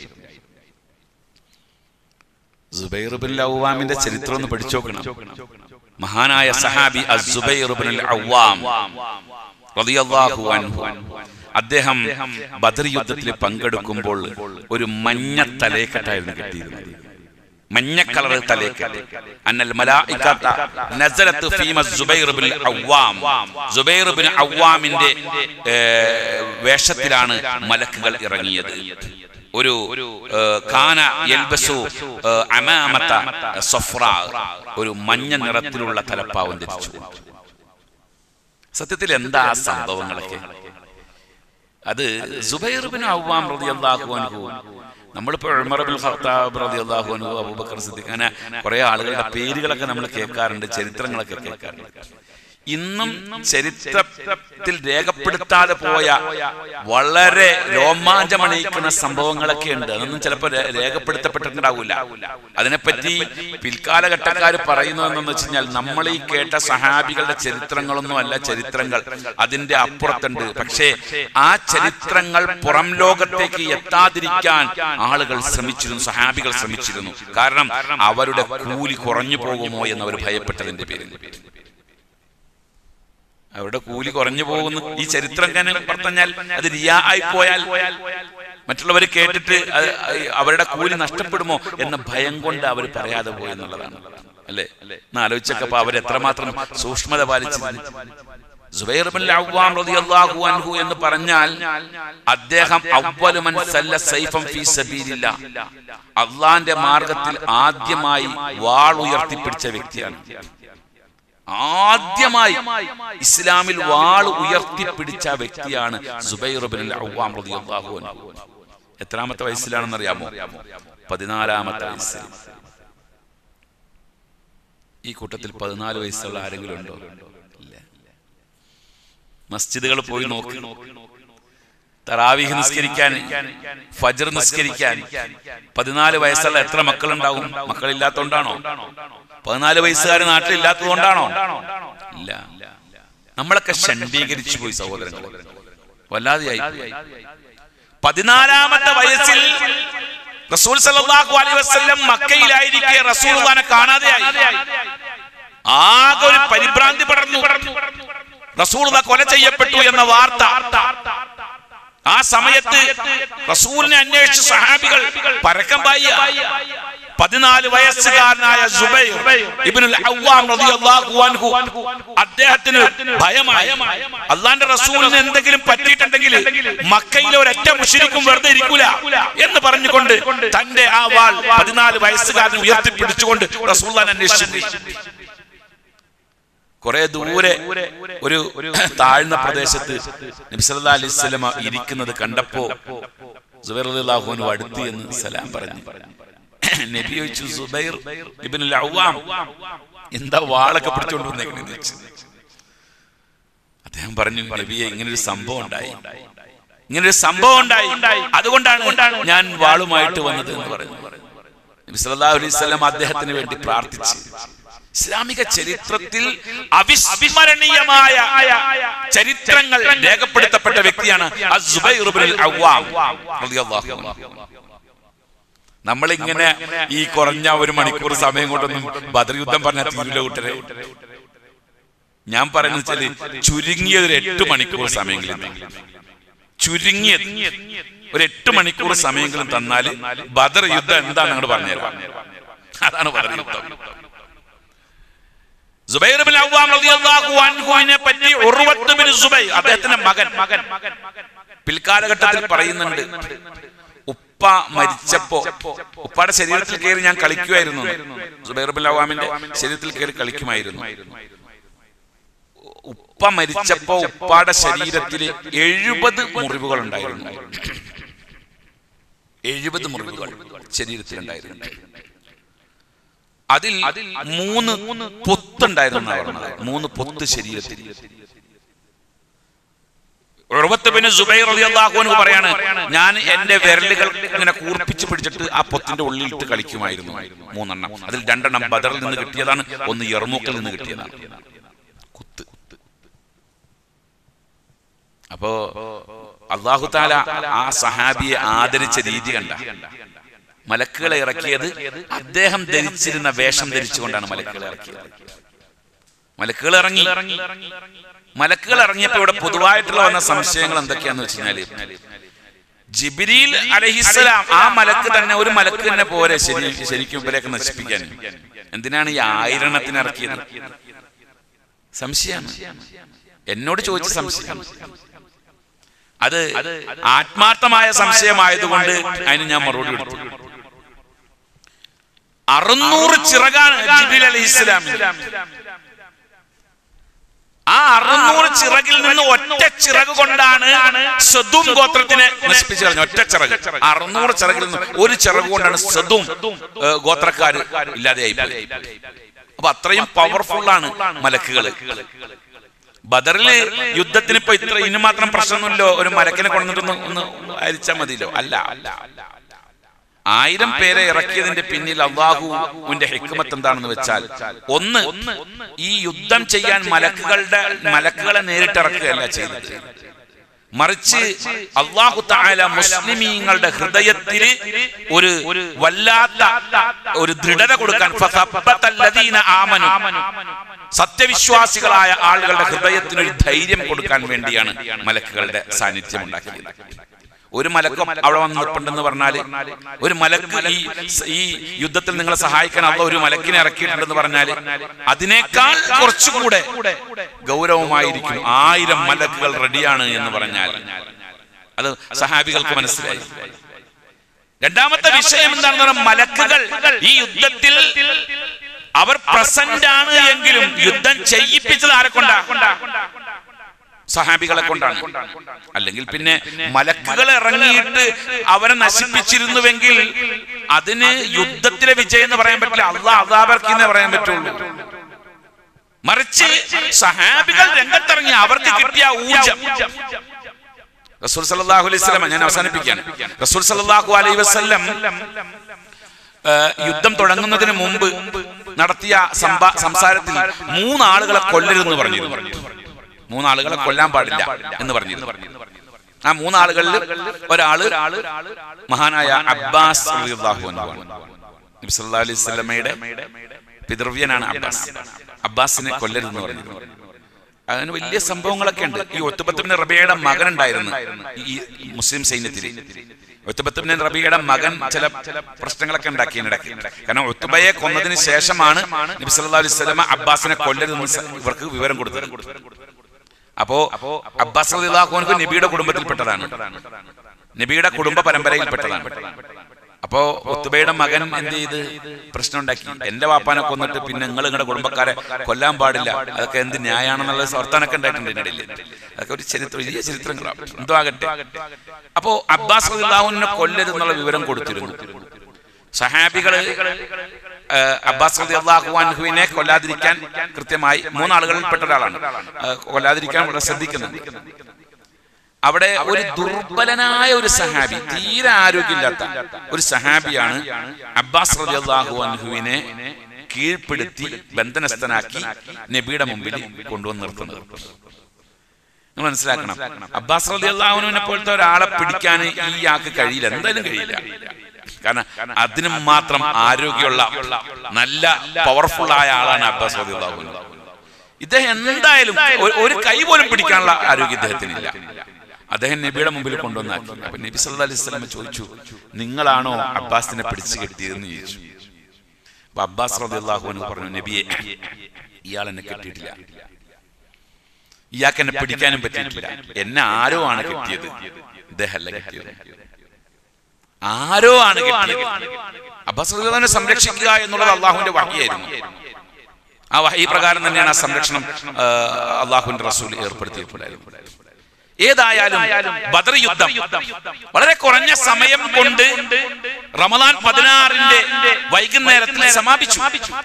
സുബൈറുബിൻ അവ്വാമിന്റെ ചരിത്രം ഒന്ന് പഠിച്ചു നോക്കണം മഹാനായ സഹാബി അസുബൈറുബിനുൽ അവ്വാം റളിയല്ലാഹു അൻഹു അദ്ദേഹം ബദർ യുദ്ധത്തിൽ പങ്കെടുക്കുമ്പോൾ ഒരു മഞ്ഞ തലയെക്കെട്ടായിരുന്നു കിട്ടിയിരുന്നത് മഞ്ഞ കളർ തലേക്കെട്ട് അന്നൽ മലായികത്ത നസലത്ത് ഫീമ Zubair bin Awwam Zubair bin അവ്വാമിന്റെ ഏ, വേഷത്തിലാണ് മലക്കുകൾ ഇറങ്ങിയത് ഒരു ഏ, കാന യൽബസു ഏ, അമാമത്ത സഫ്ര ഒരു മഞ്ഞ നിറത്തിലുള്ള തലപ്പാവും ധരിച്ചു സത്യത്തിൽ എന്താ ആ സംഭവങ്ങളൊക്കെ അത് സുബൈർ ബിൻ അവ്വാം റളിയല്ലാഹു അൻഹു നമ്മളിപ്പോൾ ഉമർ ബിൻ ഖത്താബ് റളിയല്ലാഹു അൻഹു അബൂബക്കർ സിദ്ദീഖ് അങ്ങനെ കുറെ ആളുകളുടെ പേരുകളൊക്കെ നമ്മൾ കേൾക്കാറുണ്ട് ചരിത്രങ്ങളൊക്കെ കേൾക്കാറുണ്ട് ഇന്നും ചരിത്രത്തിൽ രേഖപ്പെടുത്താതെ പോയ വളരെ രോമാഞ്ചമണിയിക്കുന്ന സംഭവങ്ങളൊക്കെ ഉണ്ട് അതൊന്നും ചിലപ്പോൾ രേ- രേഖപ്പെടുത്തപ്പെട്ടിട്ടുണ്ടാവില്ല അതിനെപ്പറ്റി പിൽക്കാലഘട്ടക്കാർ പറയുന്നത് എന്തെന്ന് വെച്ച് കഴിഞ്ഞാൽ നമ്മൾ ഈ കേട്ട സഹാബികളുടെ ചരിത്രങ്ങളൊന്നും അല്ല ചരിത്രങ്ങൾ അതിന്റെ അപ്പുറത്തുണ്ട് പക്ഷേ ആ ചരിത്രങ്ങൾ പുറം ലോകത്തേക്ക് എത്താതിരിക്കാൻ ആളുകൾ ശ്രമിച്ചിരുന്നു സഹാബികൾ ശ്രമിച്ചിരുന്നു കാരണം അവരുടെ കൂലി കുറഞ്ഞു പോകുമോ എന്ന് അവർ ഭയപ്പെട്ടതിന്റെ പേരിൽ അവരുടെ കൂലി കുറഞ്ഞു പോകുന്നു ഈ ചരിത്രം തന്നെ പറഞ്ഞാൽ അത് റിയാ ആയി പോയാൽ മറ്റുള്ളവർ കേട്ടിട്ട് അത് അവരുടെ കൂലി നഷ്ടപ്പെടുമോ എന്ന ഭയം കൊണ്ട് അവർ പറയാതെ പോയി എന്നുള്ളതാണ് അല്ലേ എന്ന് ആലോചിച്ചപ്പോ അവർ എത്രമാത്രം സൂക്ഷ്മത പാലിച്ചിരുന്നു സുബൈർ ബിൻ അവ്വാം റളിയല്ലാഹു അൻഹു എന്ന് പറഞ്ഞാൽ അദ്ദേഹം അവ്വലു മൻ സല്ല സൈഫൻ ഫീ സബീലില്ല അള്ളാന്റെ മാർഗത്തിൽ ആദ്യമായി വാൾ ഉയർത്തിപ്പിടിച്ച വ്യക്തിയാണ് ആദ്യമായി ഇസ്ലാമിൽ വാൾ ഉയർത്തിപ്പിടിച്ച വ്യക്തിയാണ് സുബൈർ ബിൻ അവ്വാം റളിയല്ലാഹു അൻഹു എത്രാമത്തെ വയസ്സിലാണെന്ന് അറിയാമോ പതിനാലാമത്തെ വയസ്സിൽ ഈ കൂട്ടത്തിൽ പതിനാല് വയസ്സുള്ള ആരെങ്കിലും ഉണ്ടോ ഇല്ല മസ്ജിദുകൾ പോയി നോക്കി തറാവീഹ് നിസ്കരിക്കാൻ ഫജർ നിസ്കരിക്കാൻ പതിനാല് വയസ്സുള്ള എത്ര മക്കളുണ്ടാവും മക്കളില്ലാത്തോണ്ടാണോ പതിനാല് വയസ്സുകാർ നാട്ടിലില്ലാത്തത് കൊണ്ടാണോ ഇല്ല നമ്മളൊക്കെ ഷണ്ടീകരിച്ചു പോയി സഹോദരങ്ങൾ വല്ലാതെയായി പോയി. പതിനാലാമത്തെ വയസ്സിൽ റസൂൽ സല്ലല്ലാഹു അലൈഹി വസല്ലം മക്കയിലായിരിക്കെ റസൂലുള്ളാനെ കാണാതെയായി ആകെ ഒരു പരിഭ്രാന്തി പടർന്നു റസൂൽ കൊല ചെയ്യപ്പെട്ടു എന്ന വാർത്ത ആ സമയത്ത് റസൂലിനെ അന്വേഷിച്ച സഹാബികൾ പരക്കം പായ പതിനാല് വയസ്സുകാരനായ സുബൈർ ഇബ്നുൽ അവ്വാം റളിയല്ലാഹു അൻഹു അദ്ദേഹത്തിന് ഭയമായി അള്ളാന്റെ റസൂലിന് എന്തെങ്കിലും പറ്റിയിട്ടുണ്ടെങ്കിൽ മക്കയിലെ ഒരൊറ്റ മുഷിരിക്കും വെറുതെ ഇരിക്കൂല എന്ന് പറഞ്ഞുകൊണ്ട് തന്റെ ആ വാൾ പതിനാല് വയസ്സുകാരൻ ഉയർത്തിപ്പിടിച്ചുകൊണ്ട് റസൂല്ലാൻ അന്വേഷിച്ചു കുറെ ദൂരെ ഒരു താഴ്ന്ന പ്രദേശത്ത് നബിസല്ലാ അലൈഹി സ്വലമ ഇരിക്കുന്നത് കണ്ടപ്പോ സുബൈർ അള്ളാഹുനു അടുത്ത് എന്ന് സലാം പറഞ്ഞു നബി ചോദിച്ചു സുബൈർ ഇബ്നുൽ അവ്വാം എന്താ വാളൊക്കെ പിടിച്ചോണ്ട് വന്നേക്കണെന്ന് ചോദിച്ചു അദ്ദേഹം പറഞ്ഞു നബിയെ ഇങ്ങനൊരു സംഭവം ഉണ്ടായി ഇങ്ങനൊരു സംഭവം ഉണ്ടായി അതുകൊണ്ടാണ് ഞാൻ വാളുമായിട്ട് വന്നത് എന്ന് പറഞ്ഞു നബി സല്ലല്ലാഹു അലൈഹി വസല്ലം അദ്ദേഹത്തിന് വേണ്ടി പ്രാർത്ഥിച്ചു ഇസ്ലാമിക ചരിത്രത്തിൽ അവിസ്മരണീയമായ ചരിത്രങ്ങൾ രേഖപ്പെടുത്തപ്പെട്ട വ്യക്തിയാണ് അസ്സുബൈർ ഇബ്നുൽ അവ്വാം റളിയല്ലാഹു അൻഹു നമ്മളിങ്ങനെ ഈ കുറഞ്ഞ ഒരു മണിക്കൂർ സമയം കൊണ്ടൊന്നും ബദർ യുദ്ധം പറഞ്ഞാൽ തീരുല കൂട്ടരെ ഞാൻ പറയുന്നത് വെച്ചാല് ചുരുങ്ങിയ ഒരു എട്ട് മണിക്കൂർ സമയങ്ങളിൽ ചുരുങ്ങിയ ഒരു എട്ട് മണിക്കൂർ സമയങ്ങളും തന്നാൽ ബദർ യുദ്ധം എന്താണ് അങ്ങോട്ട് പറഞ്ഞുതരാം അതാണ് ബദർ യുദ്ധം സുബൈർ ബിൻ അവ്വാം റളിയല്ലാഹു അൻഹുവിനെ പറ്റി ഉർവത്ത് ബിൻ സുബൈർ അദ്ദേഹത്തിന്റെ മകൻ പിൽക്കാലഘട്ടത്തിൽ പറയുന്നുണ്ട് ഉപ്പ മരിച്ചപ്പോ ഉപ്പയുടെ ശരീരത്തിൽ കയറി ഞാൻ കളിക്കുമായിരുന്നു സുബൈർ ബിൻ അവ്വാമിന്റെ ശരീരത്തിൽ കയറി കളിക്കുമായിരുന്നു ഉപ്പ മരിച്ചപ്പോ ഉപ്പാടെ ശരീരത്തിൽ എഴുപത് മുറിവുകൾ ഉണ്ടായിരുന്നു എഴുപത് മുറിവുകൾ ശരീരത്തിലുണ്ടായിരുന്നു അതിൽ മൂന്ന് പൊത്തുണ്ടായിരുന്നു എന്നാണ് പറഞ്ഞത് മൂന്ന് പൊത്ത് ശരീരത്തിൽ ഉറവത്ത് പിന്നെ സുബൈർ റളിയല്ലാഹു അൻഹു പറയാണ് ഞാൻ എന്റെ വിരലുകൾ ഇങ്ങനെ കൂർപ്പിച്ച് പിടിച്ചിട്ട് ആ പൊത്തിന്റെ ഉള്ളിലിട്ട് കളിക്കുമായിരുന്നു മൂന്നെണ്ണം അതിൽ രണ്ടെണ്ണം ബദറിൽ നിന്ന് കിട്ടിയതാണ് ഒന്ന് യർമൂക്കിൽ നിന്ന് കിട്ടിയതാണ് കുത്ത് അപ്പോ അള്ളാഹു താല ആ സഹാബിയെ ആദരിച്ച രീതി കണ്ട മലക്കുകളെ ഇറക്കിയത് അദ്ദേഹം ധരിച്ചിരുന്ന വേഷം ധരിച്ചുകൊണ്ടാണ് മലക്കുകളെ ഇറക്കിയത് മലക്കുകൾ ഇറങ്ങി മലക്കുകൾ ഇറങ്ങിയപ്പോ ഇവിടെ പൊതുവായിട്ടുള്ള വന്ന സംശയങ്ങൾ എന്തൊക്കെയാന്ന് വെച്ച് കഴിഞ്ഞാല് ജിബിരിൽ അലഹിസ്സലാം ആ മലക്ക് തന്നെ ഒരു മലക്ക് തന്നെ പോരെ ശരി ശരിക്കും ഇവരെയൊക്കെ നശിപ്പിക്കാൻ എന്തിനാണ് ഈ ആയിരണത്തിന് ഇറക്കിയത് സംശയമാണ് എന്നോട് ചോദിച്ച സംശയം അത് ആത്മാർത്ഥമായ സംശയമായതുകൊണ്ട് അതിന് ഞാൻ മറുപടി കൊടുത്തു അറുന്നൂറ് ചിറകാണ് ജിബിൽ അലി ഇസ്ലാമിൽ ആ അറുന്നൂറ് ചിറകിൽ നിന്ന് ഒറ്റ ചിറക് കൊണ്ടാണ് സദും ഗോത്രത്തിനെ നശിപ്പിച്ചു കളഞ്ഞു ഒറ്റ ചിറക് അറുന്നൂറ് ചിറകിൽ നിന്ന് ഒരു ചിറക് കൊണ്ടാണ് സദും ഗോത്രക്കാർ ഇല്ലാതെയായി പോയി അപ്പൊ അത്രയും പവർഫുൾ ആണ് മലക്കുകൾ ബദറില് യുദ്ധത്തിന് ഇപ്പൊ ഇത്ര ഇനി മാത്രം പ്രശ്നമൊന്നുമില്ലോ ഒരു മലക്കിനെ കൊണ്ടിട്ടൊന്ന് ഒന്ന് അരിച്ചാൽ മതിയല്ലോ അല്ല ആയിരം പേരെ ഇറക്കിയതിന്റെ പിന്നിൽ അള്ളാഹുവിന്റെ ഹെക്കുമത്ത് എന്താണെന്ന് വെച്ചാൽ ഒന്ന് ഈ യുദ്ധം ചെയ്യാൻ മലക്കുകളുടെ മലക്കുകളെ നേരിട്ട് ഇറക്കുകയല്ല ചെയ്തത് മറിച്ച് അള്ളാഹു താല മുസ്ലിമീങ്ങളുടെ ഹൃദയത്തിൽ ഒരു വല്ലാത്ത ഒരു ദൃഢത കൊടുക്കാൻ ഫസബ്ബത്തല്ലദീന ആമനു സത്യവിശ്വാസികളായ ആളുകളുടെ ഹൃദയത്തിന് ഒരു ധൈര്യം കൊടുക്കാൻ വേണ്ടിയാണ് മലക്കുകളുടെ സാന്നിധ്യം ഉണ്ടാക്കിയത് ഒരു മലക്കും അവിടെ വന്ന് നിൽപ്പുണ്ടെന്ന് പറഞ്ഞാൽ ഒരു മലക്ക് ഈ ഈ യുദ്ധത്തിൽ നിങ്ങളെ സഹായിക്കാൻ അള്ള ഒരു മലക്കിനെ ഇറക്കിയിട്ടുണ്ടെന്ന് പറഞ്ഞാൽ അതിനേക്കാൾ കുറച്ചുകൂടെ ഗൗരവമായിരിക്കും ആയിരം മലക്കുകൾ റെഡിയാണ് എന്ന് പറഞ്ഞാൽ അത് സഹാബികൾക്ക് മനസ്സിലായി രണ്ടാമത്തെ വിഷയം എന്താണെന്ന് പറഞ്ഞാൽ മലക്കുകൾ ഈ യുദ്ധത്തിൽ അവർ പ്രസന്റ് ആണ് എങ്കിലും യുദ്ധം ചെയ്യിപ്പിച്ചത് ആരെ കൊണ്ടാ സഹാബികളെ കൊണ്ടാണ് അല്ലെങ്കിൽ പിന്നെ മലക്കുകൾ ഇറങ്ങിയിട്ട് അവരെ നശിപ്പിച്ചിരുന്നുവെങ്കിൽ അതിന് യുദ്ധത്തിലെ വിജയം എന്ന് പറയാൻ പറ്റില്ല അള്ളാഹ് അതാബർക്കെന്നേ പറയാൻ പറ്റുള്ളൂ മറിച്ച് സഹാബികൾ രംഗത്തിറങ്ങി അവർക്ക് കിട്ടിയ ഊർജം റസൂൽ സല്ലല്ലാഹു അലൈഹി വസല്ലം ഞാൻ അവസാനിപ്പിക്കുകയാണ് റസൂൽ സല്ലല്ലാഹു അലൈഹി വസല്ലം യുദ്ധം തുടങ്ങുന്നതിന് മുമ്പ് നടത്തിയ സംസാരത്തിൽ മൂന്നാളുകളെ കൊല്ലരുതെന്ന് പറഞ്ഞിരുന്നു മൂന്നാളുകളെ കൊല്ലാൻ പാടില്ല എന്ന് പറഞ്ഞിരുന്നു ആ മൂന്നാളുകളിൽ ഒരാള് മഹാനായ അബ്ബാസ് നബി സല്ലല്ലാഹു അലൈഹി വസല്ലമയുടെ പിതൃവ്യനാണ് അബ്ബാസ് അബ്ബാസിനെ കൊല്ലരുതെന്ന് പറഞ്ഞിരുന്നു അതിന് വലിയ സംഭവങ്ങളൊക്കെ ഉണ്ട് ഈ ഒത്തുബത്തുബിന് റബിയയുടെ മകൻ ഉണ്ടായിരുന്നു ഈ മുസ്ലിം സൈന്യത്തിൽ ഒത്തുബത്തുബിന് റബിയയുടെ മകൻ ചില പ്രശ്നങ്ങളൊക്കെ ഉണ്ടാക്കിയിടയ്ക്ക് കാരണം ഒത്തുബയെ കൊന്നതിന് ശേഷമാണ് നബി സല്ലല്ലാഹു അലൈഹി വസല്ലമ അബ്ബാസിനെ കൊല്ലരുതെന്ന് ഇവർക്ക് വിവരം കൊടുത്തത് അപ്പോ അബ്ബാസ് റളിയല്ലാഹു നബിയുടെ കുടുംബത്തിൽപ്പെട്ടതാണ് നബിയുടെ കുടുംബ പരമ്പരയിൽപ്പെട്ടതാണ് അപ്പോ ഒത്തുബയുടെ മകൻ എന്ത് ചെയ്ത് പ്രശ്നം ഉണ്ടാക്കി എന്റെ വാപ്പാനെ കൊന്നിട്ട് പിന്നെ നിങ്ങൾ നിങ്ങളുടെ കുടുംബക്കാരെ കൊല്ലാൻ പാടില്ല അതൊക്കെ എന്ത് ന്യായാണെന്നുള്ള വർത്താനൊക്കെ ഉണ്ടായിട്ടുണ്ട് ഇതിനിടയിൽ അതൊക്കെ ഒരു ചരിത്ര വലിയ ചരിത്രങ്ങളാണ് എന്തോ ആകട്ടെ അപ്പോ അബ്ബാസ് റളിയല്ലാഹുവിനെ കൊല്ലരുതെന്നുള്ള വിവരം കൊടുത്തിരുന്നു സഹാബികള് അബ്ബാസ് റതി അള്ളാഹുവിനെ കൊല്ലാതിരിക്കാൻ കൃത്യമായി മൂന്നാളുകളിൽപ്പെട്ട ഒരാളാണ് കൊല്ലാതിരിക്കാൻ വളരെ ശ്രദ്ധിക്കുന്നുണ്ട് അവിടെ ഒരു ദുർബലനായ ഒരു സഹാബി തീരെ ആരോഗ്യമില്ലാത്ത ഒരു സഹാബിയാണ് അബ്ബാസ് റതി അള്ളാഹു അൻഹുവിനെ കീഴ്പ്പെടുത്തി ബന്ധനസ്ഥനാക്കി നബിയുടെ മുമ്പിൽ കൊണ്ടുവന്ന് നിർത്തുന്നത് നിങ്ങൾ മനസ്സിലാക്കണം അബ്ബാസ് റതി അള്ളാഹുവിനെ പോലത്തെ ഒരാളെ പിടിക്കാൻ ഈ ആൾക്ക് കഴിയില്ല എന്തായാലും കഴിയില്ല കാരണം അതിന് മാത്രം ആരോഗ്യമുള്ള നല്ല പവർഫുൾ ആയ ആളാണ് അബ്ബാസ് റതി അള്ളാഹു ഇദ്ദേഹം എന്തായാലും ഒരു കൈ പോലും പിടിക്കാനുള്ള ആരോഗ്യം ഇദ്ദേഹത്തിനില്ല അദ്ദേഹം നബിയുടെ മുമ്പിൽ കൊണ്ടുവന്നാക്കി അപ്പൊ നബി സല്ലാ അലൈഹി സ്വലമ ചോദിച്ചു നിങ്ങളാണോ അബ്ബാസിനെ പിടിച്ചു കെട്ടിയതെന്ന് ചോദിച്ചു അപ്പൊ അബ്ബാസ് റതി അള്ളാഹു എന്ന് പറഞ്ഞു നബിയെ ഇയാൾ എന്നെ കെട്ടിയിട്ടില്ല ഇയാൾക്ക് എന്നെ പിടിക്കാനും പറ്റിയിട്ടില്ല എന്നെ ആരോ ആണ് കെട്ടിയത് ഇദ്ദേഹമല്ല കെട്ടിയത് ആരോ ആണ് കെട്ടിയത് അബ്ബാസ് റതി അള്ളാഹുവിനെ സംരക്ഷിക്കുക എന്നുള്ളത് അള്ളാഹുവിന്റെ വഹിയായിരുന്നു ആ വഹി പ്രകാരം തന്നെയാണ് ആ സംരക്ഷണം അള്ളാഹുവിന്റെ റസൂൽ ഏർപ്പെടുത്തിയിട്ടുണ്ടായിരുന്നത് ഏതായാലും ബദർ യുദ്ധം വളരെ കുറഞ്ഞ സമയം കൊണ്ട് റമദാൻ പതിനാറിന്റെ വൈകുന്നേരത്തിൽ സമാപിച്ചു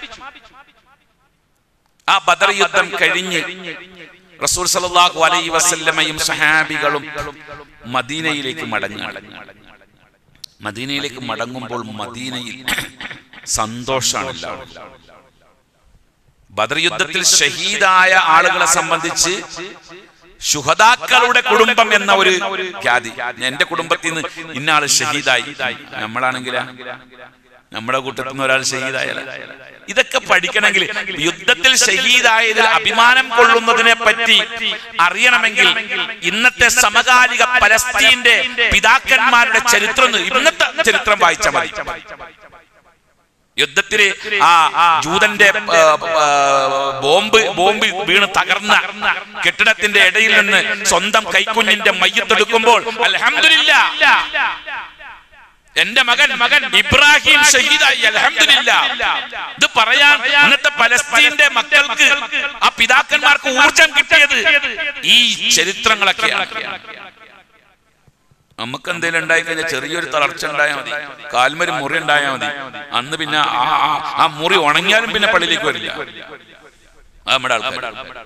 ആ ബദർ യുദ്ധം കഴിഞ്ഞ് റസൂൽ സല്ലല്ലാഹു അലൈഹി വസല്ലമയും സഹാബികളും മദീനയിലേക്ക് മടങ്ങുകയാണ് മദീനയിലേക്ക് മടങ്ങുമ്പോൾ മദീനയിൽ സന്തോഷമാണ് എല്ലാവരും ബദർ യുദ്ധത്തിൽ ഷഹീദായ ആളുകളെ സംബന്ധിച്ച് ശുഹതാക്കളുടെ കുടുംബം എന്ന ഒരു ഖ്യാതി എന്റെ കുടുംബത്തിൽ നിന്ന് ഇന്നാള് ഷഹീദായി നമ്മളാണെങ്കിലാ നമ്മുടെ കൂട്ടത്തിൽ നിന്ന് ഒരാൾ ഷഹീദായാല ഇതൊക്കെ പഠിക്കണമെങ്കിൽ യുദ്ധത്തിൽ ഷഹീദായതിൽ അഭിമാനം കൊള്ളുന്നതിനെ പറ്റി അറിയണമെങ്കിൽ ഇന്നത്തെ സമകാലിക പലസ്തീന്റെ പിതാക്കന്മാരുടെ ചരിത്രം ഇന്നത്തെ ചരിത്രം വായിച്ചാൽ മതി യുദ്ധത്തില് ആ ജൂതന്റെ ബോംബ് ബോംബ് വീണ് തകർന്ന കെട്ടിടത്തിന്റെ ഇടയിൽ നിന്ന് സ്വന്തം കൈക്കുഞ്ഞിന്റെ മയ്യത്തെടുക്കുമ്പോൾ അലഹമില്ല എന്റെ മകൻ മകൻ ഇബ്രാഹിം ഷഹീദായി അൽഹംദുലില്ലാ ഇത് പറയാൻ ഇന്നത്തെ പലസ്തീന്റെ മക്കൾക്ക് ആ പിതാക്കന്മാർക്ക് ഊർജം കിട്ടിയത് ഈ ചരിത്രങ്ങളൊക്കെയാണ് നമുക്ക് എന്തെങ്കിലും ഉണ്ടായി കഴിഞ്ഞാൽ ചെറിയൊരു തളർച്ച ഉണ്ടായാൽ മതി കാൽമരി മുറി ഉണ്ടായാൽ മതി അന്ന് പിന്നെ ആ ആ- ആ മുറി ഉണങ്ങിയാലും പിന്നെ പള്ളിയിലേക്ക് വരില്ല അത് നമ്മുടെ ആൾക്കാർ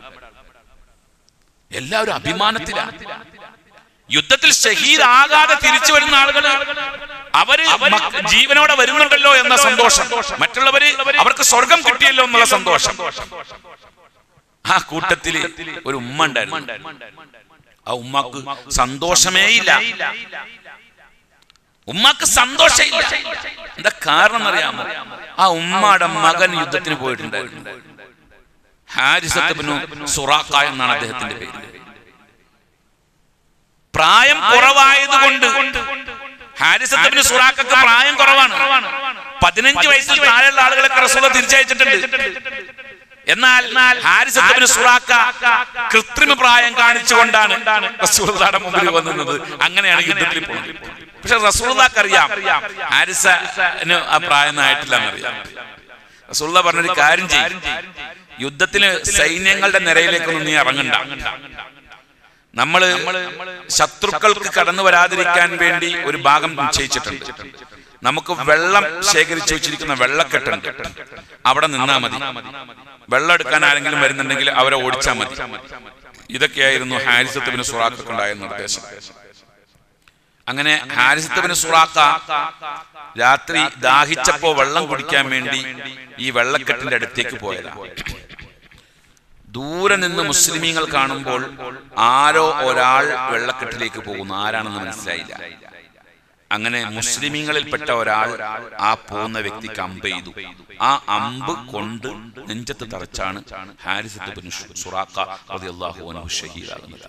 എല്ലാവരും അഭിമാനത്തിലാണ് യുദ്ധത്തിൽ ഷഹീദ് ആകാതെ തിരിച്ചു വരുന്ന ആളുകൾ അവര് മക്ക- ജീവനോടെ വരുന്നുണ്ടല്ലോ എന്ന സന്തോഷം മറ്റുള്ളവര് അവർക്ക് സ്വർഗം കിട്ടിയല്ലോ എന്നുള്ള സന്തോഷം ആ കൂട്ടത്തില് ഒരു ഉമ്മ ഉണ്ടായിരുന്നു ആ ഉമ്മക്ക് സന്തോഷമേ ഇല്ല ഉമ്മക്ക് സന്തോഷമില്ല എന്താ കാരണം എന്നറിയാമോ ആ ഉമ്മയുടെ മകൻ യുദ്ധത്തിന് പോയിട്ടുണ്ടായിരുന്നു ഹാരിസത്തുബിനു സുറാക്ക എന്നാണ് അദ്ദേഹത്തിന്റെ പേര് പ്രായം കുറവായതുകൊണ്ട് ഹാരിസത്തുബിന് സുറാക്കൊക്കെ പ്രായം കുറവാണ് പതിനഞ്ച് വയസ്സിൽ താഴെയുള്ള ആളുകളൊക്കെ റസൂല തിരിച്ചയച്ചിട്ടുണ്ട് എന്നാൽ ഹാരിസത്തുബിന് സുറാക്ക കൃത്രിമ പ്രായം കാണിച്ചുകൊണ്ടാണ് റസൂലുള്ളാഹിയുടെ മുമ്പിൽ വന്നത് അങ്ങനെയാണ് യുദ്ധത്തിൽ പോകുന്നത് പക്ഷെ റസൂലുള്ളാഹിക്ക് അറിയാം ഹാരിസന് ആ പ്രായം ആയിട്ടില്ല എന്നറിയാം റസൂലുള്ള പറഞ്ഞൊരു കാര്യം ചെയ്യും യുദ്ധത്തിന് സൈന്യങ്ങളുടെ നിരയിലേക്കൊന്നും നീ ഇറങ്ങണ്ട നമ്മള് ശത്രുക്കൾക്ക് കടന്നു വരാതിരിക്കാൻ വേണ്ടി ഒരു ഭാഗം നിശ്ചയിച്ചിട്ടുണ്ട് നമുക്ക് വെള്ളം ശേഖരിച്ചു വെച്ചിരിക്കുന്ന വെള്ളക്കെട്ടുണ്ട് അവിടെ നിന്നാ മതി വെള്ളം എടുക്കാൻ ആരെങ്കിലും വരുന്നുണ്ടെങ്കിൽ അവരെ ഓടിച്ചാൽ മതി ഇതൊക്കെയായിരുന്നു ഹാരിസത്തുബിന് സുറാഖക്കുണ്ടായ നിർദ്ദേശം അങ്ങനെ ഹാരിസത്തുബിന് സുറാക്ക രാത്രി ദാഹിച്ചപ്പോ വെള്ളം കുടിക്കാൻ വേണ്ടി ഈ വെള്ളക്കെട്ടിന്റെ അടുത്തേക്ക് പോയതാണ് ദൂരെ നിന്ന് മുസ്ലിമീങ്ങൾ കാണുമ്പോൾ ആരോ ഒരാൾ വെള്ളക്കെട്ടിലേക്ക് പോകുന്നു ആരാണെന്ന് മനസ്സിലായില്ല അങ്ങനെ മുസ്ലിമീങ്ങളിൽപ്പെട്ട ഒരാൾ ആ പോകുന്ന വ്യക്തിക്ക് അമ്പ് ചെയ്തു ആ അമ്പ് കൊണ്ട് നെഞ്ചത്ത് തറച്ചാണ് ഹാരിസത്ത് ബിൻ സുറാക്ക റളിയല്ലാഹു അൻഹു ഷഹീദാകുന്നത്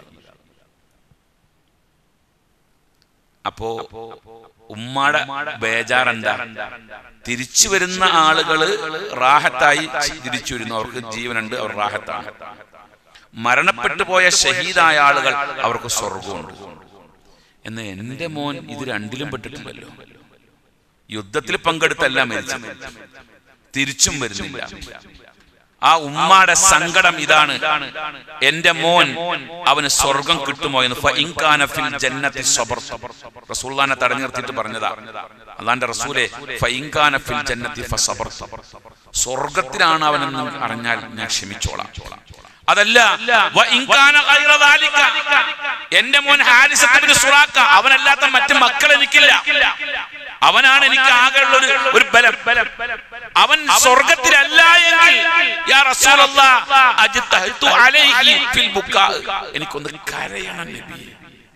അപ്പോ ഉമ്മാടെ ബേജാറെന്താ തിരിച്ചു വരുന്ന ആളുകള് റാഹത്തായി തിരിച്ചു വരുന്നു അവർക്ക് ജീവനുണ്ട് അവർ റാഹത്താണ് മരണപ്പെട്ടു പോയ ഷഹീദായ ആളുകൾ അവർക്ക് സ്വർഗമുണ്ട് എന്ന് എന്റെ മോൻ ഇത് രണ്ടിലും പെട്ടിട്ടില്ലല്ലോ യുദ്ധത്തിൽ പങ്കെടുത്തല്ല മരിച്ചത് തിരിച്ചും വരുന്നില്ല ആ ഉമ്മാടെ സങ്കടം ഇതാണ് എന്റെ മോൻ അവന് സ്വർഗം കിട്ടുമോ എന്ന് ഫഇൻകാന ഫിൽ ജന്നത്തി സബർ റസൂലുള്ളാഹിനെ തടഞ്ഞു നിർത്തിയിട്ട് പറഞ്ഞതാ അല്ലാണ്ട് റസൂലെ ഫഇൻകാന ഫിൽ ജന്നത്തി ഫസബർ സ്വർഗത്തിലാണ് അവനെന്ന് അറിഞ്ഞാൽ ഞാൻ ക്ഷമിച്ചോളാം അതല്ല വഇൻകാന ഗൈറ ദാലിക എന്റെ മോൻ ഹാരിസത്ത് സുറാക്ക അവനല്ലാത്ത മറ്റു മക്കൾ എനിക്കില്ല അവനാണ് എനിക്ക് ആകെയുള്ള ഒരു ഒരു ബലം അവൻ സ്വർഗത്തിലല്ല എങ്കിൽ യാ റസൂലല്ലാഹ് അജ്തഹതു അലൈഹി ഫിൽ ബുക്കാ എനിക്കൊന്ന് കരയണം നബിയെ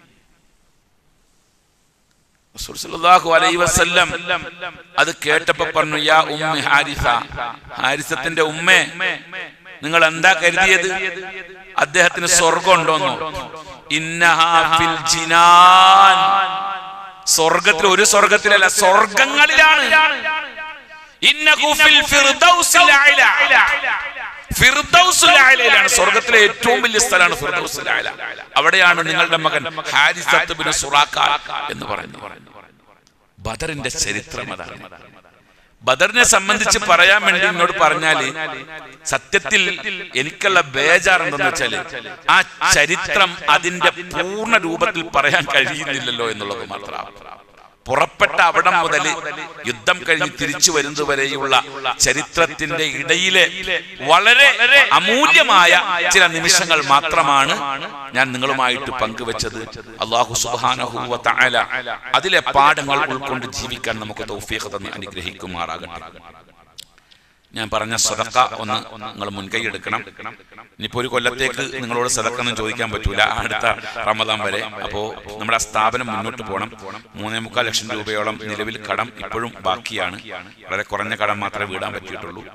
റസൂൽ സല്ലല്ലാഹു അലൈഹി വസല്ലം അത് കേട്ടപ്പോ പറഞ്ഞു യാ ഉമ്മി ഹാരിസ ഹാരിസത്തിന്റെ ഉമ്മേ നിങ്ങൾ എന്താ കരുതിയത് അദ്ദേഹത്തിന് സ്വർഗം ഉണ്ടോന്നോ ഇന്നഹാ ഫിൽ ജിനാൻ സ്വർഗത്തിൽ ഒരു സ്വർഗത്തിലല്ല സ്വർഗങ്ങളിലാണ് ഇന്നഹു ഫിൽ ഫിർദൗസിൽ അഅല. ഫിർദൗസുൽ അഅലയിലാണ് സ്വർഗത്തിലെ ഏറ്റവും വലിയ സ്ഥലമാണ് ഫിർദൗസുൽ അഅല അവിടെയാണ് നിങ്ങളുടെ മകൻ ഹാരിസത്ത് ബിൻ സുറാക്ക എന്ന് പറയുന്നത് ബദറിന്റെ ചരിത്രം അതാണ് ബദറിനെ സംബന്ധിച്ച് പറയാൻ വേണ്ടി എന്നോട് പറഞ്ഞാല് സത്യത്തിൽ എനിക്കുള്ള ബേജാർ എന്തെന്ന് വെച്ചാല് ആ ചരിത്രം അതിന്റെ പൂർണ്ണ രൂപത്തിൽ പറയാൻ കഴിയുന്നില്ലല്ലോ എന്നുള്ളത് മാത്രമാണ് പുറപ്പെട്ട അവിടം മുതൽ യുദ്ധം കഴിഞ്ഞ് തിരിച്ചു വരുന്നത് വരെയുള്ള ചരിത്രത്തിന്റെ ഇടയിലെ വളരെ അമൂല്യമായ ചില നിമിഷങ്ങൾ മാത്രമാണ് ഞാൻ നിങ്ങളുമായിട്ട് പങ്കുവെച്ചത് അള്ളാഹു സുബാനഹുവ തആല അതിലെ പാഠങ്ങൾ ഉൾക്കൊണ്ട് ജീവിക്കാൻ നമുക്ക് തൗഫീഖ് തന്ന് അനുഗ്രഹിക്കുമാറാകട്ടെ ഞാൻ പറഞ്ഞ സദക്ക ഒന്ന് നിങ്ങൾ മുൻകൈ എടുക്കണം ഇനിയിപ്പോ ഒരു കൊല്ലത്തേക്ക് നിങ്ങളോട് സദക്ക ഒന്നും ചോദിക്കാൻ പറ്റൂല അടുത്ത റമദാൻ വരെ അപ്പോ നമ്മുടെ ആ സ്ഥാപനം മുന്നോട്ട് പോകണം മൂന്നേ മുക്കാൽ ലക്ഷം രൂപയോളം നിലവിൽ കടം ഇപ്പോഴും ബാക്കിയാണ് വളരെ കുറഞ്ഞ കടം മാത്രമേ വീടാൻ പറ്റിയിട്ടുള്ളൂ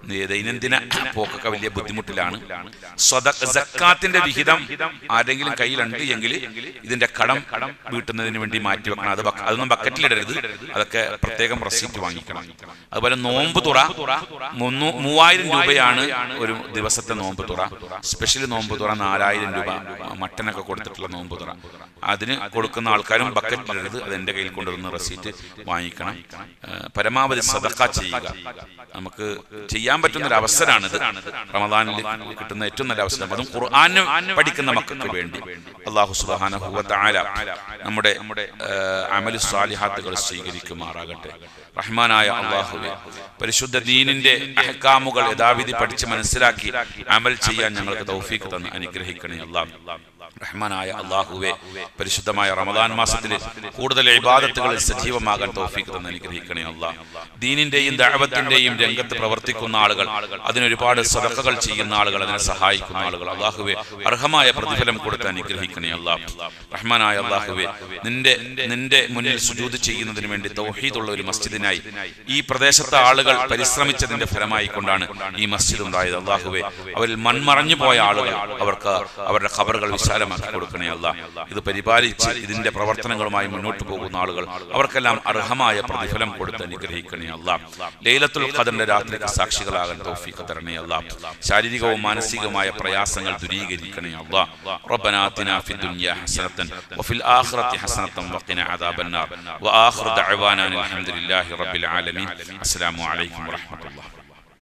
ദൈനംദിന പോക്കൊക്കെ വലിയ ബുദ്ധിമുട്ടിലാണ് സ്വത സക്കാത്തിന്റെ വിഹിതം ആരെങ്കിലും കയ്യിലുണ്ട് എങ്കിൽ ഇതിന്റെ കടം വീട്ടുന്നതിന് വേണ്ടി മാറ്റി വെക്കണം അത് ബക്ക- അതൊന്നും ബക്കറ്റിലിടരുത് അതൊക്കെ പ്രത്യേകം റെസീപ്റ്റ് വാങ്ങിക്കണം അതുപോലെ നോമ്പ് തുറ മുന്നൂ- മൂവായിരം രൂപയാണ് ഒരു ദിവസത്തെ നോമ്പ് തുറ സ്പെഷ്യൽ നോമ്പ് തുറ നാലായിരം രൂപ മട്ടനൊക്കെ കൊടുത്തിട്ടുള്ള നോമ്പ് തുറ അതിന് കൊടുക്കുന്ന ആൾക്കാരും ബക്കറ്റിലിടരുത് അത് എൻ്റെ കയ്യിൽ കൊണ്ടുവന്ന് റെസീറ്റ് വാങ്ങിക്കണം ഏഹ് പരമാവധി സദക്ക ചെയ്യുക നമുക്ക് ചെയ്യാൻ പറ്റുന്ന ഒരു അവസരമാണിത് റമദാനിൽ കിട്ടുന്ന ഏറ്റവും നല്ല അവസരം അതും ഖുർആാന് പഠിക്കുന്ന മക്കൾക്ക് വേണ്ടി അള്ളാഹു സുബാന നമ്മുടെ ഏഹ്, അമലു സ്വാലിഹാത്തുകൾ സ്വീകരിക്കുമാറാകട്ടെ റഹ്മാനായ അള്ളാഹുവെ പരിശുദ്ധ ദീനിന്റെ അഹക്കാമുകൾ യഥാവിധി പഠിച്ച് മനസ്സിലാക്കി അമൽ ചെയ്യാൻ ഞങ്ങൾക്ക് തൗഫീഖ് തന്ന് അനുഗ്രഹിക്കണേ അള്ളാഹ് റഹ്മാനായ അള്ളാഹുവെ പരിശുദ്ധമായ റമദാൻ മാസത്തിൽ കൂടുതൽ ഇബാദത്തുകളിൽ സജീവമാകാൻ തൗഫീഖ് തന്ന് അനുഗ്രഹിക്കണേ അള്ളാഹ് ദീനിന്റെയും ദഅവത്തിന്റെയും രംഗത്ത് പ്രവർത്തിക്കുന്ന ആളുകൾ അതിനൊരുപാട് സദഖകൾ ചെയ്യുന്ന ആളുകൾ അതിനെ സഹായിക്കുന്ന ആളുകൾ അള്ളാഹുവെ അർഹമായ പ്രതിഫലം കൊടുത്ത് അനുഗ്രഹിക്കണേ അള്ളാഹ് റഹ്മാനായ അള്ളാഹുവെ നിന്റെ നിന്റെ മുന്നിൽ സുജൂത് ചെയ്യുന്നതിന് വേണ്ടി തൗഹീദുള്ള ഒരു മസ്ജിദിനായി ഈ പ്രദേശത്തെ ആളുകൾ പരിശ്രമിച്ചതിന്റെ ഫലമായി കൊണ്ടാണ് ഈ മസ്ജിദ് ഉണ്ടായത് അള്ളാഹുവെ അവരിൽ മൺമറഞ്ഞു പോയ ആളുകൾ അവർക്ക് അവരുടെ ഖബറുകൾ വിശാലമാക്കി കൊടുക്കണേ അല്ല ഇത് പരിപാലിച്ച് ഇതിന്റെ പ്രവർത്തനങ്ങളുമായി മുന്നോട്ട് പോകുന്ന ആളുകൾ അവർക്കെല്ലാം അർഹമായ പ്രതിഫലം കൊടുത്ത് അനുഗ്രഹിക്കണേ അല്ല ലൈലത്തുൽ ഖദറിന്റെ രാത്രിക്ക് സാക്ഷികളാകാൻ തൗഫീഖ് തരണേ അല്ല ശാരീരികവും മാനസികവുമായ പ്രയാസങ്ങൾ ദൂരീകരിക്കണേ അല്ല ربنا آتنا في الدنيا حسنة وفي الآخرة حسنة وقنا عذاب النار وآخر دعوانا أن الحمد لله رب العالمين السلام عليكم ورحمة الله